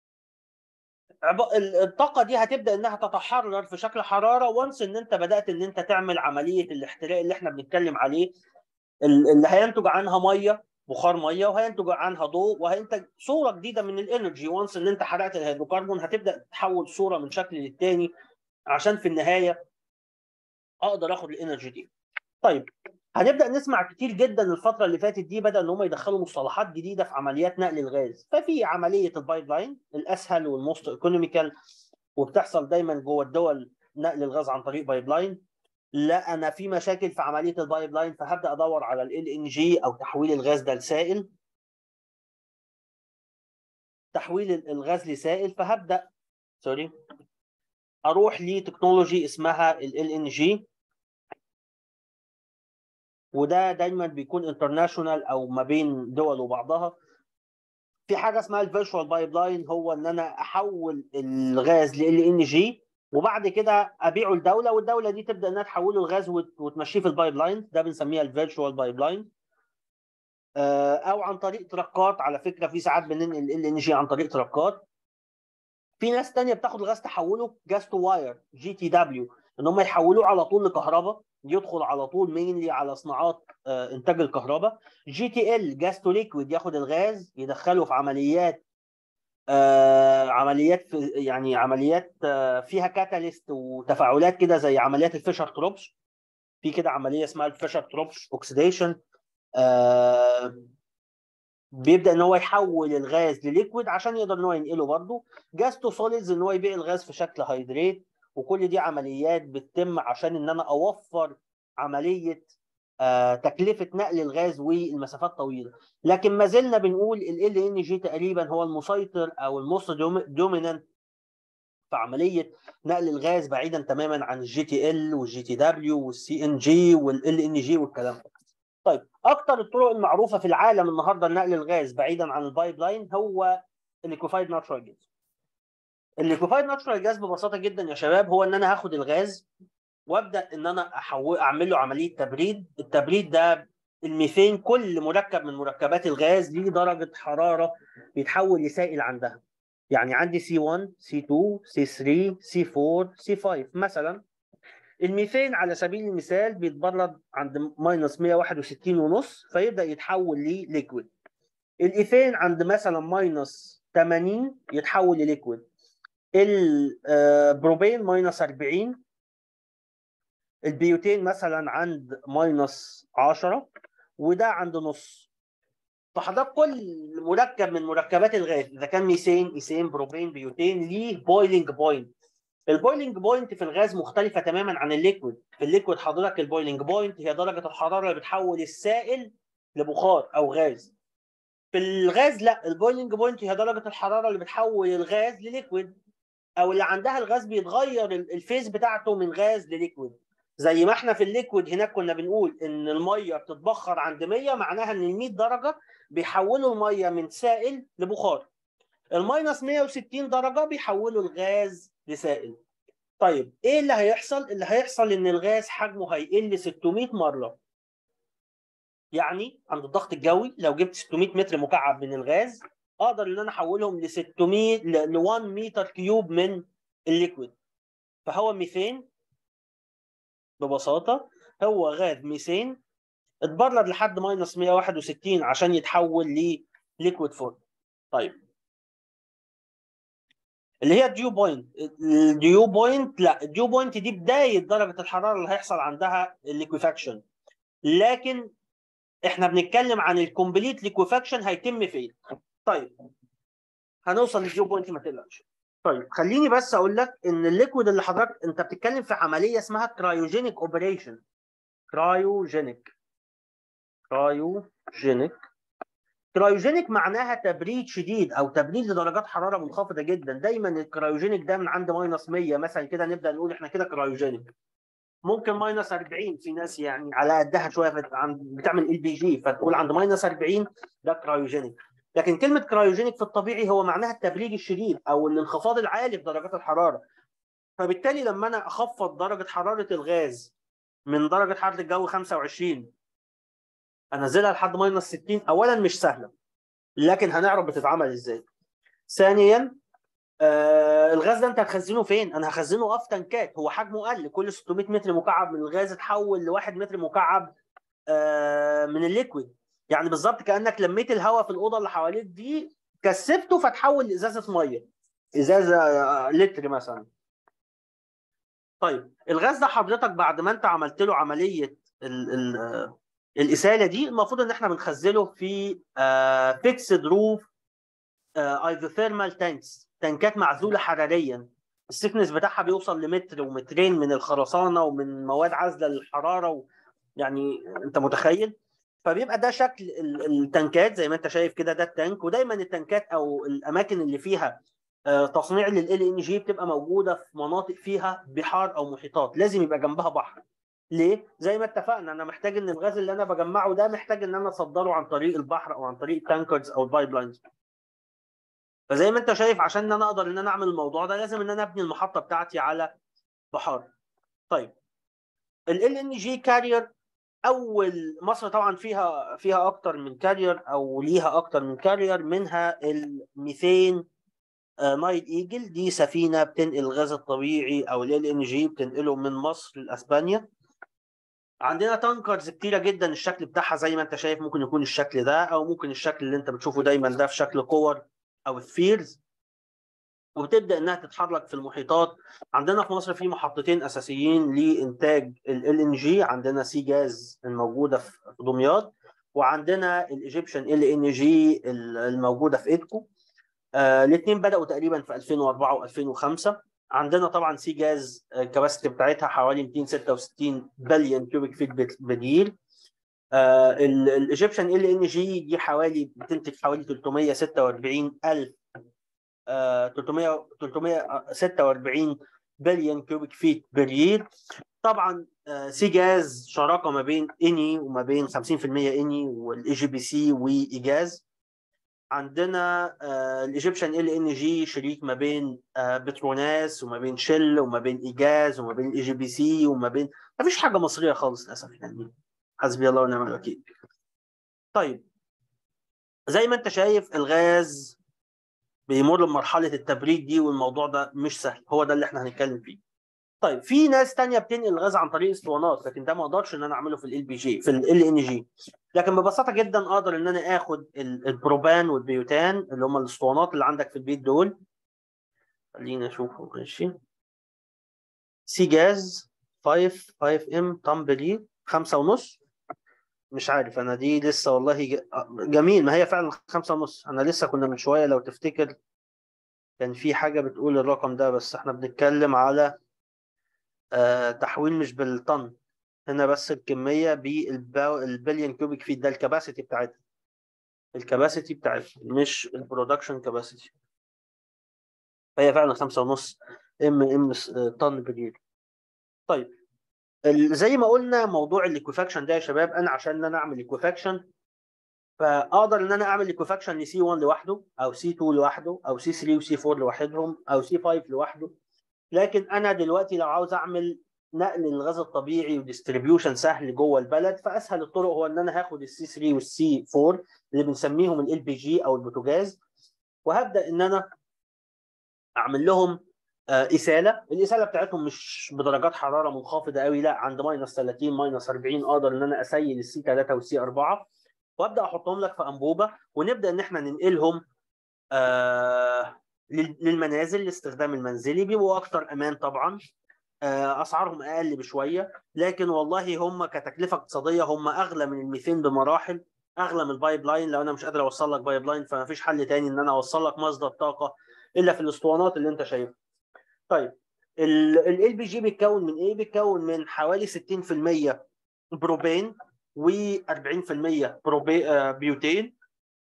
الطاقه دي هتبدا انها تتحرر في شكل حراره وانس ان انت بدات ان انت تعمل عمليه الاحتراق اللي احنا بنتكلم عليه اللي هينتج عنها ميه بخار ميه وهينتج عنها ضوء وهينتج صوره جديده من الانرجي وانس ان انت حرقت الهيدروكربون هتبدا تحول صوره من شكل للتاني عشان في النهايه اقدر اخد الانرجي دي. طيب هنبدا نسمع كتير جدا الفتره اللي فاتت دي بدا ان هم يدخلوا مصطلحات جديده في عمليات نقل الغاز ففي عمليه البايب لاين الاسهل والموست ايكونوميكال وبتحصل دايما جوه الدول نقل الغاز عن طريق بايب لاين لا انا في مشاكل في عمليه البايب لاين فهبدا ادور على ال ان جي او تحويل الغاز ده لسائل تحويل الغاز لسائل فهبدا سوري اروح لتكنولوجي اسمها ال ان جي وده دايما بيكون انترناشونال او ما بين دول وبعضها في حاجه اسمها الفيرتشوال بايب لاين هو ان انا احول الغاز ل ان جي وبعد كده ابيعه لدوله والدوله دي تبدا انها تحوله الغاز وتمشيه في البايب لاين ده بنسميها الفيرتشوال بايب لاين او عن طريق تركات على فكره في ساعات بننقل ال ان جي عن طريق تركات في ناس تانية بتاخد الغاز تحوله جاز تو واير جي تي دبليو ان هم يحولوه على طول لكهرباء يدخل على طول مينلي على صناعات آه انتاج الكهرباء جي تي ال جاز تو ليكويد ياخد الغاز يدخله في عمليات آه عمليات في يعني عمليات آه فيها كاتاليست وتفاعلات كده زي عمليات الفيشر تروبش في كده عمليه اسمها الفيشر تروبش اوكسيديشن بيبدا ان هو يحول الغاز لليكويد عشان يقدر ان هو ينقله برضه جاز تو سوليدز ان هو يبيع الغاز في شكل هيدريت وكل دي عمليات بتتم عشان ان انا اوفر عمليه آه تكلفه نقل الغاز والمسافات طويله لكن ما زلنا بنقول ال ان جي تقريبا هو المسيطر او الموست دومينانت في عمليه نقل الغاز بعيدا تماما عن الجي تي ال والجي تي دبليو والسي ان جي والال ان جي والكلام ده طيب اكتر الطرق المعروفه في العالم النهارده لنقل الغاز بعيدا عن البايب لاين هو الليكوفايد ناتشورال جاز الليكوفايد ناتشورال جاز ببساطه جدا يا شباب هو ان انا هاخد الغاز وابدا ان انا احول اعمل له عمليه تبريد التبريد ده الميثين كل مركب من مركبات الغاز ليه درجه حراره بيتحول لسائل عندها يعني عندي C1 C2 C3 C4 C5 مثلا الميثين على سبيل المثال بيتبرد عند ماينس 161 ونص فيبدا يتحول لليكويد الايثين عند مثلا ماينس 80 يتحول لليكويد البروبين ماينس 40 البيوتين مثلا عند ماينس 10 وده عند نص فحضرتك كل مركب من مركبات الغاز اذا كان ميثين ايثين بروبين بيوتين ليه بويلنج بوينت البويلنج بوينت في الغاز مختلفه تماما عن الليكويد في الليكويد حضرتك البويلنج بوينت هي درجه الحراره اللي بتحول السائل لبخار او غاز في الغاز لا البويلنج بوينت هي درجه الحراره اللي بتحول الغاز لليكويد او اللي عندها الغاز بيتغير الفيز بتاعته من غاز لليكويد زي ما احنا في الليكويد هناك كنا بنقول ان الميه بتتبخر عند 100 معناها ان ال 100 درجه بيحولوا الميه من سائل لبخار الماينس 160 درجه بيحولوا الغاز لسائل طيب ايه اللي هيحصل اللي هيحصل ان الغاز حجمه هيقل 600 مره يعني عند الضغط الجوي لو جبت 600 متر مكعب من الغاز اقدر ان انا احولهم ل 600 ل 1 متر كيوب من الليكويد فهو ميثين ببساطه هو غاز ميثين اتبرد لحد ماينس 161 عشان يتحول لليكويد فورم طيب اللي هي الديو بوينت الديو بوينت لا الديو بوينت دي بدايه درجه الحراره اللي هيحصل عندها الليكويفاكشن لكن احنا بنتكلم عن الكومبليت ليكويفاكشن هيتم فين طيب هنوصل للديو بوينت ما تقلقش طيب خليني بس اقول لك ان الليكويد اللي حضرتك انت بتتكلم في عمليه اسمها كرايوجينيك اوبريشن كرايوجينيك كرايوجينيك كرايوجينيك معناها تبريد شديد او تبريد لدرجات حراره منخفضه جدا دايما الكرايوجينيك ده من عند ماينس 100 مثلا كده نبدا نقول احنا كده كرايوجينيك ممكن ماينس 40 في ناس يعني على قدها شويه بتعمل ال بي جي فتقول عند ماينس 40 ده كرايوجينيك لكن كلمه كرايوجينيك في الطبيعي هو معناها التبريد الشديد او الانخفاض العالي في درجات الحراره فبالتالي لما انا اخفض درجه حراره الغاز من درجه حراره الجو 25 انزلها لحد ماينس 60 اولا مش سهله لكن هنعرف بتتعمل ازاي ثانيا آه الغاز ده انت هتخزنه فين؟ انا هخزنه في تنكات هو حجمه قل كل 600 متر مكعب من الغاز اتحول ل 1 متر مكعب آه من الليكويد يعني بالظبط كانك لميت الهواء في الاوضه اللي حواليك دي كثفته فتحول لازازه ميه ازازه آه لتر مثلا طيب الغاز ده حضرتك بعد ما انت عملت له عمليه ال ال الاساله دي المفروض ان احنا بنخزنه في فيكسد روف ايزوثيرمال تانكس تنكات معزوله حراريا السكنس بتاعها بيوصل لمتر ومترين من الخرسانه ومن مواد عازله للحراره و... يعني انت متخيل فبيبقى ده شكل التنكات زي ما انت شايف كده ده التانك ودايما التنكات او الاماكن اللي فيها تصنيع لل ان جي بتبقى موجوده في مناطق فيها بحار او محيطات لازم يبقى جنبها بحر ليه؟ زي ما اتفقنا انا محتاج ان الغاز اللي انا بجمعه ده محتاج ان انا اصدره عن طريق البحر او عن طريق التانكرز او البايب لاينز. فزي ما انت شايف عشان ان انا اقدر ان انا اعمل الموضوع ده لازم ان انا ابني المحطه بتاعتي على بحار. طيب ال ان جي كارير اول مصر طبعا فيها فيها اكتر من كارير او ليها اكتر من كارير منها الميثين نايل ايجل دي سفينه بتنقل الغاز الطبيعي او ال ان جي بتنقله من مصر لاسبانيا عندنا تانكرز كتيره جدا الشكل بتاعها زي ما انت شايف ممكن يكون الشكل ده او ممكن الشكل اللي انت بتشوفه دايما ده في شكل كور او سفيرز وبتبدا انها تتحرك في المحيطات عندنا في مصر في محطتين اساسيين لانتاج ال ان جي عندنا سي جاز الموجوده في دمياط وعندنا الايجيبشن ال ان جي الموجوده في ايدكو آه الاثنين بداوا تقريبا في 2004 و2005 عندنا طبعا سي جاز الكباسيتي بتاعتها حوالي 266 بليون كيوبيك فيت بالير آه الايجيبشن ال ان جي دي حوالي بتنتج حوالي 346 الف آه 300 346 بليون كيوبيك فيت بالير طبعا آه سي جاز شراكه ما بين اني وما بين 50% اني والاي جي بي سي وايجاز عندنا الايجيبشن ال ان جي شريك ما بين آه بتروناس وما بين شل وما بين ايجاز وما بين الاي جي بي سي وما بين ما فيش حاجه مصريه خالص للاسف يعني حسبي الله ونعم الوكيل طيب زي ما انت شايف الغاز بيمر بمرحله التبريد دي والموضوع ده مش سهل هو ده اللي احنا هنتكلم فيه طيب في ناس تانية بتنقل الغاز عن طريق اسطوانات لكن ده ما اقدرش ان انا اعمله في ال بي جي في ال ان جي لكن ببساطه جدا اقدر ان انا اخد البروبان والبيوتان اللي هم الاسطوانات اللي عندك في البيت دول خلينا اشوفه ماشي سي جاز 5 5 ام تمبلي خمسة ونص مش عارف انا دي لسه والله جميل ما هي فعلا خمسة ونص انا لسه كنا من شويه لو تفتكر كان في حاجه بتقول الرقم ده بس احنا بنتكلم على آه تحويل مش بالطن هنا بس الكميه بالبليون كيوبيك فيت ده الكباسيتي بتاعتها الكباسيتي بتاعتها مش البرودكشن كباسيتي فهي فعلا خمسة ونص ام ام طن باليوم طيب زي ما قلنا موضوع الايكوفاكشن ده يا شباب انا عشان انا اعمل ايكوفاكشن فاقدر ان انا اعمل ايكوفاكشن لسي 1 لوحده او سي 2 لوحده او سي 3 وسي 4 لوحدهم او سي 5 لوحده لكن انا دلوقتي لو عاوز اعمل نقل للغاز الطبيعي وديستريبيوشن سهل جوه البلد فاسهل الطرق هو ان انا هاخد السي 3 والسي 4 اللي بنسميهم ال بي جي او البوتاجاز وهبدا ان انا اعمل لهم اساله الاساله بتاعتهم مش بدرجات حراره منخفضه قوي لا عند ماينس 30 ماينس 40 اقدر ان انا اسيل السي 3 والسي 4 وابدا احطهم لك في انبوبه ونبدا ان احنا ننقلهم آه للمنازل الاستخدام المنزلي بيبقوا اكتر امان طبعا آه اسعارهم اقل بشويه لكن والله هم كتكلفه اقتصاديه هم اغلى من الميثين بمراحل اغلى من البايب لاين لو انا مش قادر اوصل لك بايب لاين فما فيش حل تاني ان انا اوصل لك مصدر طاقه الا في الاسطوانات اللي انت شايفها طيب ال بي جي بيتكون من ايه؟ بيتكون من حوالي 60% بروبين و40% بروبي آه بيوتين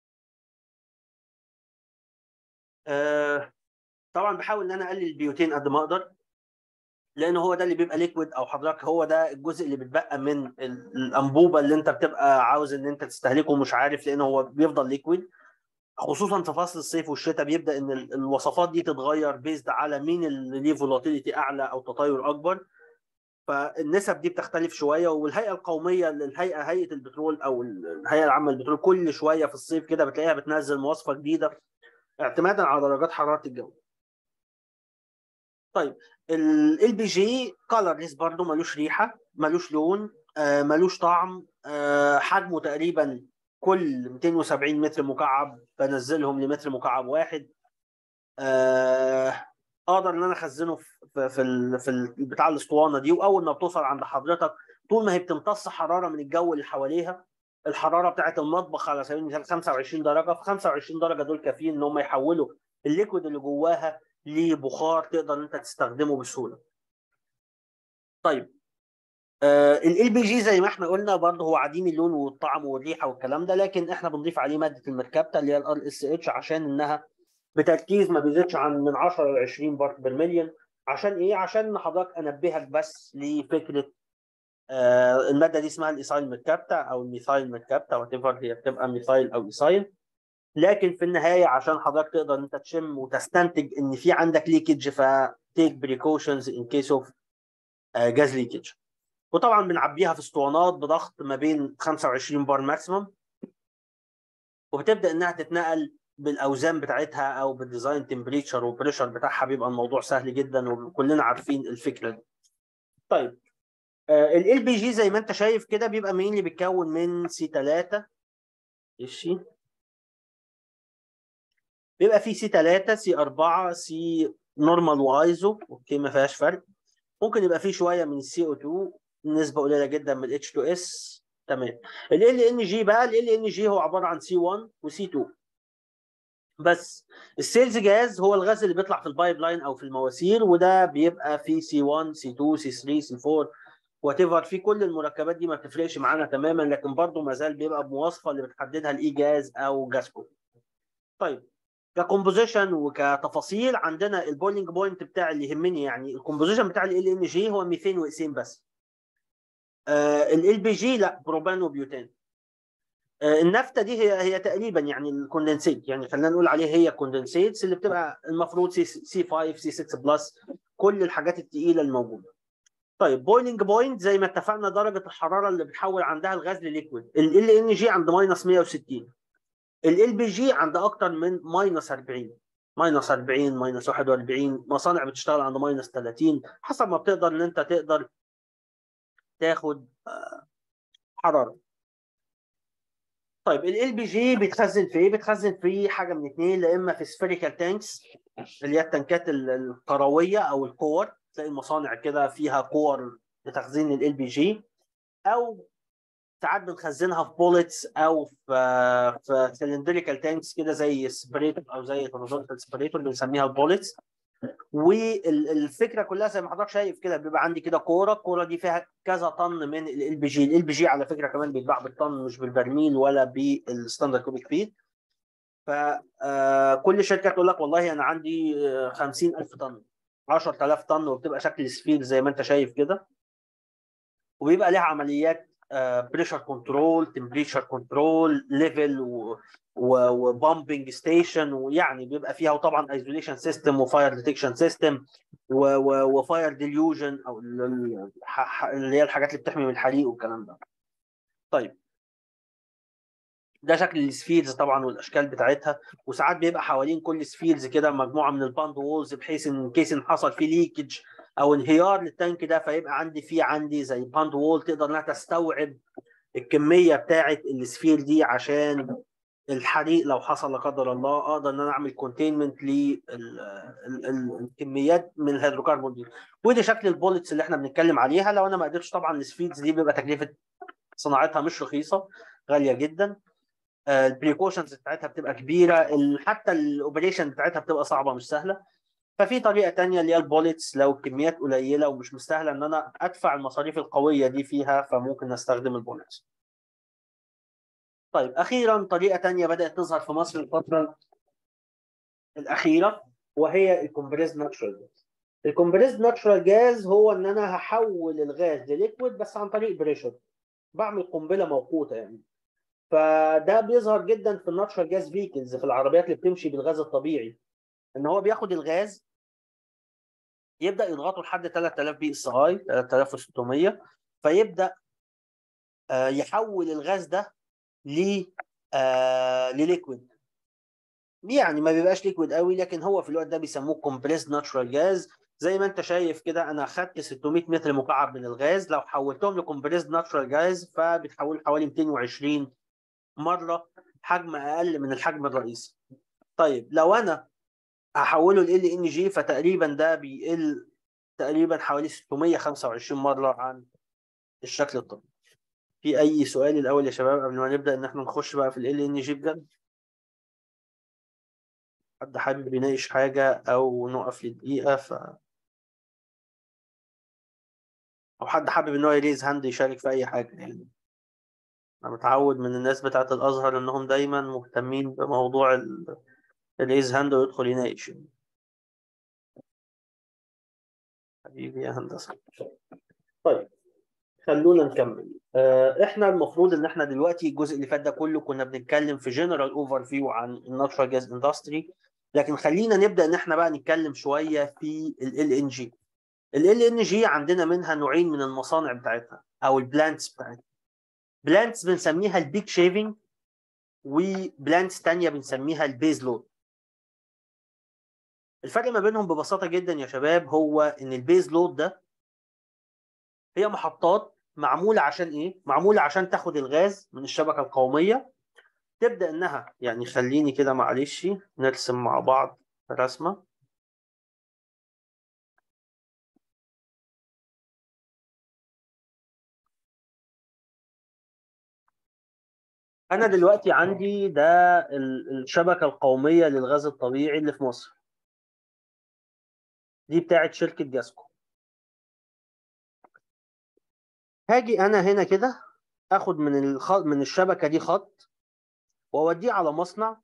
آه طبعا بحاول ان انا اقلل البيوتين قد ما اقدر لان هو ده اللي بيبقى ليكويد او حضرتك هو ده الجزء اللي بيتبقى من الانبوبه اللي انت بتبقى عاوز ان انت تستهلكه مش عارف لان هو بيفضل ليكويد خصوصا في فصل الصيف والشتاء بيبدا ان الوصفات دي تتغير بيزد على مين اللي ليه فولاتيليتي اعلى او تطاير اكبر فالنسب دي بتختلف شويه والهيئه القوميه للهيئه هيئه البترول او الهيئه العامه للبترول كل شويه في الصيف كده بتلاقيها بتنزل مواصفه جديده اعتمادا على درجات حراره الجو. طيب ال بي جي كالرليس برضه ملوش ريحه ملوش لون آه ملوش طعم آه حجمه تقريبا كل 270 متر مكعب بنزلهم لمتر مكعب واحد آه اقدر ان انا اخزنه في في ال في ال بتاع الاسطوانه دي واول ما بتوصل عند حضرتك طول ما هي بتمتص حراره من الجو اللي حواليها الحراره بتاعت المطبخ على سبيل المثال 25 درجه في 25 درجه دول كافيين ان هم يحولوا الليكويد اللي جواها لبخار تقدر ان انت تستخدمه بسهوله. طيب ال بي جي زي ما احنا قلنا برضه هو عديم اللون والطعم والريحه والكلام ده لكن احنا بنضيف عليه ماده المركبته اللي هي الار اس اتش عشان انها بتركيز ما بيزيدش عن من 10 ل 20 بارت بالمليون عشان ايه؟ عشان حضرتك انبهك بس لفكره آه الماده دي اسمها الايثايل مركبته او الميثايل مركبته وات ايفر هي بتبقى ميثايل او ايثايل لكن في النهايه عشان حضرتك تقدر انت تشم وتستنتج ان في عندك ليكج فتيك بريكوشنز ان كيس اوف جاز ليكج وطبعا بنعبيها في اسطوانات بضغط ما بين 25 بار ماكسيمم وبتبدا انها تتنقل بالاوزان بتاعتها او بالديزاين تمبريتشر والبريشر بتاعها بيبقى الموضوع سهل جدا وكلنا عارفين الفكره دي. طيب ال بي جي زي ما انت شايف كده بيبقى مين اللي بيتكون من سي 3 ماشي بيبقى في سي 3 سي 4 سي نورمال وايزو اوكي ما فيهاش فرق ممكن يبقى في شويه من السي او 2 نسبه قليله جدا من الاتش 2 اس تمام ال ال ان جي بقى ال ال ان جي هو عباره عن سي 1 وسي 2 بس السيلز جاز هو الغاز اللي بيطلع في البايب لاين او في المواسير وده بيبقى في سي 1 سي 2 سي 3 سي 4 وات ايفر في كل المركبات دي ما بتفرقش معانا تماما لكن برضه ما زال بيبقى بمواصفه اللي بتحددها الاي جاز او جاسكو طيب ككومبوزيشن وكتفاصيل عندنا البويلنج بوينت بتاع اللي يهمني يعني الكومبوزيشن بتاع ال ان جي هو 200 وقسين بس ال بي جي لا بروبان وبيوتان آه النفته دي هي هي تقريبا يعني الكوندنسيت يعني خلينا نقول عليها هي كوندنسيتس اللي بتبقى المفروض سي سي 5 سي 6 بلس كل الحاجات الثقيله الموجوده طيب بويلنج بوينت زي ما اتفقنا درجه الحراره اللي بتحول عندها الغاز لليكويد ال ان جي عند ماينس 160 ال بي جي عند اكتر من ماينس 40 ماينس 40 ماينس 41 مصانع بتشتغل عند ماينس 30 حسب ما بتقدر ان انت تقدر تاخد حراره طيب ال بي جي بيتخزن في ايه؟ بيتخزن في حاجه من اثنين لا اما في سفيريكال تانكس اللي هي التنكات الكرويه او الكور تلاقي المصانع كده فيها كور لتخزين ال بي جي او ساعات بنخزنها في بوليتس او في في سلندريكال تانكس كده زي سبريتور او زي هوريزونتال سبريتور بنسميها البوليتس والفكره كلها زي ما حضرتك شايف كده بيبقى عندي كده كوره الكوره دي فيها كذا طن من ال بي جي ال بي جي على فكره كمان بيتباع بالطن مش بالبرميل ولا بالستاندرد كوبيك فيت فكل شركه تقول لك والله انا عندي 50000 طن 10000 طن وبتبقى شكل سفير زي ما انت شايف كده وبيبقى ليها عمليات بريشر كنترول تمبريتشر كنترول ليفل وبامبنج ستيشن ويعني بيبقى فيها وطبعا ايزوليشن سيستم وفاير ديتكشن سيستم وفاير ديليوجن او اللي هي الحاجات اللي بتحمي من الحريق والكلام ده. طيب ده شكل السفيرز طبعا والاشكال بتاعتها وساعات بيبقى حوالين كل سفيرز كده مجموعه من الباند وولز بحيث ان كيس ان حصل فيه ليكج او انهيار للتانك ده فيبقى عندي فيه عندي زي باند وول تقدر انها تستوعب الكميه بتاعه السفير دي عشان الحريق لو حصل لا قدر الله اقدر ان انا اعمل كونتينمنت للكميات من الهيدروكربون دي ودي شكل البوليتس اللي احنا بنتكلم عليها لو انا ما قدرتش طبعا السفيدز دي بيبقى تكلفه صناعتها مش رخيصه غاليه جدا البريكوشنز بتاعتها بتبقى كبيره حتى الاوبريشن بتاعتها بتبقى صعبه مش سهله ففي طريقه تانية اللي هي البوليتس لو الكميات قليله ومش مستاهله ان انا ادفع المصاريف القويه دي فيها فممكن استخدم البوليتس طيب اخيرا طريقه تانية بدات تظهر في مصر الفتره الاخيره وهي الكومبريز ناتشورال جاز الكومبريز ناتشورال جاز هو ان انا هحول الغاز لليكويد بس عن طريق بريشر بعمل قنبله موقوته يعني فده بيظهر جدا في الناتشورال جاز فيكلز في العربيات اللي بتمشي بالغاز الطبيعي ان هو بياخد الغاز يبدا يضغطه لحد 3000 بي اس اي 3600 فيبدا يحول الغاز ده ل لليكويد يعني ما بيبقاش ليكويد قوي لكن هو في الوقت ده بيسموه كومبريس ناتشورال جاز زي ما انت شايف كده انا خدت 600 متر مكعب من الغاز لو حولتهم لكومبريس ناتشورال جاز فبتحول حوالي 220 مره حجم اقل من الحجم الرئيسي طيب لو انا هحوله ل ان جي فتقريبا ده بيقل تقريبا حوالي 625 مره عن الشكل الطبيعي في اي سؤال الاول يا شباب قبل ما نبدا ان احنا نخش بقى في ال ان جي بجد حد حابب يناقش حاجه او نقف لدقيقه ف او حد حابب ان هو يريز هاند يشارك في اي حاجه يعني انا متعود من الناس بتاعه الازهر انهم دايما مهتمين بموضوع الريز هاند ويدخل يناقش حبيبي يا هندسه طيب خلونا نكمل احنا المفروض ان احنا دلوقتي الجزء اللي فات ده كله كنا بنتكلم في جنرال اوفر فيو عن الناتشورال جاز اندستري لكن خلينا نبدا ان احنا بقى نتكلم شويه في ال ان جي ال ان جي عندنا منها نوعين من المصانع بتاعتها او البلانتس بتاعتها بلانتس بنسميها البيك شيفنج وبلانتس تانية بنسميها البيز لود الفرق ما بينهم ببساطه جدا يا شباب هو ان البيز لود ده هي محطات معموله عشان ايه؟ معموله عشان تاخد الغاز من الشبكه القوميه تبدا انها يعني خليني كده معلش نرسم مع بعض رسمه انا دلوقتي عندي ده الشبكه القوميه للغاز الطبيعي اللي في مصر دي بتاعت شركه جاسكو هاجي انا هنا كده اخد من الخ... من الشبكه دي خط واوديه على مصنع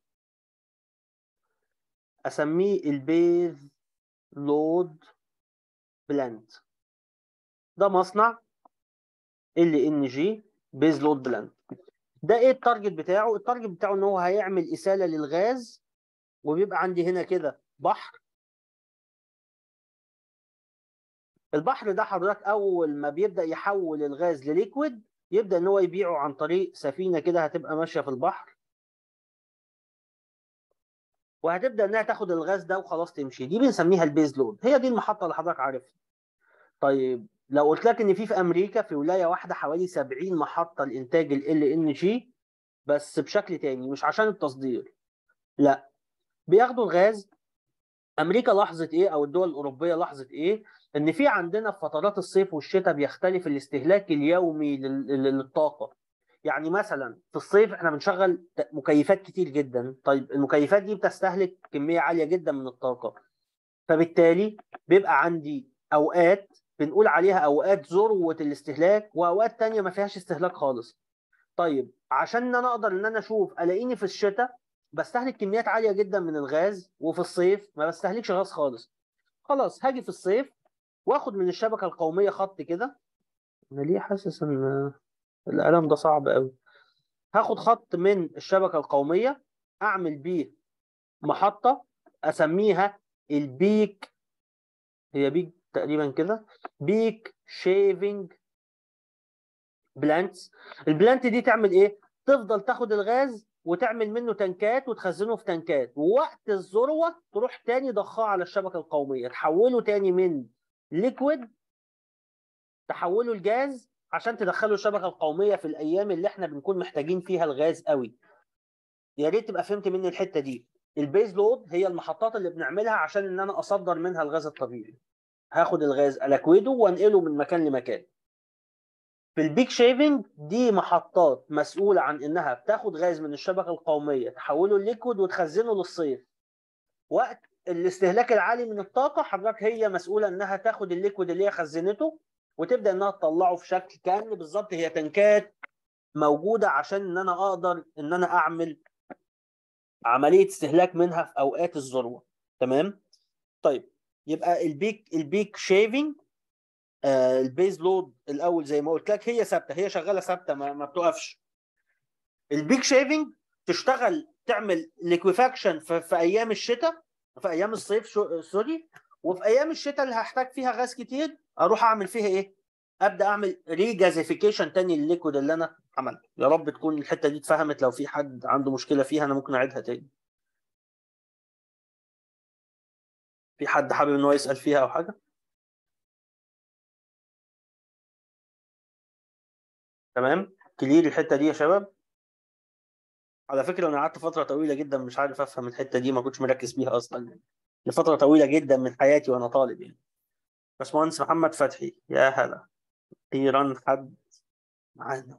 اسميه البيز لود بلانت ده مصنع ال ان جي بيز لود بلانت ده ايه التارجت بتاعه التارجت بتاعه ان هو هيعمل اساله للغاز وبيبقى عندي هنا كده بحر البحر ده حضرتك اول ما بيبدا يحول الغاز لليكويد يبدا ان هو يبيعه عن طريق سفينه كده هتبقى ماشيه في البحر وهتبدا انها تاخد الغاز ده وخلاص تمشي دي بنسميها البيز لود هي دي المحطه اللي حضرتك عارفها طيب لو قلت لك ان في في امريكا في ولايه واحده حوالي 70 محطه لانتاج ال ان جي بس بشكل تاني مش عشان التصدير لا بياخدوا الغاز امريكا لاحظت ايه او الدول الاوروبيه لاحظت ايه ان في عندنا في فترات الصيف والشتاء بيختلف الاستهلاك اليومي لل- للطاقه يعني مثلا في الصيف احنا بنشغل ت- مكيفات كتير جدا طيب المكيفات دي بتستهلك كميه عاليه جدا من الطاقه فبالتالي بيبقى عندي اوقات بنقول عليها اوقات ذروه الاستهلاك واوقات تانية ما فيهاش استهلاك خالص طيب عشان ان انا اقدر ان انا اشوف الاقيني في الشتاء بستهلك كميات عاليه جدا من الغاز وفي الصيف ما بستهلكش غاز خالص خلاص هاجي في الصيف واخد من الشبكه القوميه خط كده انا ليه حاسس ان القلم ده صعب قوي هاخد خط من الشبكه القوميه اعمل بيه محطه اسميها البيك هي بيك تقريبا كده بيك شيفنج بلانتس البلانت دي تعمل ايه تفضل تاخد الغاز وتعمل منه تنكات وتخزنه في تنكات ووقت الذروه تروح تاني ضخاه على الشبكه القوميه تحوله تاني من ليكويد تحوله لجاز عشان تدخله الشبكه القوميه في الايام اللي احنا بنكون محتاجين فيها الغاز قوي يا ريت تبقى فهمت مني الحته دي البيز لود هي المحطات اللي بنعملها عشان ان انا اصدر منها الغاز الطبيعي هاخد الغاز الاكويده وانقله من مكان لمكان في البيك شيفنج دي محطات مسؤولة عن إنها بتاخد غاز من الشبكة القومية تحوله لليكويد وتخزنه للصيف وقت الاستهلاك العالي من الطاقة حضرتك هي مسؤولة إنها تاخد الليكويد اللي هي خزنته وتبدأ إنها تطلعه في شكل كأن بالظبط هي تنكات موجودة عشان إن أنا أقدر إن أنا أعمل عملية استهلاك منها في أوقات الذروة تمام؟ طيب يبقى البيك البيك شيفنج آه، البيز لود الاول زي ما قلت لك هي ثابته هي شغاله ثابته ما, ما بتقفش البيك شيفنج تشتغل تعمل ليكويفاكشن في, في ايام الشتاء في ايام الصيف شو سوري وفي ايام الشتاء اللي هحتاج فيها غاز كتير اروح اعمل فيها ايه ابدا اعمل ريجازيفيكيشن تاني للليكويد اللي انا عملته يا رب تكون الحته دي اتفهمت لو في حد عنده مشكله فيها انا ممكن اعيدها تاني في حد حابب ان هو يسال فيها او حاجه تمام كلير الحته دي يا شباب على فكره انا قعدت فتره طويله جدا مش عارف افهم الحته دي ما كنتش مركز فيها اصلا لفتره طويله جدا من حياتي وانا طالب يعني باشمهندس محمد فتحي يا هلا اخيرا حد معانا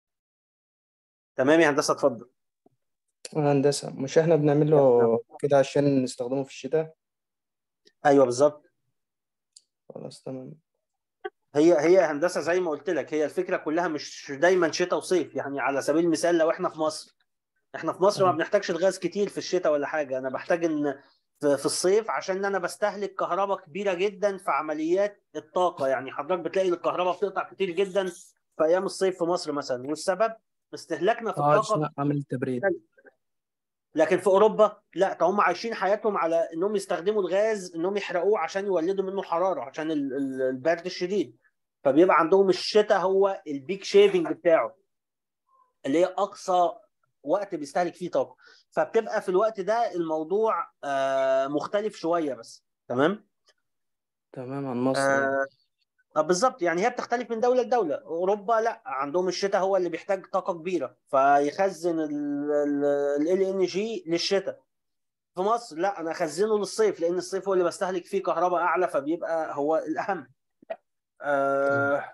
تمام يا هندسه اتفضل هندسة مش احنا بنعمل له كده عشان نستخدمه في الشتاء ايوه بالظبط خلاص تمام هي هي هندسه زي ما قلت لك هي الفكره كلها مش دايما شتاء وصيف يعني على سبيل المثال لو احنا في مصر احنا في مصر ما مم. بنحتاجش الغاز كتير في الشتاء ولا حاجه انا بحتاج ان في في الصيف عشان انا بستهلك كهرباء كبيره جدا في عمليات الطاقه يعني حضرتك بتلاقي الكهرباء بتقطع كتير جدا في ايام الصيف في مصر مثلا والسبب استهلاكنا في اه الطاقه عشان اعمل التبريد لكن في اوروبا لا ده هم عايشين حياتهم على انهم يستخدموا الغاز انهم يحرقوه عشان يولدوا منه حراره عشان ال- ال- البرد الشديد فبيبقى عندهم الشتاء هو البيك شيفنج بتاعه اللي هي اقصى وقت بيستهلك فيه طاقه فبتبقى في الوقت ده الموضوع آه، مختلف شويه بس تمام تمام عن مصر يعني. آه آه، بالظبط يعني هي بتختلف من دوله لدوله اوروبا لا عندهم الشتاء هو اللي بيحتاج طاقه كبيره فيخزن ال ان جي للشتاء في مصر لا انا اخزنه للصيف لان الصيف هو اللي بستهلك فيه كهرباء اعلى فبيبقى هو الاهم آه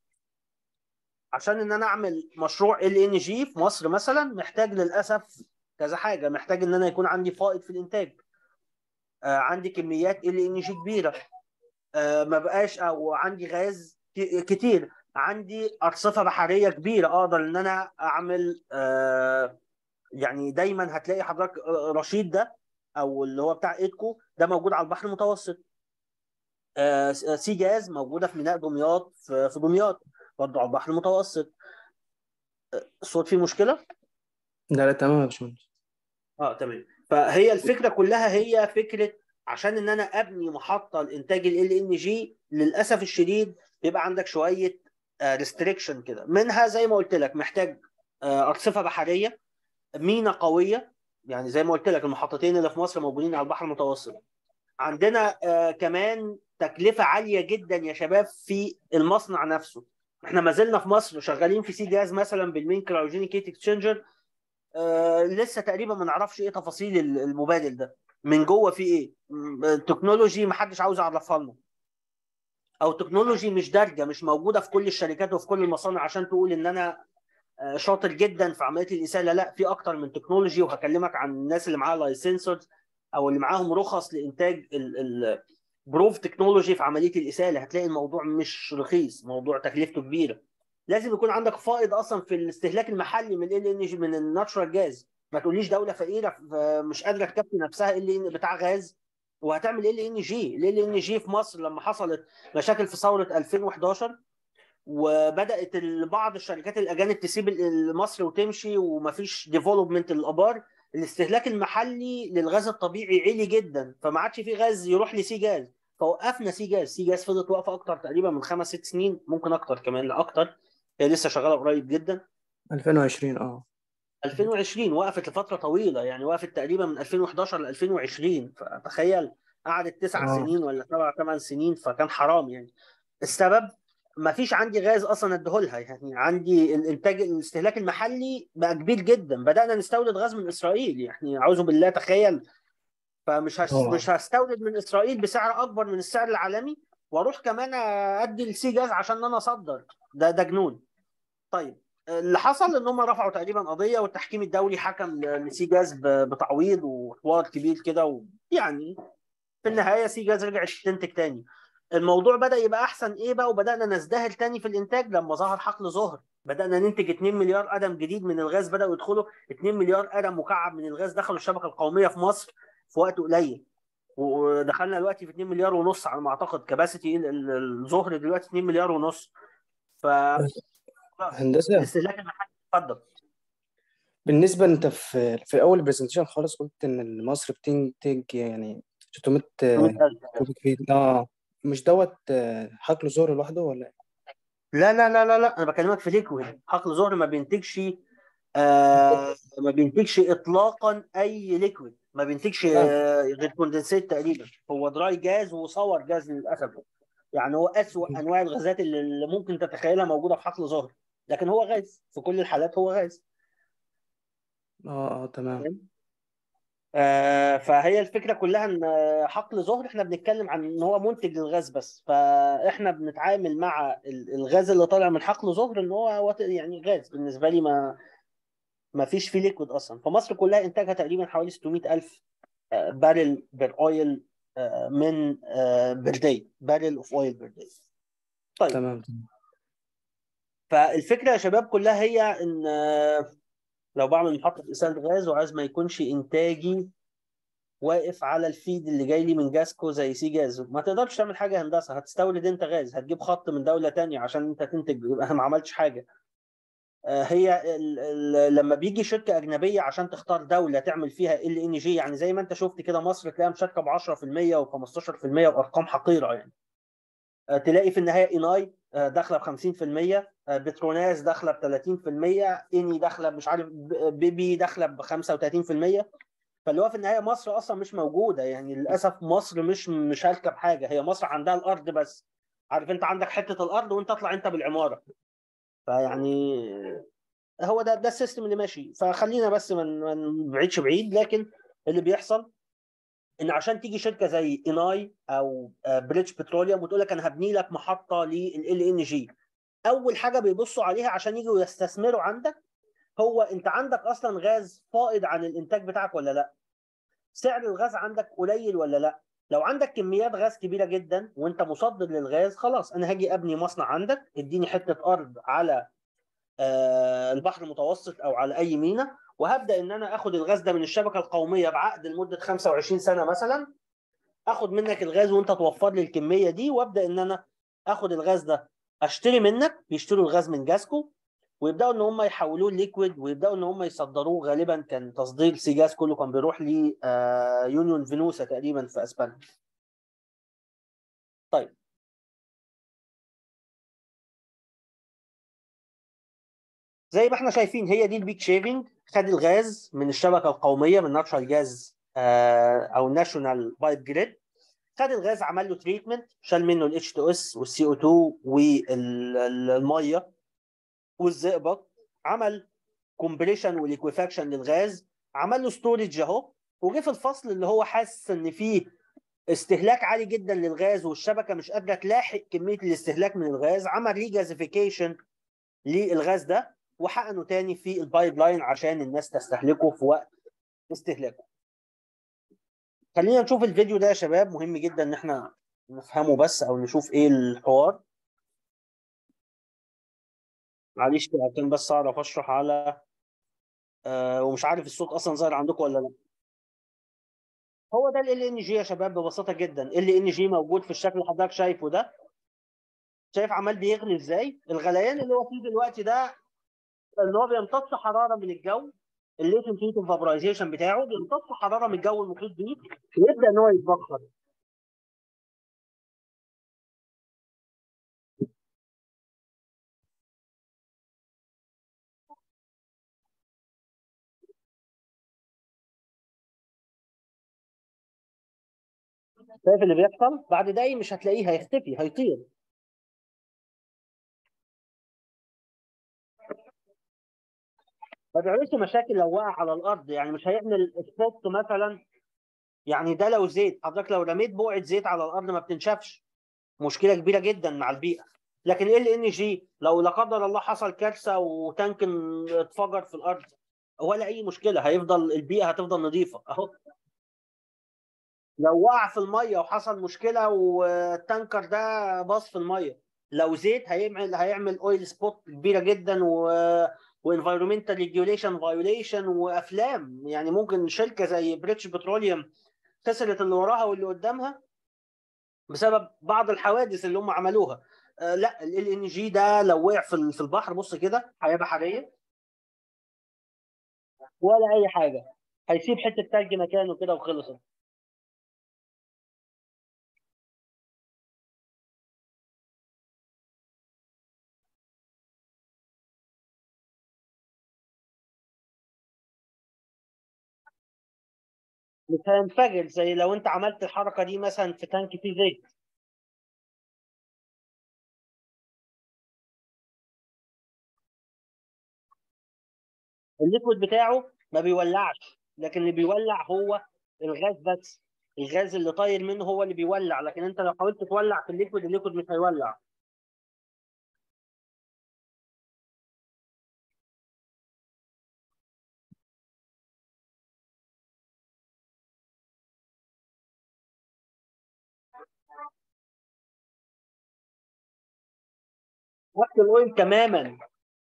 عشان ان انا اعمل مشروع ال ان جي في مصر مثلا محتاج للاسف كذا حاجه محتاج ان انا يكون عندي فائض في الانتاج آه عندي كميات ال ان جي كبيره آه ما بقاش او عندي غاز ك- كتير عندي ارصفه بحريه كبيره اقدر ان انا اعمل آه يعني دايما هتلاقي حضرتك رشيد ده او اللي هو بتاع ايدكو ده موجود على البحر المتوسط آه، سي جاز موجوده في ميناء دمياط في في دمياط برضه على البحر المتوسط آه، الصوت فيه مشكله؟ لا لا تمام يا باشمهندس اه تمام فهي الفكره كلها هي فكره عشان ان انا ابني محطه لانتاج ال ان جي للاسف الشديد بيبقى عندك شويه ريستريكشن كده منها زي ما قلت لك محتاج آه، ارصفه بحريه مينا قويه يعني زي ما قلت لك المحطتين اللي في مصر موجودين على البحر المتوسط عندنا آه، كمان تكلفه عاليه جدا يا شباب في المصنع نفسه احنا ما زلنا في مصر شغالين في سي جاز مثلا بالمين كرايوجينيك هيت اكسشينجر آه لسه تقريبا ما نعرفش ايه تفاصيل المبادل ده من جوه في ايه م- تكنولوجي ما حدش عاوز يعرفها لنا او تكنولوجي مش دارجه مش موجوده في كل الشركات وفي كل المصانع عشان تقول ان انا آه، شاطر جدا في عمليه الاساله لا في اكتر من تكنولوجي وهكلمك عن الناس اللي معاها لايسنسرز او اللي معاهم رخص لانتاج البروف تكنولوجي في عمليه الاساله هتلاقي الموضوع مش رخيص موضوع تكلفته كبيره لازم يكون عندك فائض اصلا في الاستهلاك المحلي من ال ان جي من الناتشورال جاز ما تقوليش دوله فقيره ف- مش قادره تكفي نفسها ال بتاع غاز وهتعمل ال ان جي ال ان جي في مصر لما حصلت مشاكل في ثوره 2011 وبدات ال- بعض الشركات الاجانب تسيب ال- مصر وتمشي ومفيش ديفلوبمنت للابار الاستهلاك المحلي للغاز الطبيعي عالي جدا فما عادش في غاز يروح لسي جاز فوقفنا سي جاز سي جاز فضلت واقفه اكتر تقريبا من خمس ست سنين ممكن اكتر كمان لا اكتر هي لسه شغاله قريب جدا 2020 اه 2020 وقفت لفتره طويله يعني وقفت تقريبا من 2011 ل 2020 فتخيل قعدت تسع آه. سنين ولا سبع ثمان سنين فكان حرام يعني السبب ما فيش عندي غاز اصلا اديهولها يعني عندي الانتاج الاستهلاك المحلي بقى كبير جدا بدانا نستورد غاز من اسرائيل يعني اعوذ بالله تخيل فمش هس... آه. مش هستورد من اسرائيل بسعر اكبر من السعر العالمي واروح كمان ادي السي جاز عشان انا اصدر ده ده جنون طيب اللي حصل ان هم رفعوا تقريبا قضيه والتحكيم الدولي حكم ل- لسي جاز ب- بتعويض وحوار كبير كده ويعني في النهايه سي جاز رجعت تنتج تاني الموضوع بدا يبقى احسن ايه بقى وبدانا نزدهر تاني في الانتاج لما ظهر حقل ظهر بدانا ننتج 2 مليار قدم جديد من الغاز بداوا يدخلوا 2 مليار قدم مكعب من الغاز دخلوا الشبكه القوميه في مصر في وقت قليل ودخلنا دلوقتي في 2 مليار ونص على ما اعتقد كباسيتي الظهر دلوقتي 2 مليار ونص ف هندسه الاستهلاك المحلي اتفضل بالنسبه انت في في اول برزنتيشن خالص قلت ان مصر بتنتج يعني 600 كوبيك فيت اه مش دوت آه، حقل زهر لوحده ولا إيه؟ لا لا لا لا لا انا بكلمك في ليكويد حقل ظهر ما بينتجش آه ما بينتجش اطلاقا اي ليكويد ما بينتجش آه غير كوندنسيت تقريبا هو دراي جاز وصور جاز للاسف يعني هو اسوأ انواع الغازات اللي اللي ممكن تتخيلها موجوده في حقل ظهر لكن هو غاز في كل الحالات هو غاز اه اه تمام آه، فهي الفكره كلها ان آه، حقل ظهر احنا بنتكلم عن ان هو منتج للغاز بس فاحنا بنتعامل مع ال- الغاز اللي طالع من حقل ظهر ان هو وات- يعني غاز بالنسبه لي ما ما فيش فيه ليكويد اصلا فمصر كلها انتاجها تقريبا حوالي 600 الف بارل بير اويل من بير داي بارل اوف اويل بير داي طيب تمام تمام فالفكره يا شباب كلها هي ان آه، لو بعمل محطه اساله غاز وعايز ما يكونش انتاجي واقف على الفيد اللي جاي لي من جاسكو زي سي جاز ما تقدرش تعمل حاجه هندسه هتستورد انت غاز هتجيب خط من دوله تانية عشان انت تنتج يبقى ما عملتش حاجه آه، هي ال ال لما بيجي شركه اجنبيه عشان تختار دوله تعمل فيها ال ان جي يعني زي ما انت شفت كده مصر تلاقيها مشاركه ب 10% و15% وارقام حقيره يعني آه، تلاقي في النهايه ايناي آه، داخله ب 50% آه، بتروناس داخله ب 30% اني داخله مش عارف ب- بيبي داخله ب 35% فاللي هو في النهايه مصر اصلا مش موجوده يعني للاسف مصر مش مش هالكه بحاجه هي مصر عندها الارض بس عارف انت عندك حته الارض وانت اطلع انت بالعماره فيعني هو ده ده السيستم اللي ماشي فخلينا بس ما ما نبعدش بعيد لكن اللي بيحصل ان عشان تيجي شركه زي ايناي او آه، بريتش بتروليوم وتقول لك انا هبني لك محطه لل ان جي اول حاجه بيبصوا عليها عشان يجوا يستثمروا عندك هو انت عندك اصلا غاز فائض عن الانتاج بتاعك ولا لا سعر الغاز عندك قليل ولا لا لو عندك كميات غاز كبيره جدا وانت مصدر للغاز خلاص انا هاجي ابني مصنع عندك اديني حته ارض على آه، البحر المتوسط او على اي ميناء وهبدا ان انا اخد الغاز ده من الشبكه القوميه بعقد لمده 25 سنه مثلا اخد منك الغاز وانت توفر لي الكميه دي وابدا ان انا اخد الغاز ده اشتري منك بيشتروا الغاز من جاسكو ويبداوا ان هم يحولوه ليكويد ويبداوا ان هم يصدروه غالبا كان تصدير سيجاس كله كان بيروح ل يونيون فينوسا تقريبا في اسبانيا طيب زي ما احنا شايفين هي دي البيك شيفنج خد الغاز من الشبكه القوميه من ناتشرال جاز او ناشونال بايب جريد خد الغاز عمل له تريتمنت شال منه الاتش 2 اس والسي او 2 والميه والزئبق عمل كومبريشن وليكويفاكشن للغاز عمل له ستورج اهو وجه في الفصل اللي هو حاسس ان فيه استهلاك عالي جدا للغاز والشبكه مش قادره تلاحق كميه الاستهلاك من الغاز عمل ريجازيفيكيشن للغاز ده وحقنه تاني في البايب لاين عشان الناس تستهلكه في وقت استهلاكه. خلينا نشوف الفيديو ده يا شباب مهم جدا ان احنا نفهمه بس او نشوف ايه الحوار. معلش عشان بس اعرف اشرح على آه ومش عارف الصوت اصلا ظاهر عندكم ولا لا. هو ده ال ان جي يا شباب ببساطه جدا ال ان جي موجود في الشكل اللي حضرتك شايفه ده شايف عمال بيغلي ازاي الغليان اللي هو فيه دلوقتي ده ان هو بيمتص حراره من الجو الليتنت هيت فابرايزيشن بتاعه بيمتص حراره من الجو المحيط بيه ويبدا ان هو يتبخر شايف اللي بيحصل بعد دقايق مش هتلاقيه هيختفي هيطير ما بيعملش مشاكل لو وقع على الارض يعني مش هيعمل سبوت مثلا يعني ده لو زيت حضرتك لو رميت بقعه زيت على الارض ما بتنشفش مشكله كبيره جدا مع البيئه لكن ال ان جي لو لا قدر الله حصل كارثه وتانك اتفجر في الارض ولا اي مشكله هيفضل البيئه هتفضل نظيفه اهو لو وقع في الميه وحصل مشكله والتانكر ده باص في الميه لو زيت هيعمل هيعمل اويل سبوت كبيره جدا و وانفايرمنتال ريجوليشن فايوليشن وافلام يعني ممكن شركه زي بريتش بتروليوم خسرت اللي وراها واللي قدامها بسبب بعض الحوادث اللي هم عملوها آه لا ال ان جي ده لو وقع في في البحر بص كده حياه بحريه ولا اي حاجه هيسيب حته تلج مكانه كده وخلصت مش هينفجر زي لو انت عملت الحركه دي مثلا في تانك فيه زيت الليكويد بتاعه ما بيولعش لكن اللي بيولع هو الغاز بس الغاز اللي طاير منه هو اللي بيولع لكن انت لو حاولت تولع في الليكويد الليكويد مش هيولع نفس الاويل تماما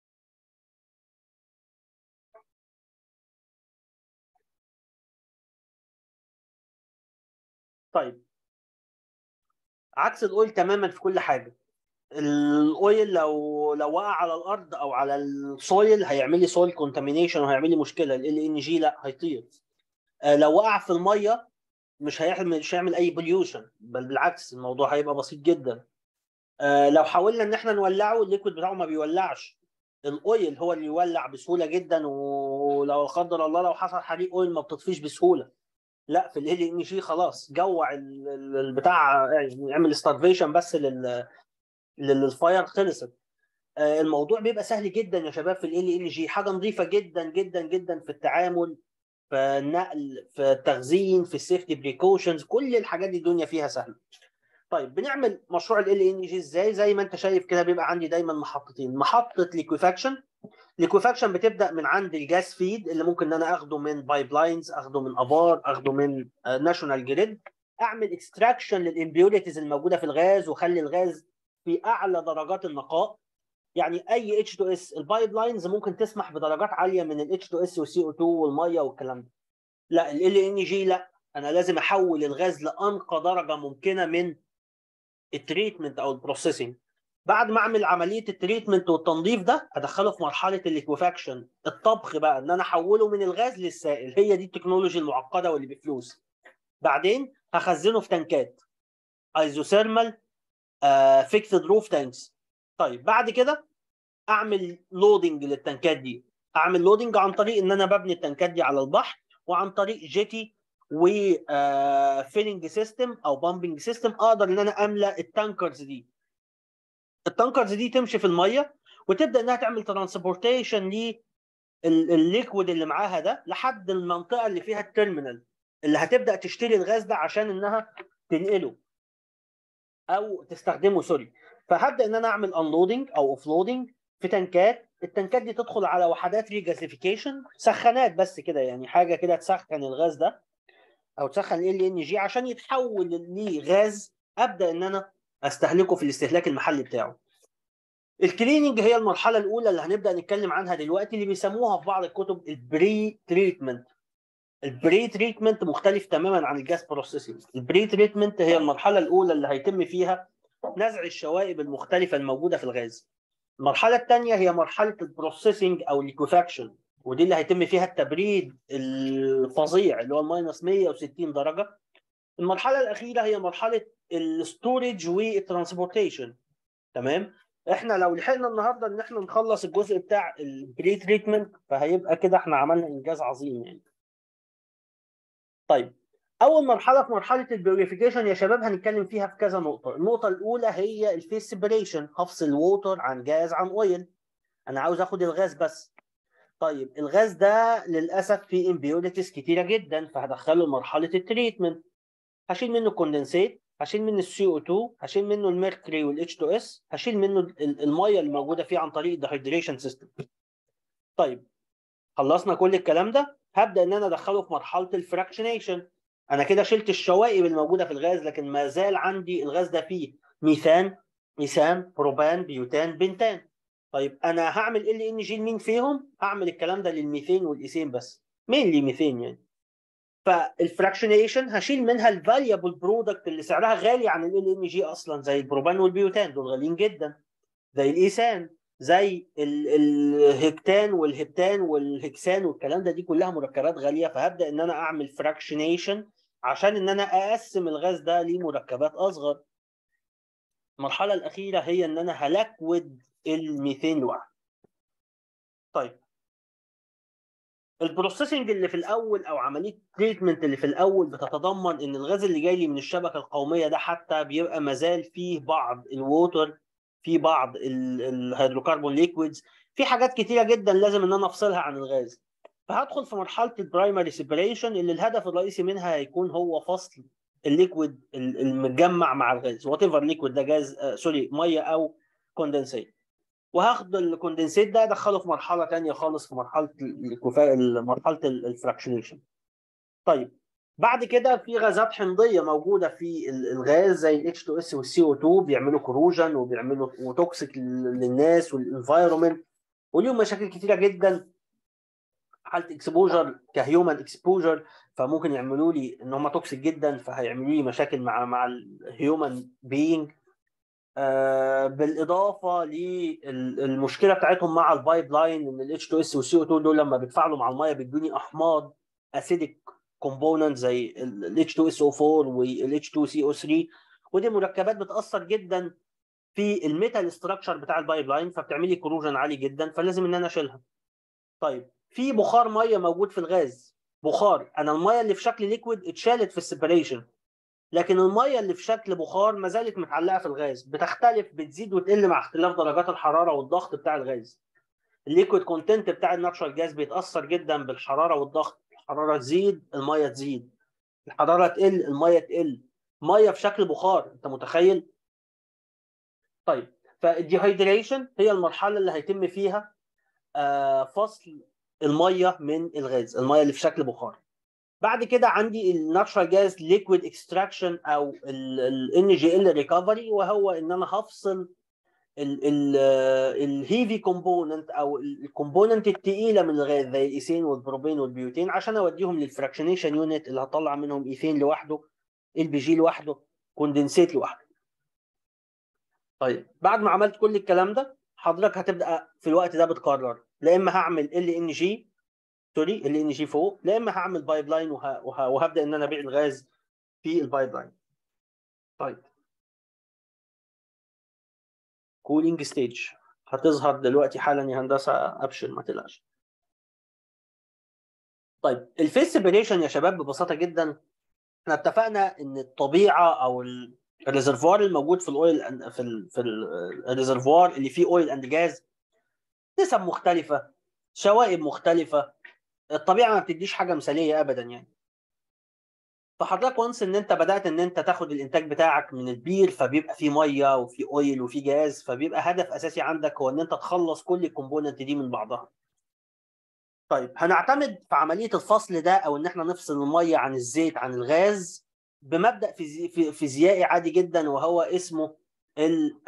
طيب عكس الاويل تماما في كل حاجه الاويل لو لو وقع على الارض او على السويل هيعمل لي سويل كونتامينيشن وهيعمل لي مشكله ال ان جي لا هيطير آه لو وقع في الميه مش هيعمل مش هيعمل اي بوليوشن بل بالعكس الموضوع هيبقى بسيط جدا آه لو حاولنا ان احنا نولعه الليكويد بتاعه ما بيولعش الاويل هو اللي يولع بسهوله جدا ولو قدر الله لو حصل حريق اويل ما بتطفيش بسهوله لا في ال ان جي خلاص جوع البتاع يعني يعمل ستارفيشن بس لل للفاير خلصت آه الموضوع بيبقى سهل جدا يا شباب في ال ان جي حاجه نظيفه جدا جدا جدا في التعامل في النقل في التخزين في السيفتي بريكوشنز كل الحاجات دي الدنيا فيها سهله طيب بنعمل مشروع ال ان جي ازاي زي ما انت شايف كده بيبقى عندي دايما محطتين محطه ليكويفاكشن ليكويفاكشن بتبدا من عند الجاس فيد اللي ممكن ان انا اخده من بايب لاينز اخده من ابار اخده من ناشونال جريد اعمل اكستراكشن للامبيوريتيز الموجوده في الغاز واخلي الغاز في اعلى درجات النقاء يعني اي اتش 2 اس البايب لاينز ممكن تسمح بدرجات عاليه من الاتش 2 اس والسي او 2 والميه والكلام ده لا ال ان جي لا انا لازم احول الغاز لانقى درجه ممكنه من التريتمنت او البروسيسنج بعد ما اعمل عمليه التريتمنت والتنظيف ده هدخله في مرحله الليكوفاكشن الطبخ بقى ان انا احوله من الغاز للسائل هي دي التكنولوجي المعقده واللي بفلوس بعدين هخزنه في تنكات ايزوثيرمال فيكسد روف تانكس طيب بعد كده اعمل لودنج للتنكات دي اعمل لودنج عن طريق ان انا ببني التنكات دي على البحر وعن طريق جيتي و فيلنج سيستم او بامبنج سيستم اقدر ان انا املى التانكرز دي التانكرز دي تمشي في الميه وتبدا انها تعمل ترانسبورتيشن للليكويد اللي معاها ده لحد المنطقه اللي فيها التيرمينال اللي هتبدا تشتري الغاز ده عشان انها تنقله او تستخدمه سوري فهبدا ان انا اعمل انلودنج او اوفلودنج في تنكات التنكات دي تدخل على وحدات ريجاسيفيكيشن سخانات بس كده يعني حاجه كده تسخن الغاز ده او تسخن ال ان جي عشان يتحول لغاز ابدا ان انا استهلكه في الاستهلاك المحلي بتاعه الكليننج هي المرحله الاولى اللي هنبدا نتكلم عنها دلوقتي اللي بيسموها في بعض الكتب البري تريتمنت البري تريتمنت مختلف تماما عن الجاس بروسيسنج البري تريتمنت هي المرحله الاولى اللي هيتم فيها نزع الشوائب المختلفه الموجوده في الغاز المرحله الثانيه هي مرحله البروسيسنج او الليكوفاكشن ودي اللي هيتم فيها التبريد الفظيع اللي هو الماينس 160 درجه المرحله الاخيره هي مرحله الستورج والترانسبورتيشن تمام احنا لو لحقنا النهارده ان احنا نخلص الجزء بتاع البري تريتمنت فهيبقى كده احنا عملنا انجاز عظيم يعني طيب اول مرحله في مرحله البيوريفيكيشن يا شباب هنتكلم فيها في كذا نقطه النقطه الاولى هي الفيس سيبريشن هفصل ووتر عن جاز عن اويل انا عاوز اخد الغاز بس طيب الغاز ده للاسف فيه امبيوريتيز كتيره جدا فهدخله مرحله التريتمنت هشيل منه الكوندنسيت هشيل منه السي او 2 هشيل منه الميركوري والاتش 2 اس هشيل منه الميه اللي موجوده فيه عن طريق الدهيدريشن سيستم طيب خلصنا كل الكلام ده هبدا ان انا ادخله في مرحله الفراكشنيشن انا كده شلت الشوائب الموجوده في الغاز لكن ما زال عندي الغاز ده فيه ميثان ميثان بروبان بيوتان بنتان طيب انا هعمل ال ان جي لمين فيهم هعمل الكلام ده للميثين والايثين بس مين لي ميثين يعني فالفراكشنيشن هشيل منها الفاليبل برودكت اللي سعرها غالي عن ال ان جي اصلا زي البروبان والبيوتان دول غاليين جدا زي الايثان زي الهكتان والهبتان والهكسان والكلام ده دي كلها مركبات غاليه فهبدا ان انا اعمل فراكشنيشن عشان ان انا اقسم الغاز ده لمركبات اصغر المرحله الاخيره هي ان انا هلكود الميثين لوحده طيب البروسيسنج اللي في الاول او عمليه تريتمنت اللي في الاول بتتضمن ان الغاز اللي جاي لي من الشبكه القوميه ده حتى بيبقى مازال فيه بعض الووتر في بعض الهيدروكربون ليكويدز في حاجات كتيره جدا لازم ان انا افصلها عن الغاز فهدخل في مرحله البرايمري سيبريشن اللي الهدف الرئيسي منها هيكون هو فصل الليكويد المتجمع مع الغاز وات ايفر ليكويد ده جاز آه سوري ميه او كوندنسيت وهاخد الكوندنسيت ده ادخله في مرحله ثانيه خالص في مرحله مرحله الفراكشنيشن طيب بعد كده في غازات حمضيه موجوده في الغاز زي الاتش 2 اس والسي او 2 بيعملوا كروجن وبيعملوا وتوكسيك للناس والانفايرمنت وليهم مشاكل كتيره جدا حاله اكسبوجر كهيومن اكسبوجر فممكن يعملوا لي ان هم توكسيك جدا فهيعملوا لي مشاكل مع مع الهيومن بينج آه بالاضافه للمشكله بتاعتهم مع البايب لاين ان الاتش 2 اس والسي او 2 دول لما بيتفاعلوا مع الميه بيدوني احماض اسيدك كومبوننت زي ال H2SO4 وال H2CO3 ودي مركبات بتاثر جدا في الميتال ستراكشر بتاع البايب لاين فبتعمل لي كروجن عالي جدا فلازم ان انا اشيلها. طيب في بخار ميه موجود في الغاز بخار انا الميه اللي في شكل ليكويد اتشالت في السيبريشن لكن الميه اللي في شكل بخار ما زالت متعلقه في الغاز بتختلف بتزيد وتقل مع اختلاف درجات الحراره والضغط بتاع الغاز. الليكويد كونتنت بتاع الناتشورال جاز بيتاثر جدا بالحراره والضغط الحراره تزيد الميه تزيد الحراره تقل الميه تقل ميه في شكل بخار انت متخيل طيب فالديهايدريشن هي المرحله اللي هيتم فيها فصل الميه من الغاز الميه اللي في شكل بخار بعد كده عندي الناتشرال جاز ليكويد اكستراكشن او الان جي ال ريكفري وهو ان انا هفصل الهيفي كومبوننت او الكومبوننت الثقيله من الغاز زي الايثين والبروبين والبيوتين عشان اوديهم للفراكشنيشن يونت اللي هطلع منهم ايثين لوحده ال بي جي لوحده كوندنسيت لوحده طيب بعد ما عملت كل الكلام ده حضرتك هتبدا في الوقت ده بتقرر لا اما هعمل ال ان جي سوري ال ان جي فوق لا اما هعمل بايب لاين وه... وه... وهبدا ان انا ابيع الغاز في البايب لاين طيب كولينج ستيج هتظهر دلوقتي حالا يا هندسه ابشر ما تقلقش طيب الفيس سيبريشن يا شباب ببساطه جدا احنا اتفقنا ان الطبيعه او الريزرفوار الموجود في الاويل في ال في الريزرفوار اللي فيه اويل اند جاز نسب مختلفه شوائب مختلفه الطبيعه ما بتديش حاجه مثاليه ابدا يعني فحضرتك وانس ان انت بدات ان انت تاخد الانتاج بتاعك من البير فبيبقى فيه ميه وفي اويل وفي جاز فبيبقى هدف اساسي عندك هو ان انت تخلص كل الكومبوننت دي من بعضها طيب هنعتمد في عمليه الفصل ده او ان احنا نفصل الميه عن الزيت عن الغاز بمبدا فيزيائي عادي جدا وهو اسمه ال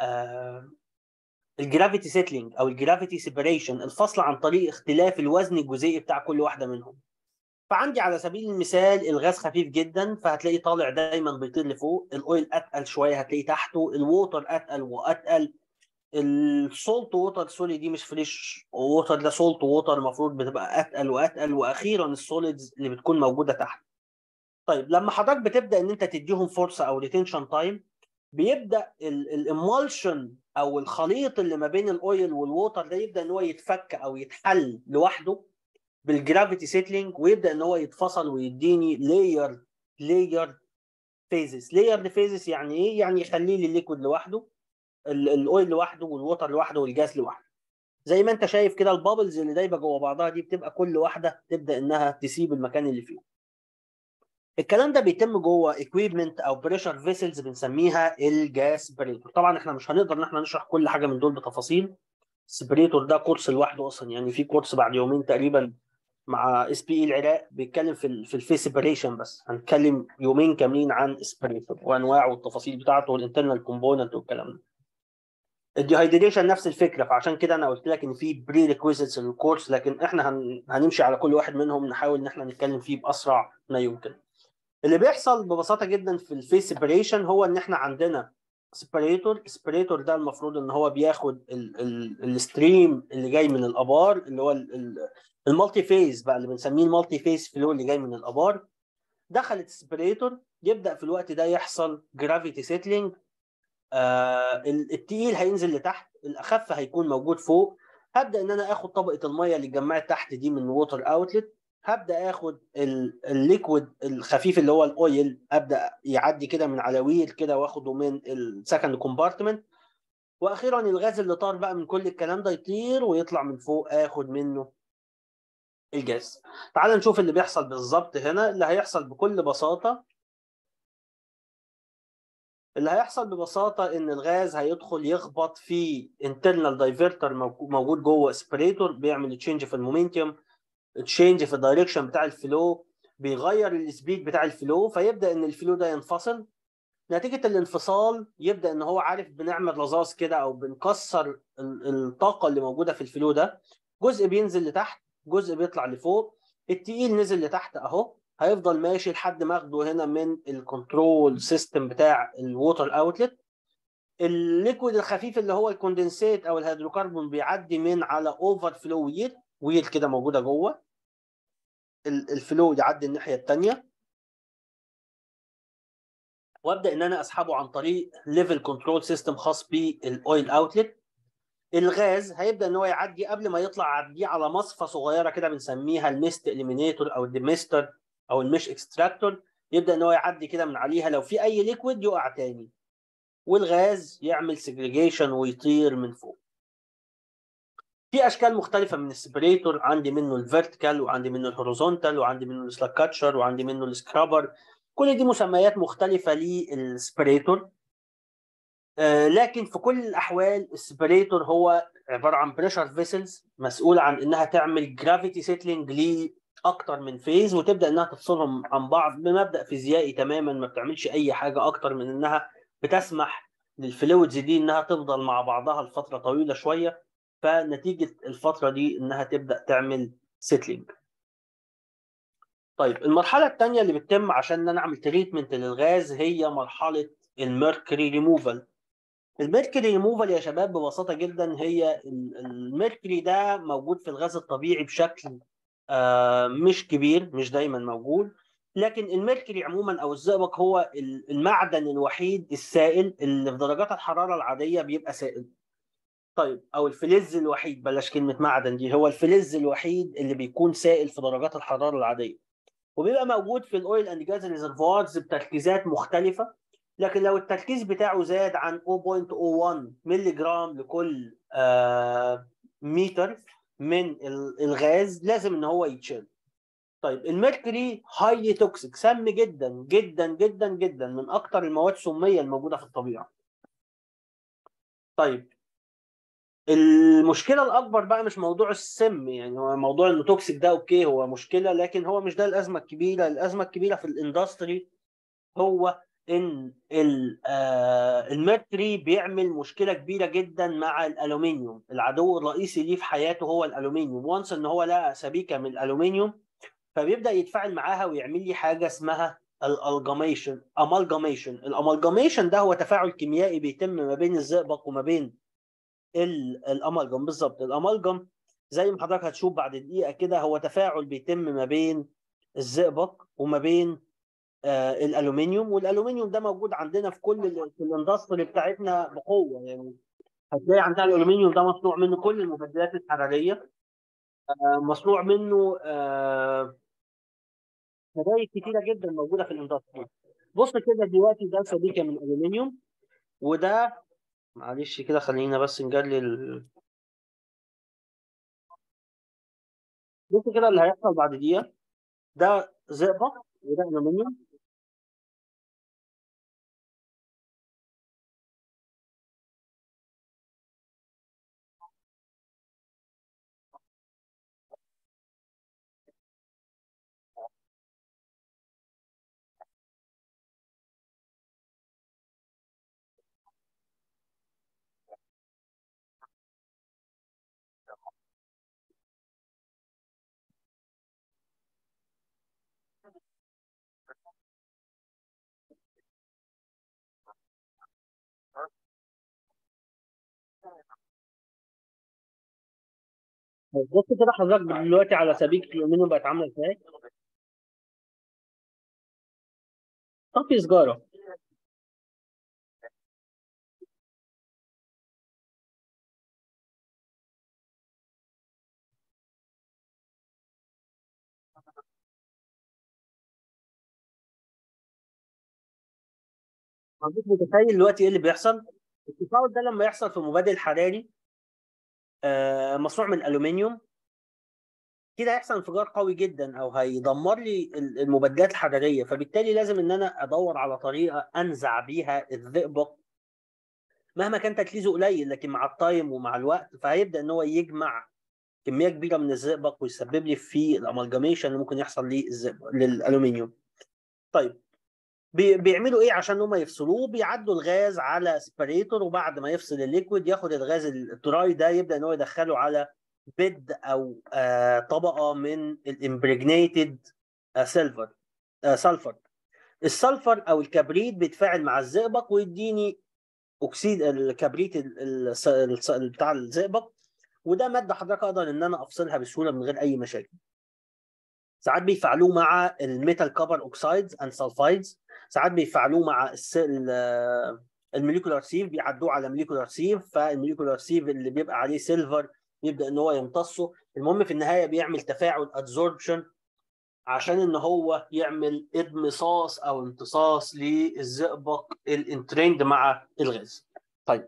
الجرافيتي سيتلينج او الجرافيتي سيبريشن الفصل عن طريق اختلاف الوزن الجزيئي بتاع كل واحده منهم فعندي على سبيل المثال الغاز خفيف جدا فهتلاقيه طالع دايما بيطير لفوق الاويل اتقل شويه هتلاقيه تحته الووتر اتقل واتقل السولت ووتر سوري دي مش فريش ووتر ده سولت ووتر المفروض بتبقى اتقل واتقل واخيرا السوليدز اللي بتكون موجوده تحت طيب لما حضرتك بتبدا ان انت تديهم فرصه او ريتنشن تايم بيبدا الامالشن او الخليط اللي ما بين الاويل والووتر ده يبدا ان هو يتفك او يتحل لوحده بالجرافيتي سيتلينج ويبدا ان هو يتفصل ويديني لاير لاير فيزز لاير فيزز يعني ايه؟ يعني يخلي لي الليكويد لوحده الاويل لوحده والووتر لوحده والجاز لوحده زي ما انت شايف كده البابلز اللي دايبه جوه بعضها دي بتبقى كل واحده تبدا انها تسيب المكان اللي فيه الكلام ده بيتم جوه اكويبمنت او بريشر فيسلز بنسميها الجاس بريتور طبعا احنا مش هنقدر ان احنا نشرح كل حاجه من دول بتفاصيل السبريتور ده كورس لوحده اصلا يعني في كورس بعد يومين تقريبا مع اس بي اي العراق بيتكلم في ال في الفيس سيبريشن بس هنتكلم يومين كاملين عن السبريتور وانواعه والتفاصيل بتاعته والانترنال كومبوننت والكلام ده الديهايدريشن نفس الفكره فعشان كده انا قلت لك ان في بري ريكويزيتس للكورس لكن احنا هن... هنمشي على كل واحد منهم نحاول ان احنا نتكلم فيه باسرع ما يمكن اللي بيحصل ببساطه جدا في الفيس سيبريشن هو ان احنا عندنا سبريتور السبريتور ده المفروض ان هو بياخد الستريم اللي جاي من الابار اللي هو المالتي فيز بقى اللي بنسميه المالتي فيز فلو اللي جاي من الابار دخلت السبريتور يبدا في الوقت ده يحصل جرافيتي سيتلينج آه التقيل هينزل لتحت الاخف هيكون موجود فوق هبدا ان انا اخد طبقه الميه اللي اتجمعت تحت دي من ووتر اوتلت هبدا اخد الليكويد الخفيف اللي هو الاويل ابدا يعدي كده من على ويل كده واخده من السكند كومبارتمنت واخيرا الغاز اللي طار بقى من كل الكلام ده يطير ويطلع من فوق اخد منه الجاز تعال نشوف اللي بيحصل بالظبط هنا اللي هيحصل بكل بساطه اللي هيحصل ببساطه ان الغاز هيدخل يخبط في انترنال دايفرتر موجود جوه اسبريتور بيعمل تشينج في المومنتوم تشينج في الدايركشن بتاع الفلو بيغير السبيد بتاع الفلو فيبدا ان الفلو ده ينفصل نتيجه الانفصال يبدا ان هو عارف بنعمل رذاذ كده او بنكسر الطاقه اللي موجوده في الفلو ده جزء بينزل لتحت جزء بيطلع لفوق التقيل نزل لتحت اهو هيفضل ماشي لحد ما اخده هنا من الكنترول سيستم بتاع الووتر اوتلت الليكويد الخفيف اللي هو الكوندنسيت او الهيدروكربون بيعدي من على اوفر فلو وير ويل كده موجوده جوه الفلو يعدي الناحيه الثانيه وابدا ان انا اسحبه عن طريق ليفل كنترول سيستم خاص بالاويل اوتلت الغاز هيبدا ان هو يعدي قبل ما يطلع عديه على مصفى صغيره كده بنسميها الميست اليمينيتور او الديمستر او المش اكستراكتور يبدا ان هو يعدي كده من عليها لو في اي ليكويد يقع تاني والغاز يعمل سيجريجيشن ويطير من فوق في اشكال مختلفه من السبريتور عندي منه الفيرتيكال وعندي منه الهوريزونتال وعندي منه السلاك كاتشر وعندي منه السكرابر كل دي مسميات مختلفه للسبريتور آه لكن في كل الاحوال السبريتور هو عباره عن بريشر فيسلز مسؤول عن انها تعمل جرافيتي سيتلينج لاكتر من فيز وتبدا انها تفصلهم عن بعض بمبدا فيزيائي تماما ما بتعملش اي حاجه اكتر من انها بتسمح للفلويدز دي انها تفضل مع بعضها لفتره طويله شويه فنتيجه الفتره دي انها تبدا تعمل سيتلينج طيب المرحله الثانيه اللي بتتم عشان نعمل تريتمنت للغاز هي مرحله الميركوري ريموفال الميركوري ريموفال يا شباب ببساطه جدا هي الميركوري ده موجود في الغاز الطبيعي بشكل آه مش كبير مش دايما موجود لكن الميركوري عموما او الزئبق هو المعدن الوحيد السائل اللي في درجات الحراره العاديه بيبقى سائل طيب او الفلز الوحيد بلاش كلمه معدن دي هو الفلز الوحيد اللي بيكون سائل في درجات الحراره العاديه وبيبقى موجود في الاويل اند جاز ريزرفوارز بتركيزات مختلفه لكن لو التركيز بتاعه زاد عن 0.01 مللي جرام لكل آه متر من الغاز لازم ان هو يتشال طيب الميركوري هايلي توكسيك سم جدا جدا جدا جدا من اكثر المواد السميه الموجوده في الطبيعه طيب المشكله الاكبر بقى مش موضوع السم يعني هو موضوع انه توكسيك ده اوكي هو مشكله لكن هو مش ده الازمه الكبيره الازمه الكبيره في الاندستري هو ان الميركوري بيعمل مشكله كبيره جدا مع الالومنيوم العدو الرئيسي ليه في حياته هو الالومنيوم وانس ان هو لقى سبيكه من الالومنيوم فبيبدا يتفاعل معاها ويعمل لي حاجه اسمها الالجاميشن امالجاميشن الامالجاميشن ده هو تفاعل كيميائي بيتم ما بين الزئبق وما بين الامالجم بالظبط الامالجم زي ما حضرتك هتشوف بعد دقيقه كده هو تفاعل بيتم ما بين الزئبق وما بين آه الالومنيوم والالومنيوم ده موجود عندنا في كل في الاندستري بتاعتنا بقوه يعني هتلاقي عندنا الالومنيوم ده مصنوع منه كل المبدلات الحراريه آه مصنوع منه آه مبادئ كتيره جدا موجوده في الاندستري بص كده دلوقتي ده سبيكه من الالومنيوم وده معلش كده خلينا بس نجلي ال... بص كده اللي هيحصل بعد دقيقة ده زئبق وده ألومنيوم بص كده حضرتك دلوقتي على سبيكة الألومنيوم بقت عاملة ازاي؟ طفي سجارة حضرتك متخيل دلوقتي ايه اللي بيحصل؟ التفاعل ده لما يحصل في مبادئ حراري آه مصنوع من الالومنيوم كده هيحصل انفجار قوي جدا او هيدمر لي المبادلات الحراريه فبالتالي لازم ان انا ادور على طريقه انزع بيها الزئبق مهما كان تركيزه قليل لكن مع التايم ومع الوقت فهيبدا ان هو يجمع كميه كبيره من الزئبق ويسبب لي في الامالجاميشن اللي ممكن يحصل للزئبق للالومنيوم طيب بيعملوا ايه عشان هم يفصلوه بيعدوا الغاز على سبريتور وبعد ما يفصل الليكويد ياخد الغاز الدراي ده يبدا ان هو يدخله على بيد او آه طبقه من الامبريجنيتد آه سيلفر آه سلفر السلفر او الكبريت بيتفاعل مع الزئبق ويديني اكسيد الكبريت بتاع الزئبق وده ماده حضرتك اقدر ان انا افصلها بسهوله من غير اي مشاكل ساعات بيفعلوه مع الميتال كفر اوكسايدز اند سلفايدز ساعات بيفعلوه مع الموليكولار سيف بيعدوه على موليكولار سيف فالموليكولار سيف اللي بيبقى عليه سيلفر يبدا ان هو يمتصه المهم في النهايه بيعمل تفاعل ادزوربشن عشان ان هو يعمل ادمصاص او امتصاص للزئبق الانتريند مع الغاز طيب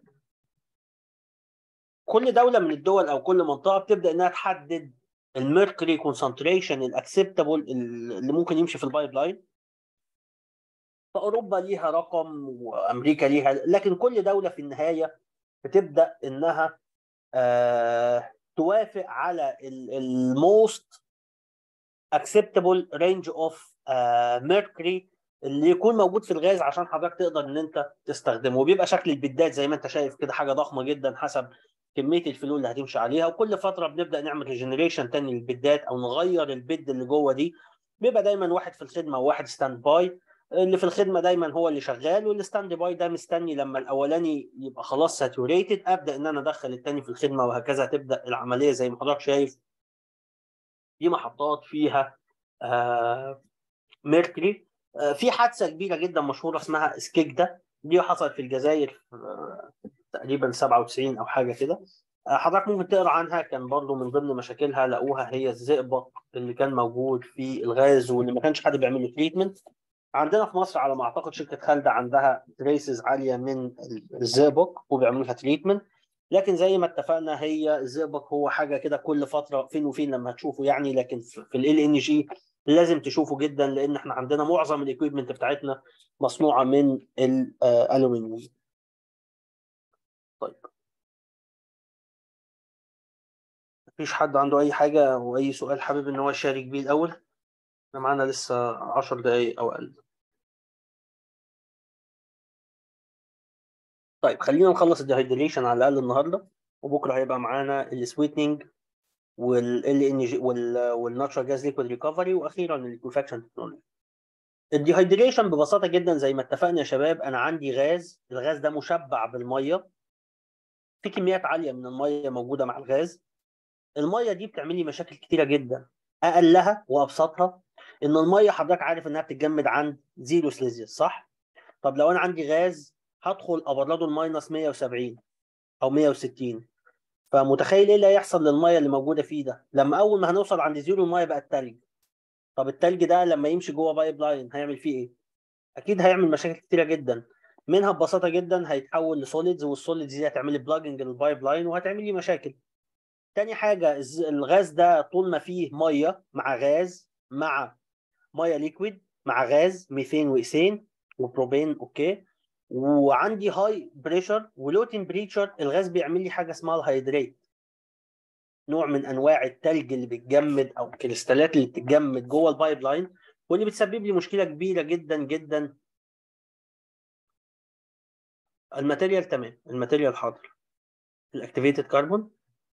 كل دوله من الدول او كل منطقه بتبدا انها تحدد الميركوري كونسنتريشن الاكسبتابل اللي ممكن يمشي في البايب لاين فاوروبا ليها رقم وامريكا ليها لكن كل دوله في النهايه بتبدا انها آه توافق على الموست acceptable range of mercury اللي يكون موجود في الغاز عشان حضرتك تقدر ان انت تستخدمه وبيبقى شكل البدات زي ما انت شايف كده حاجه ضخمه جدا حسب كميه الفلول اللي هتمشي عليها وكل فتره بنبدا نعمل ريجنريشن تاني للبدات او نغير البد اللي جوه دي بيبقى دايما واحد في الخدمه وواحد ستاند باي اللي في الخدمه دايما هو اللي شغال والستاند باي ده مستني لما الاولاني يبقى خلاص ساتوريتد ابدا ان انا ادخل الثاني في الخدمه وهكذا تبدا العمليه زي ما حضرتك شايف دي محطات فيها آه ميركوري آه في حادثه كبيره جدا مشهوره اسمها سكيجدا دي حصلت في الجزائر آه تقريبا 97 او حاجه كده حضرتك ممكن تقرا عنها كان برضو من ضمن مشاكلها لقوها هي الزئبق اللي كان موجود في الغاز واللي ما كانش حد بيعمل له تريتمنت عندنا في مصر على ما اعتقد شركه خالده عندها تريسز عاليه من الزئبق وبيعملوا لها تريتمنت لكن زي ما اتفقنا هي الزئبق هو حاجه كده كل فتره فين وفين لما هتشوفه يعني لكن في ال ان جي لازم تشوفه جدا لان احنا عندنا معظم الاكويبمنت بتاعتنا مصنوعه من الالومنيوم طيب مفيش حد عنده اي حاجه او اي سؤال حابب ان هو يشارك بيه الاول احنا معانا لسه 10 دقايق او اقل طيب خلينا نخلص الديهايدريشن على الاقل النهارده وبكره هيبقى معانا السويتنينج وال ان جي والناتشرال جاز ليكويد ريكفري واخيرا الليكوفاكشن تكنولوجي الديهايدريشن ببساطه جدا زي ما اتفقنا يا شباب انا عندي غاز الغاز ده مشبع بالميه في كميات عاليه من الميه موجوده مع الغاز الميه دي بتعمل لي مشاكل كتيره جدا اقلها وابسطها ان الميه حضرتك عارف انها بتتجمد عند زيرو سليزيوس صح طب لو انا عندي غاز هدخل ابرده الماينس 170 او 160 فمتخيل ايه اللي هيحصل للميه اللي موجوده فيه ده لما اول ما هنوصل عند زيرو الميه بقت تلج طب التلج ده لما يمشي جوه بايب لاين هيعمل فيه ايه اكيد هيعمل مشاكل كتيره جدا منها ببساطه جدا هيتحول لسوليدز والسوليدز دي هتعمل لي بلاجنج للبايب لاين وهتعمل لي مشاكل تاني حاجة الغاز ده طول ما فيه مية مع غاز مع مية ليكويد مع غاز ميثين وإيثين وبروبين أوكي وعندي هاي بريشر ولو تمبريتشر الغاز بيعمل لي حاجة اسمها الهيدريت نوع من أنواع التلج اللي بيتجمد أو الكريستالات اللي بتتجمد جوه البايب لاين واللي بتسبب لي مشكلة كبيرة جدا جدا الماتيريال تمام الماتيريال حاضر الاكتيفيتد كربون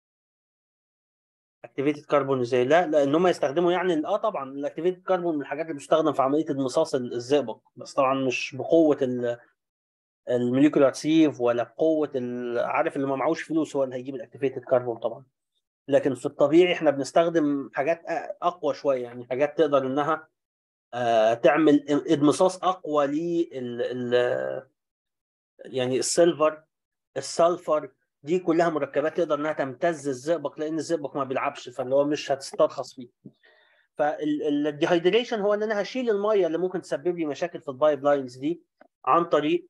اكتيفيتد كربون ازاي؟ لا لا ان هم يستخدموا يعني اه طبعا الاكتيفيتد كربون من الحاجات اللي بتستخدم في عمليه انمصاص الزئبق بس طبعا مش بقوه الموليكولار سيف ولا بقوه عارف اللي ما معهوش فلوس هو اللي هيجيب الاكتيفيتد كربون طبعا لكن في الطبيعي احنا بنستخدم حاجات اقوى شويه يعني حاجات تقدر انها آه تعمل ادمصاص اقوى لل يعني السيلفر السلفر دي كلها مركبات تقدر انها تمتز الزئبق لان الزئبق ما بيلعبش فاللي هو مش هتسترخص فيه فالديهايدريشن هو ان انا هشيل الميه اللي ممكن تسبب لي مشاكل في البايب لاينز دي عن طريق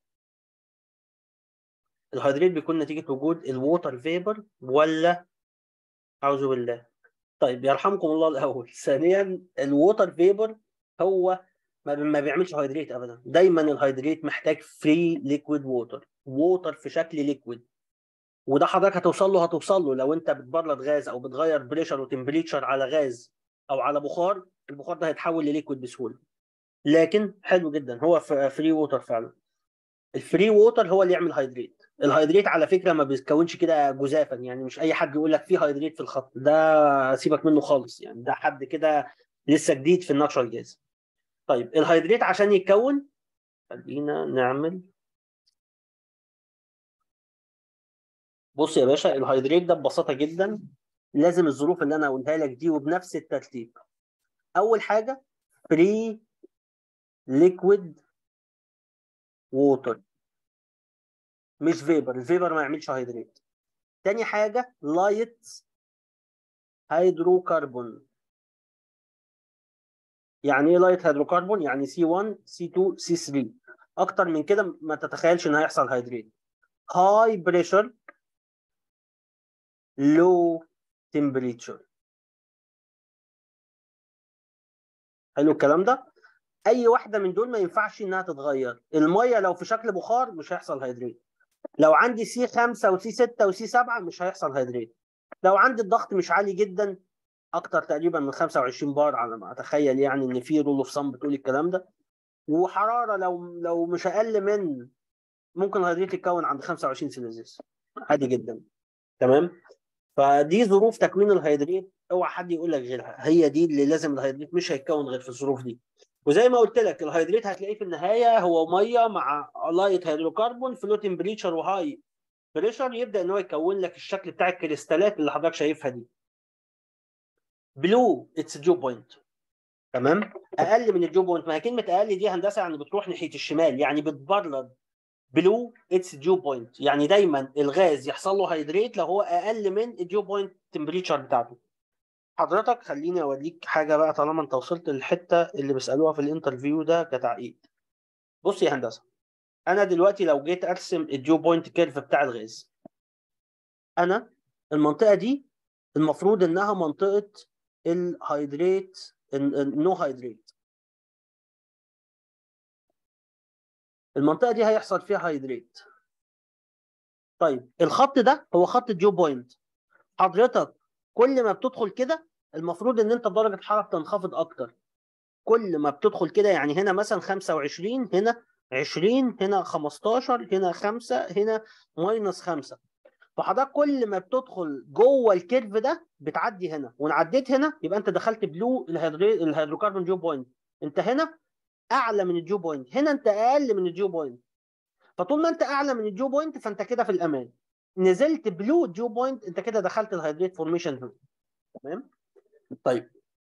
الهيدريت بيكون نتيجه وجود الووتر فيبر ولا اعوذ بالله طيب يرحمكم الله الاول ثانيا الووتر فيبر هو ما بيعملش هيدريت ابدا دايما الهيدريت محتاج فري ليكويد ووتر ووتر في شكل ليكويد وده حضرتك هتوصل له هتوصل له لو انت بتبرد غاز او بتغير بريشر وتمبريتشر على غاز او على بخار البخار ده هيتحول لليكويد بسهوله لكن حلو جدا هو فري ووتر فعلا الفري ووتر هو اللي يعمل هيدريت الهيدريت على فكره ما بيتكونش كده جزافا يعني مش اي حد يقول لك في هيدريت في الخط ده سيبك منه خالص يعني ده حد كده لسه جديد في الناتشرال جاز طيب الهيدريت عشان يتكون خلينا نعمل بص يا باشا الهيدريت ده ببساطه جدا لازم الظروف اللي انا اقولها لك دي وبنفس الترتيب اول حاجه فري ليكويد ووتر مش فيبر الفيبر ما يعملش هيدريت تاني حاجه لايت هيدروكربون يعني ايه لايت هيدروكربون يعني سي 1 سي 2 سي 3 اكتر من كده ما تتخيلش ان هيحصل هيدريت هاي بريشر low temperature حلو الكلام ده اي واحده من دول ما ينفعش انها تتغير الميه لو في شكل بخار مش هيحصل هيدريت لو عندي سي 5 وسي 6 وسي 7 مش هيحصل هيدريت لو عندي الضغط مش عالي جدا اكتر تقريبا من 25 بار على ما اتخيل يعني ان في رول اوف صم بتقول الكلام ده وحراره لو لو مش اقل من ممكن الهيدريت يتكون عند 25 سيليزيوس عادي جدا تمام فدي ظروف تكوين الهيدريت اوعى حد يقول لك غيرها هي دي اللي لازم الهيدريت مش هيتكون غير في الظروف دي وزي ما قلت لك الهيدريت هتلاقيه في النهايه هو ميه مع لايت هيدروكربون في لو تمبريتشر وهاي بريشر يبدا ان هو يكون لك الشكل بتاع الكريستالات اللي حضرتك شايفها دي بلو اتس ديو بوينت تمام اقل من الديو بوينت ما هي كلمه اقل دي هندسه يعني بتروح ناحيه الشمال يعني بتبرد بلو اتس ديو بوينت يعني دايما الغاز يحصل له هيدريت لو هو اقل من الديو بوينت تمبريتشر بتاعته حضرتك خليني اوريك حاجه بقى طالما انت وصلت للحته اللي بيسالوها في الانترفيو ده كتعقيد بص يا هندسه انا دلوقتي لو جيت ارسم الديو بوينت كيرف بتاع الغاز انا المنطقه دي المفروض انها منطقه الهيدريت النو هيدريت المنطقه دي هيحصل فيها هيدريت طيب الخط ده هو خط الديو بوينت حضرتك كل ما بتدخل كده المفروض ان انت درجه الحراره تنخفض اكتر كل ما بتدخل كده يعني هنا مثلا 25 هنا 20 هنا 15 هنا 5 هنا ماينس 5 فحضرتك كل ما بتدخل جوه الكيرف ده بتعدي هنا وان عديت هنا يبقى انت دخلت بلو الهيدروكربون جو بوينت انت هنا اعلى من الجو بوينت هنا انت اقل من الجو بوينت فطول ما انت اعلى من الجو بوينت فانت كده في الامان نزلت بلو الجو بوينت انت كده دخلت الهيدريت فورميشن هنا تمام طيب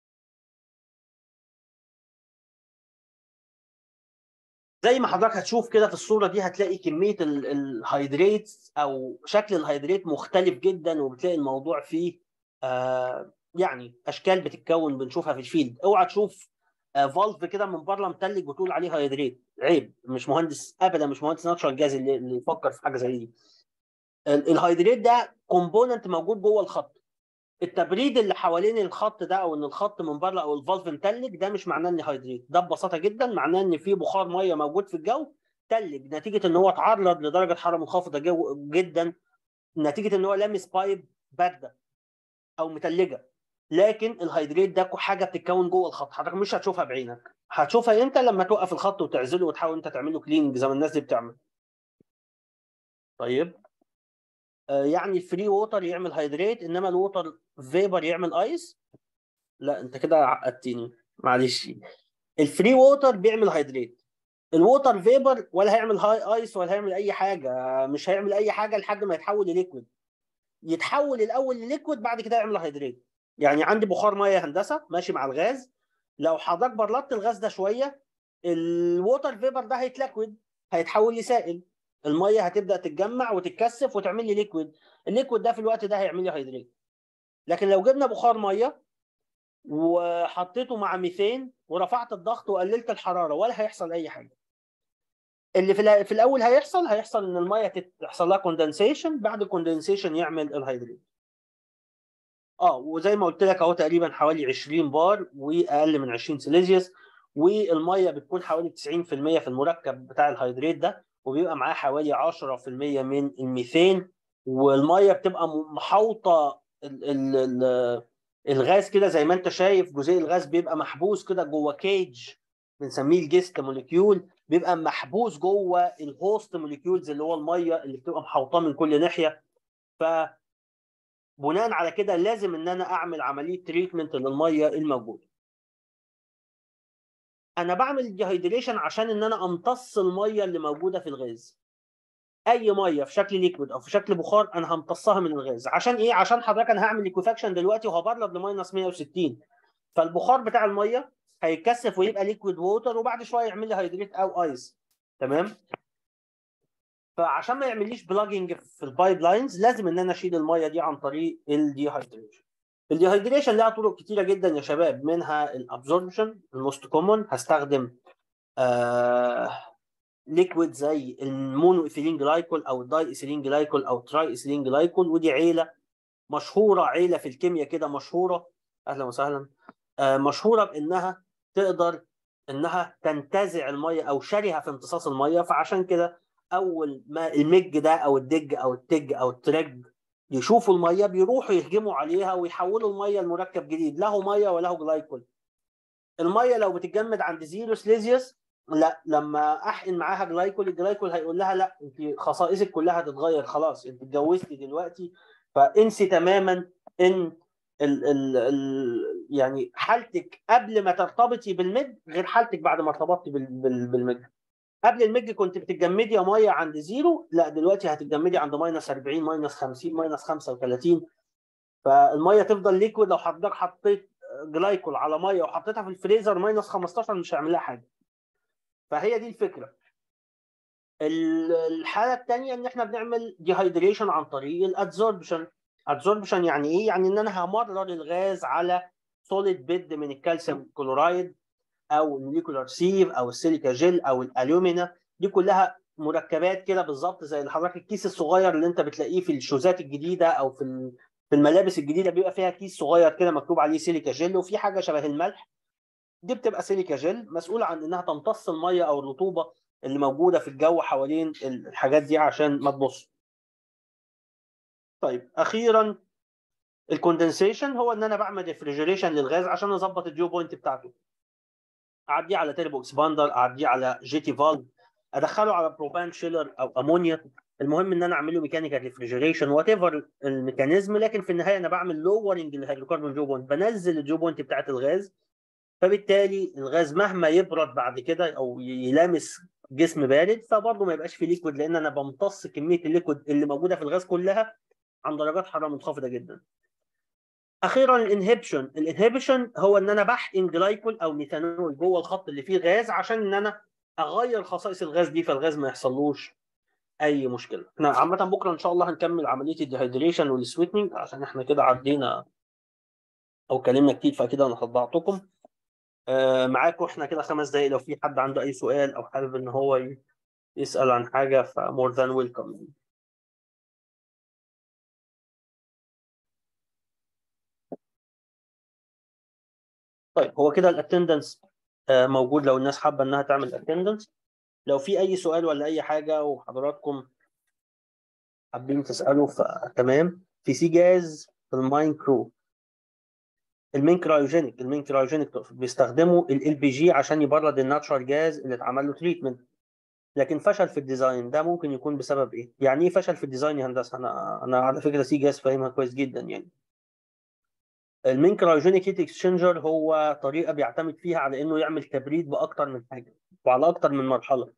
زي ما حضرتك هتشوف كده في الصوره دي هتلاقي كميه الهيدريت او شكل الهيدريت مختلف جدا وبتلاقي الموضوع فيه آه يعني اشكال بتتكون بنشوفها في الفيلد اوعى تشوف آه فالف كده من بره متلج وتقول عليه هيدريت عيب مش مهندس ابدا مش مهندس ناتشرال جاز اللي, اللي يفكر في حاجه زي دي الهيدريت ده كومبوننت موجود جوه الخط التبريد اللي حوالين الخط ده او ان الخط من بره او الفالف متلج ده مش معناه ان هيدريت ده ببساطه جدا معناه ان في بخار ميه موجود في الجو تلج نتيجه ان هو اتعرض لدرجه حراره منخفضه جو جدا نتيجه ان هو لامس بايب بارده او متلجه لكن الهيدريت ده حاجه بتتكون جوه الخط حضرتك مش هتشوفها بعينك هتشوفها امتى لما توقف الخط وتعزله وتحاول انت تعمل له كليننج زي ما الناس دي بتعمل طيب يعني الفري ووتر يعمل هيدريت انما الووتر فيبر يعمل ايس لا انت كده عقدتني معلش الفري ووتر بيعمل هيدريت الووتر فيبر ولا هيعمل هاي ايس ولا هيعمل اي حاجه مش هيعمل اي حاجه لحد ما يتحول لليكويد يتحول الاول لليكويد بعد كده يعمل هيدريت يعني عندي بخار ميه هندسه ماشي مع الغاز لو حضرتك برلطت الغاز ده شويه الووتر فيبر ده هيتلكويد هيتحول لسائل الميه هتبدا تتجمع وتتكثف وتعمل لي ليكويد الليكويد ده في الوقت ده هيعمل لي هيدريت لكن لو جبنا بخار ميه وحطيته مع ميثين ورفعت الضغط وقللت الحراره ولا هيحصل اي حاجه اللي في, في الاول هيحصل هيحصل ان الميه تحصل لها كوندنسيشن بعد الكوندنسيشن يعمل الهيدريت اه وزي ما قلت لك اهو تقريبا حوالي 20 بار واقل من 20 سيليزيوس والميه بتكون حوالي 90% في المركب بتاع الهيدريت ده وبيبقى معاه حوالي 10% من الميثين والميه بتبقى محوطه ال ال ال الغاز كده زي ما انت شايف جزيء الغاز بيبقى محبوس كده جوه كيج بنسميه الجست موليكيول بيبقى محبوس جوه الهوست موليكيولز اللي هو الميه اللي بتبقى محوطاه من كل ناحيه ف بناء على كده لازم ان انا اعمل عمليه تريتمنت للميه الموجوده انا بعمل الديهايدريشن عشان ان انا امتص الميه اللي موجوده في الغاز اي ميه في شكل ليكويد او في شكل بخار انا همتصها من الغاز عشان ايه عشان حضرتك انا هعمل ليكوفاكشن دلوقتي وهبرد لماينس 160 فالبخار بتاع الميه هيتكثف ويبقى ليكويد ووتر وبعد شويه يعمل لي هيدريت او ايس تمام فعشان ما يعمليش بلاجنج في البايب لاينز لازم ان انا اشيل الميه دي عن طريق الديهايدريشن الديهايدريشن لها طرق كتيره جدا يا شباب منها الابزوربشن الموست كومون هستخدم آه ليكويد زي المونو ايثيلين جلايكول او الداي ايثيلين جلايكول او تراي ايثيلين جلايكول ودي عيله مشهوره عيله في الكيمياء كده مشهوره اهلا وسهلا آه مشهوره بانها تقدر انها تنتزع الميه او شرهه في امتصاص الميه فعشان كده اول ما المج ده او الدج او التج او الترج يشوفوا الميه بيروحوا يهجموا عليها ويحولوا الميه لمركب جديد له ميه وله جلايكول الميه لو بتتجمد عند زيرو سليزيوس لا لما احقن معاها جلايكول الجلايكول هيقول لها لا انت خصائصك كلها هتتغير خلاص انت اتجوزتي دلوقتي فانسي تماما ان ال ال ال يعني حالتك قبل ما ترتبطي بالمج غير حالتك بعد ما ارتبطتي بال بال بالمج قبل المج كنت بتتجمدي يا ميه عند زيرو لا دلوقتي هتتجمدي عند ماينس 40 ماينس 50 ماينس 35 فالميه تفضل ليكويد لو حضرتك حطيت جلايكول على ميه وحطيتها في الفريزر ماينس 15 مش هيعمل لها حاجه فهي دي الفكره الحاله الثانيه ان احنا بنعمل ديهايدريشن عن طريق الادزوربشن ادزوربشن يعني ايه يعني ان انا همرر الغاز على سوليد بيد من الكالسيوم كلورايد او الموليكولار سيف او السيليكا جيل او الالومينا دي كلها مركبات كده بالظبط زي اللي حضرتك الكيس الصغير اللي انت بتلاقيه في الشوزات الجديده او في في الملابس الجديده بيبقى فيها كيس صغير كده مكتوب عليه سيليكا جيل وفي حاجه شبه الملح دي بتبقى سيليكا جيل مسؤوله عن انها تمتص الميه او الرطوبه اللي موجوده في الجو حوالين الحاجات دي عشان ما تبص. طيب اخيرا الكوندنسيشن هو ان انا بعمل ريفريجريشن للغاز عشان اظبط الديو بوينت بتاعته. اعديه على تيربو اكسباندر اعديه على جي تي فالف ادخله على بروبان شيلر او امونيا المهم ان انا اعمل له ميكانيكال ريفريجريشن وات ايفر الميكانيزم لكن في النهايه انا بعمل لورنج للهيدروكربون جو بوينت بنزل الجو بوينت بتاعت الغاز فبالتالي الغاز مهما يبرد بعد كده او يلامس جسم بارد فبرضه ما يبقاش فيه ليكويد لان انا بمتص كميه الليكويد اللي موجوده في الغاز كلها عن درجات حراره منخفضه جدا. اخيرا الانهبشن، الانهبشن هو ان انا بحقن جلايكول او ميثانول جوه الخط اللي فيه غاز عشان ان انا اغير خصائص الغاز دي فالغاز ما يحصلوش اي مشكله. احنا عامه بكره ان شاء الله هنكمل عمليه الديهايدريشن والسويتنج عشان احنا كده عدينا او كلمنا كتير فاكيد انا صدعتكم. آه معاكم احنا كده خمس دقايق لو في حد عنده اي سؤال او حابب ان هو يسال عن حاجه فمور ذان ويلكم طيب هو كده الاتندنس آه موجود لو الناس حابه انها تعمل اتندنس لو في اي سؤال ولا اي حاجه وحضراتكم حابين تسالوا فتمام في سي جاز في الماين كرو المين كرايوجينيك المين كرايوجينيك بيستخدموا ال بي جي عشان يبرد الناتشرال جاز اللي اتعمل له تريتمنت لكن فشل في الديزاين ده ممكن يكون بسبب ايه؟ يعني ايه فشل في الديزاين يا هندسه؟ انا انا على فكره سي جاز فاهمها كويس جدا يعني. المين كرايوجينيك هيت اكسشينجر هو طريقه بيعتمد فيها على انه يعمل تبريد باكتر من حاجه وعلى اكتر من مرحله.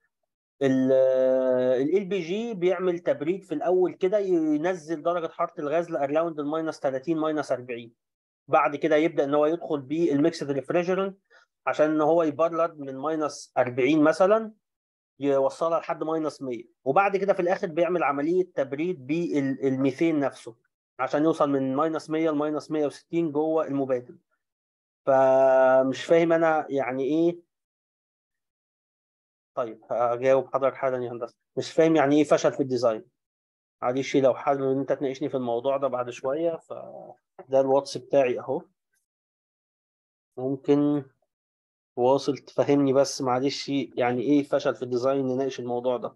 ال بي جي بيعمل تبريد في الاول كده ينزل درجه حراره الغاز لاراوند الماينس 30 ماينس 40 بعد كده يبدا ان هو يدخل بالميكسد ريفريجرنت عشان ان هو يبرد من ماينس 40 مثلا يوصلها لحد ماينس 100 وبعد كده في الاخر بيعمل عمليه تبريد بالميثين نفسه عشان يوصل من ماينس 100 لماينس 160 جوه المبادل فمش فاهم انا يعني ايه طيب هجاوب حضرتك حالا يا هندسه مش فاهم يعني ايه فشل في الديزاين معلش لو حابب ان انت تناقشني في الموضوع ده بعد شويه فده الواتس بتاعي اهو ممكن واصل تفهمني بس معلش يعني ايه فشل في الديزاين نناقش الموضوع ده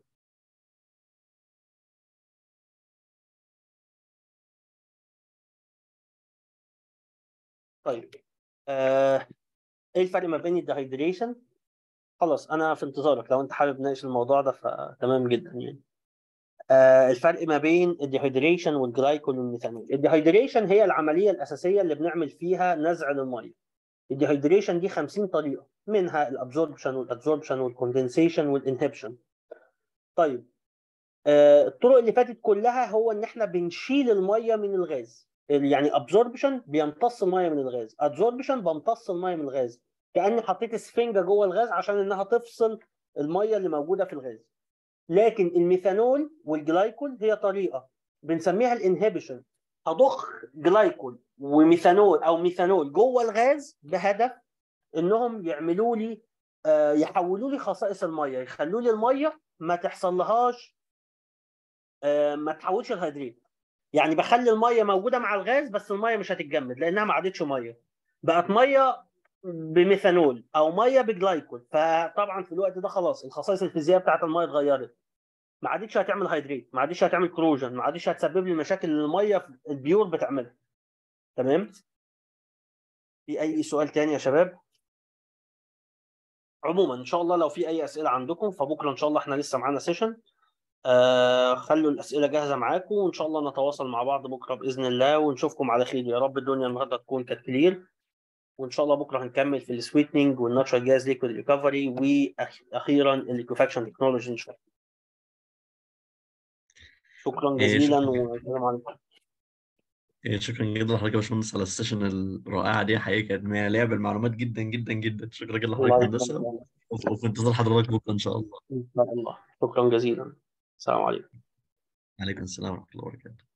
طيب آه ايه الفرق ما بين الديهايدريشن خلاص انا في انتظارك لو انت حابب نناقش الموضوع ده فتمام جدا يعني آه الفرق ما بين الديهايدريشن والجلايكول والميثانول الديهايدريشن هي العمليه الاساسيه اللي بنعمل فيها نزع للميه الديهايدريشن دي 50 طريقه منها الابزوربشن والادزوربشن والكوندنسيشن والانهبشن طيب آه الطرق اللي فاتت كلها هو ان احنا بنشيل الميه من الغاز يعني ابزوربشن بيمتص الميه من الغاز ادزوربشن بمتص الميه من الغاز كاني حطيت سفنجه جوه الغاز عشان انها تفصل الميه اللي موجوده في الغاز لكن الميثانول والجلايكول هي طريقه بنسميها الانهبيشن هضخ جلايكول وميثانول او ميثانول جوه الغاز بهدف انهم يعملوا لي آه يحولوا لي خصائص الميه يخلوا لي الميه ما تحصل لهاش آه ما تحولش الهيدريت يعني بخلي الميه موجوده مع الغاز بس الميه مش هتتجمد لانها ما عادتش ميه بقت ميه بميثانول او ميه بجلايكول فطبعا في الوقت ده خلاص الخصائص الفيزيائيه بتاعت الميه اتغيرت ما عادتش هتعمل هيدريت ما عادتش هتعمل كروجن ما عادتش هتسبب لي مشاكل اللي الميه البيور بتعملها تمام في اي سؤال تاني يا شباب عموما ان شاء الله لو في اي اسئله عندكم فبكره ان شاء الله احنا لسه معانا سيشن آه خلوا الاسئله جاهزه معاكم وان شاء الله نتواصل مع بعض بكره باذن الله ونشوفكم على خير يا رب الدنيا النهارده تكون كانت كلير وان شاء الله بكره هنكمل في السويتنينج والناتشرال جاز ليكويد ريكفري واخيرا الليكوفاكشن تكنولوجي ان شاء الله شكرا إيه، جزيلا شكراً. والسلام عليكم إيه، شكرا جدا لحضرتك يا باشمهندس على السيشن الرائعه دي حقيقه كانت مليئه بالمعلومات جدا جدا جدا شكرا جدا لحضرتك الله يا هندسه يكرمك وف- وفي انتظار حضرتك بكره ان شاء الله ان شاء الله شكرا جزيلا السلام عليكم عليكم السلام ورحمه الله وبركاته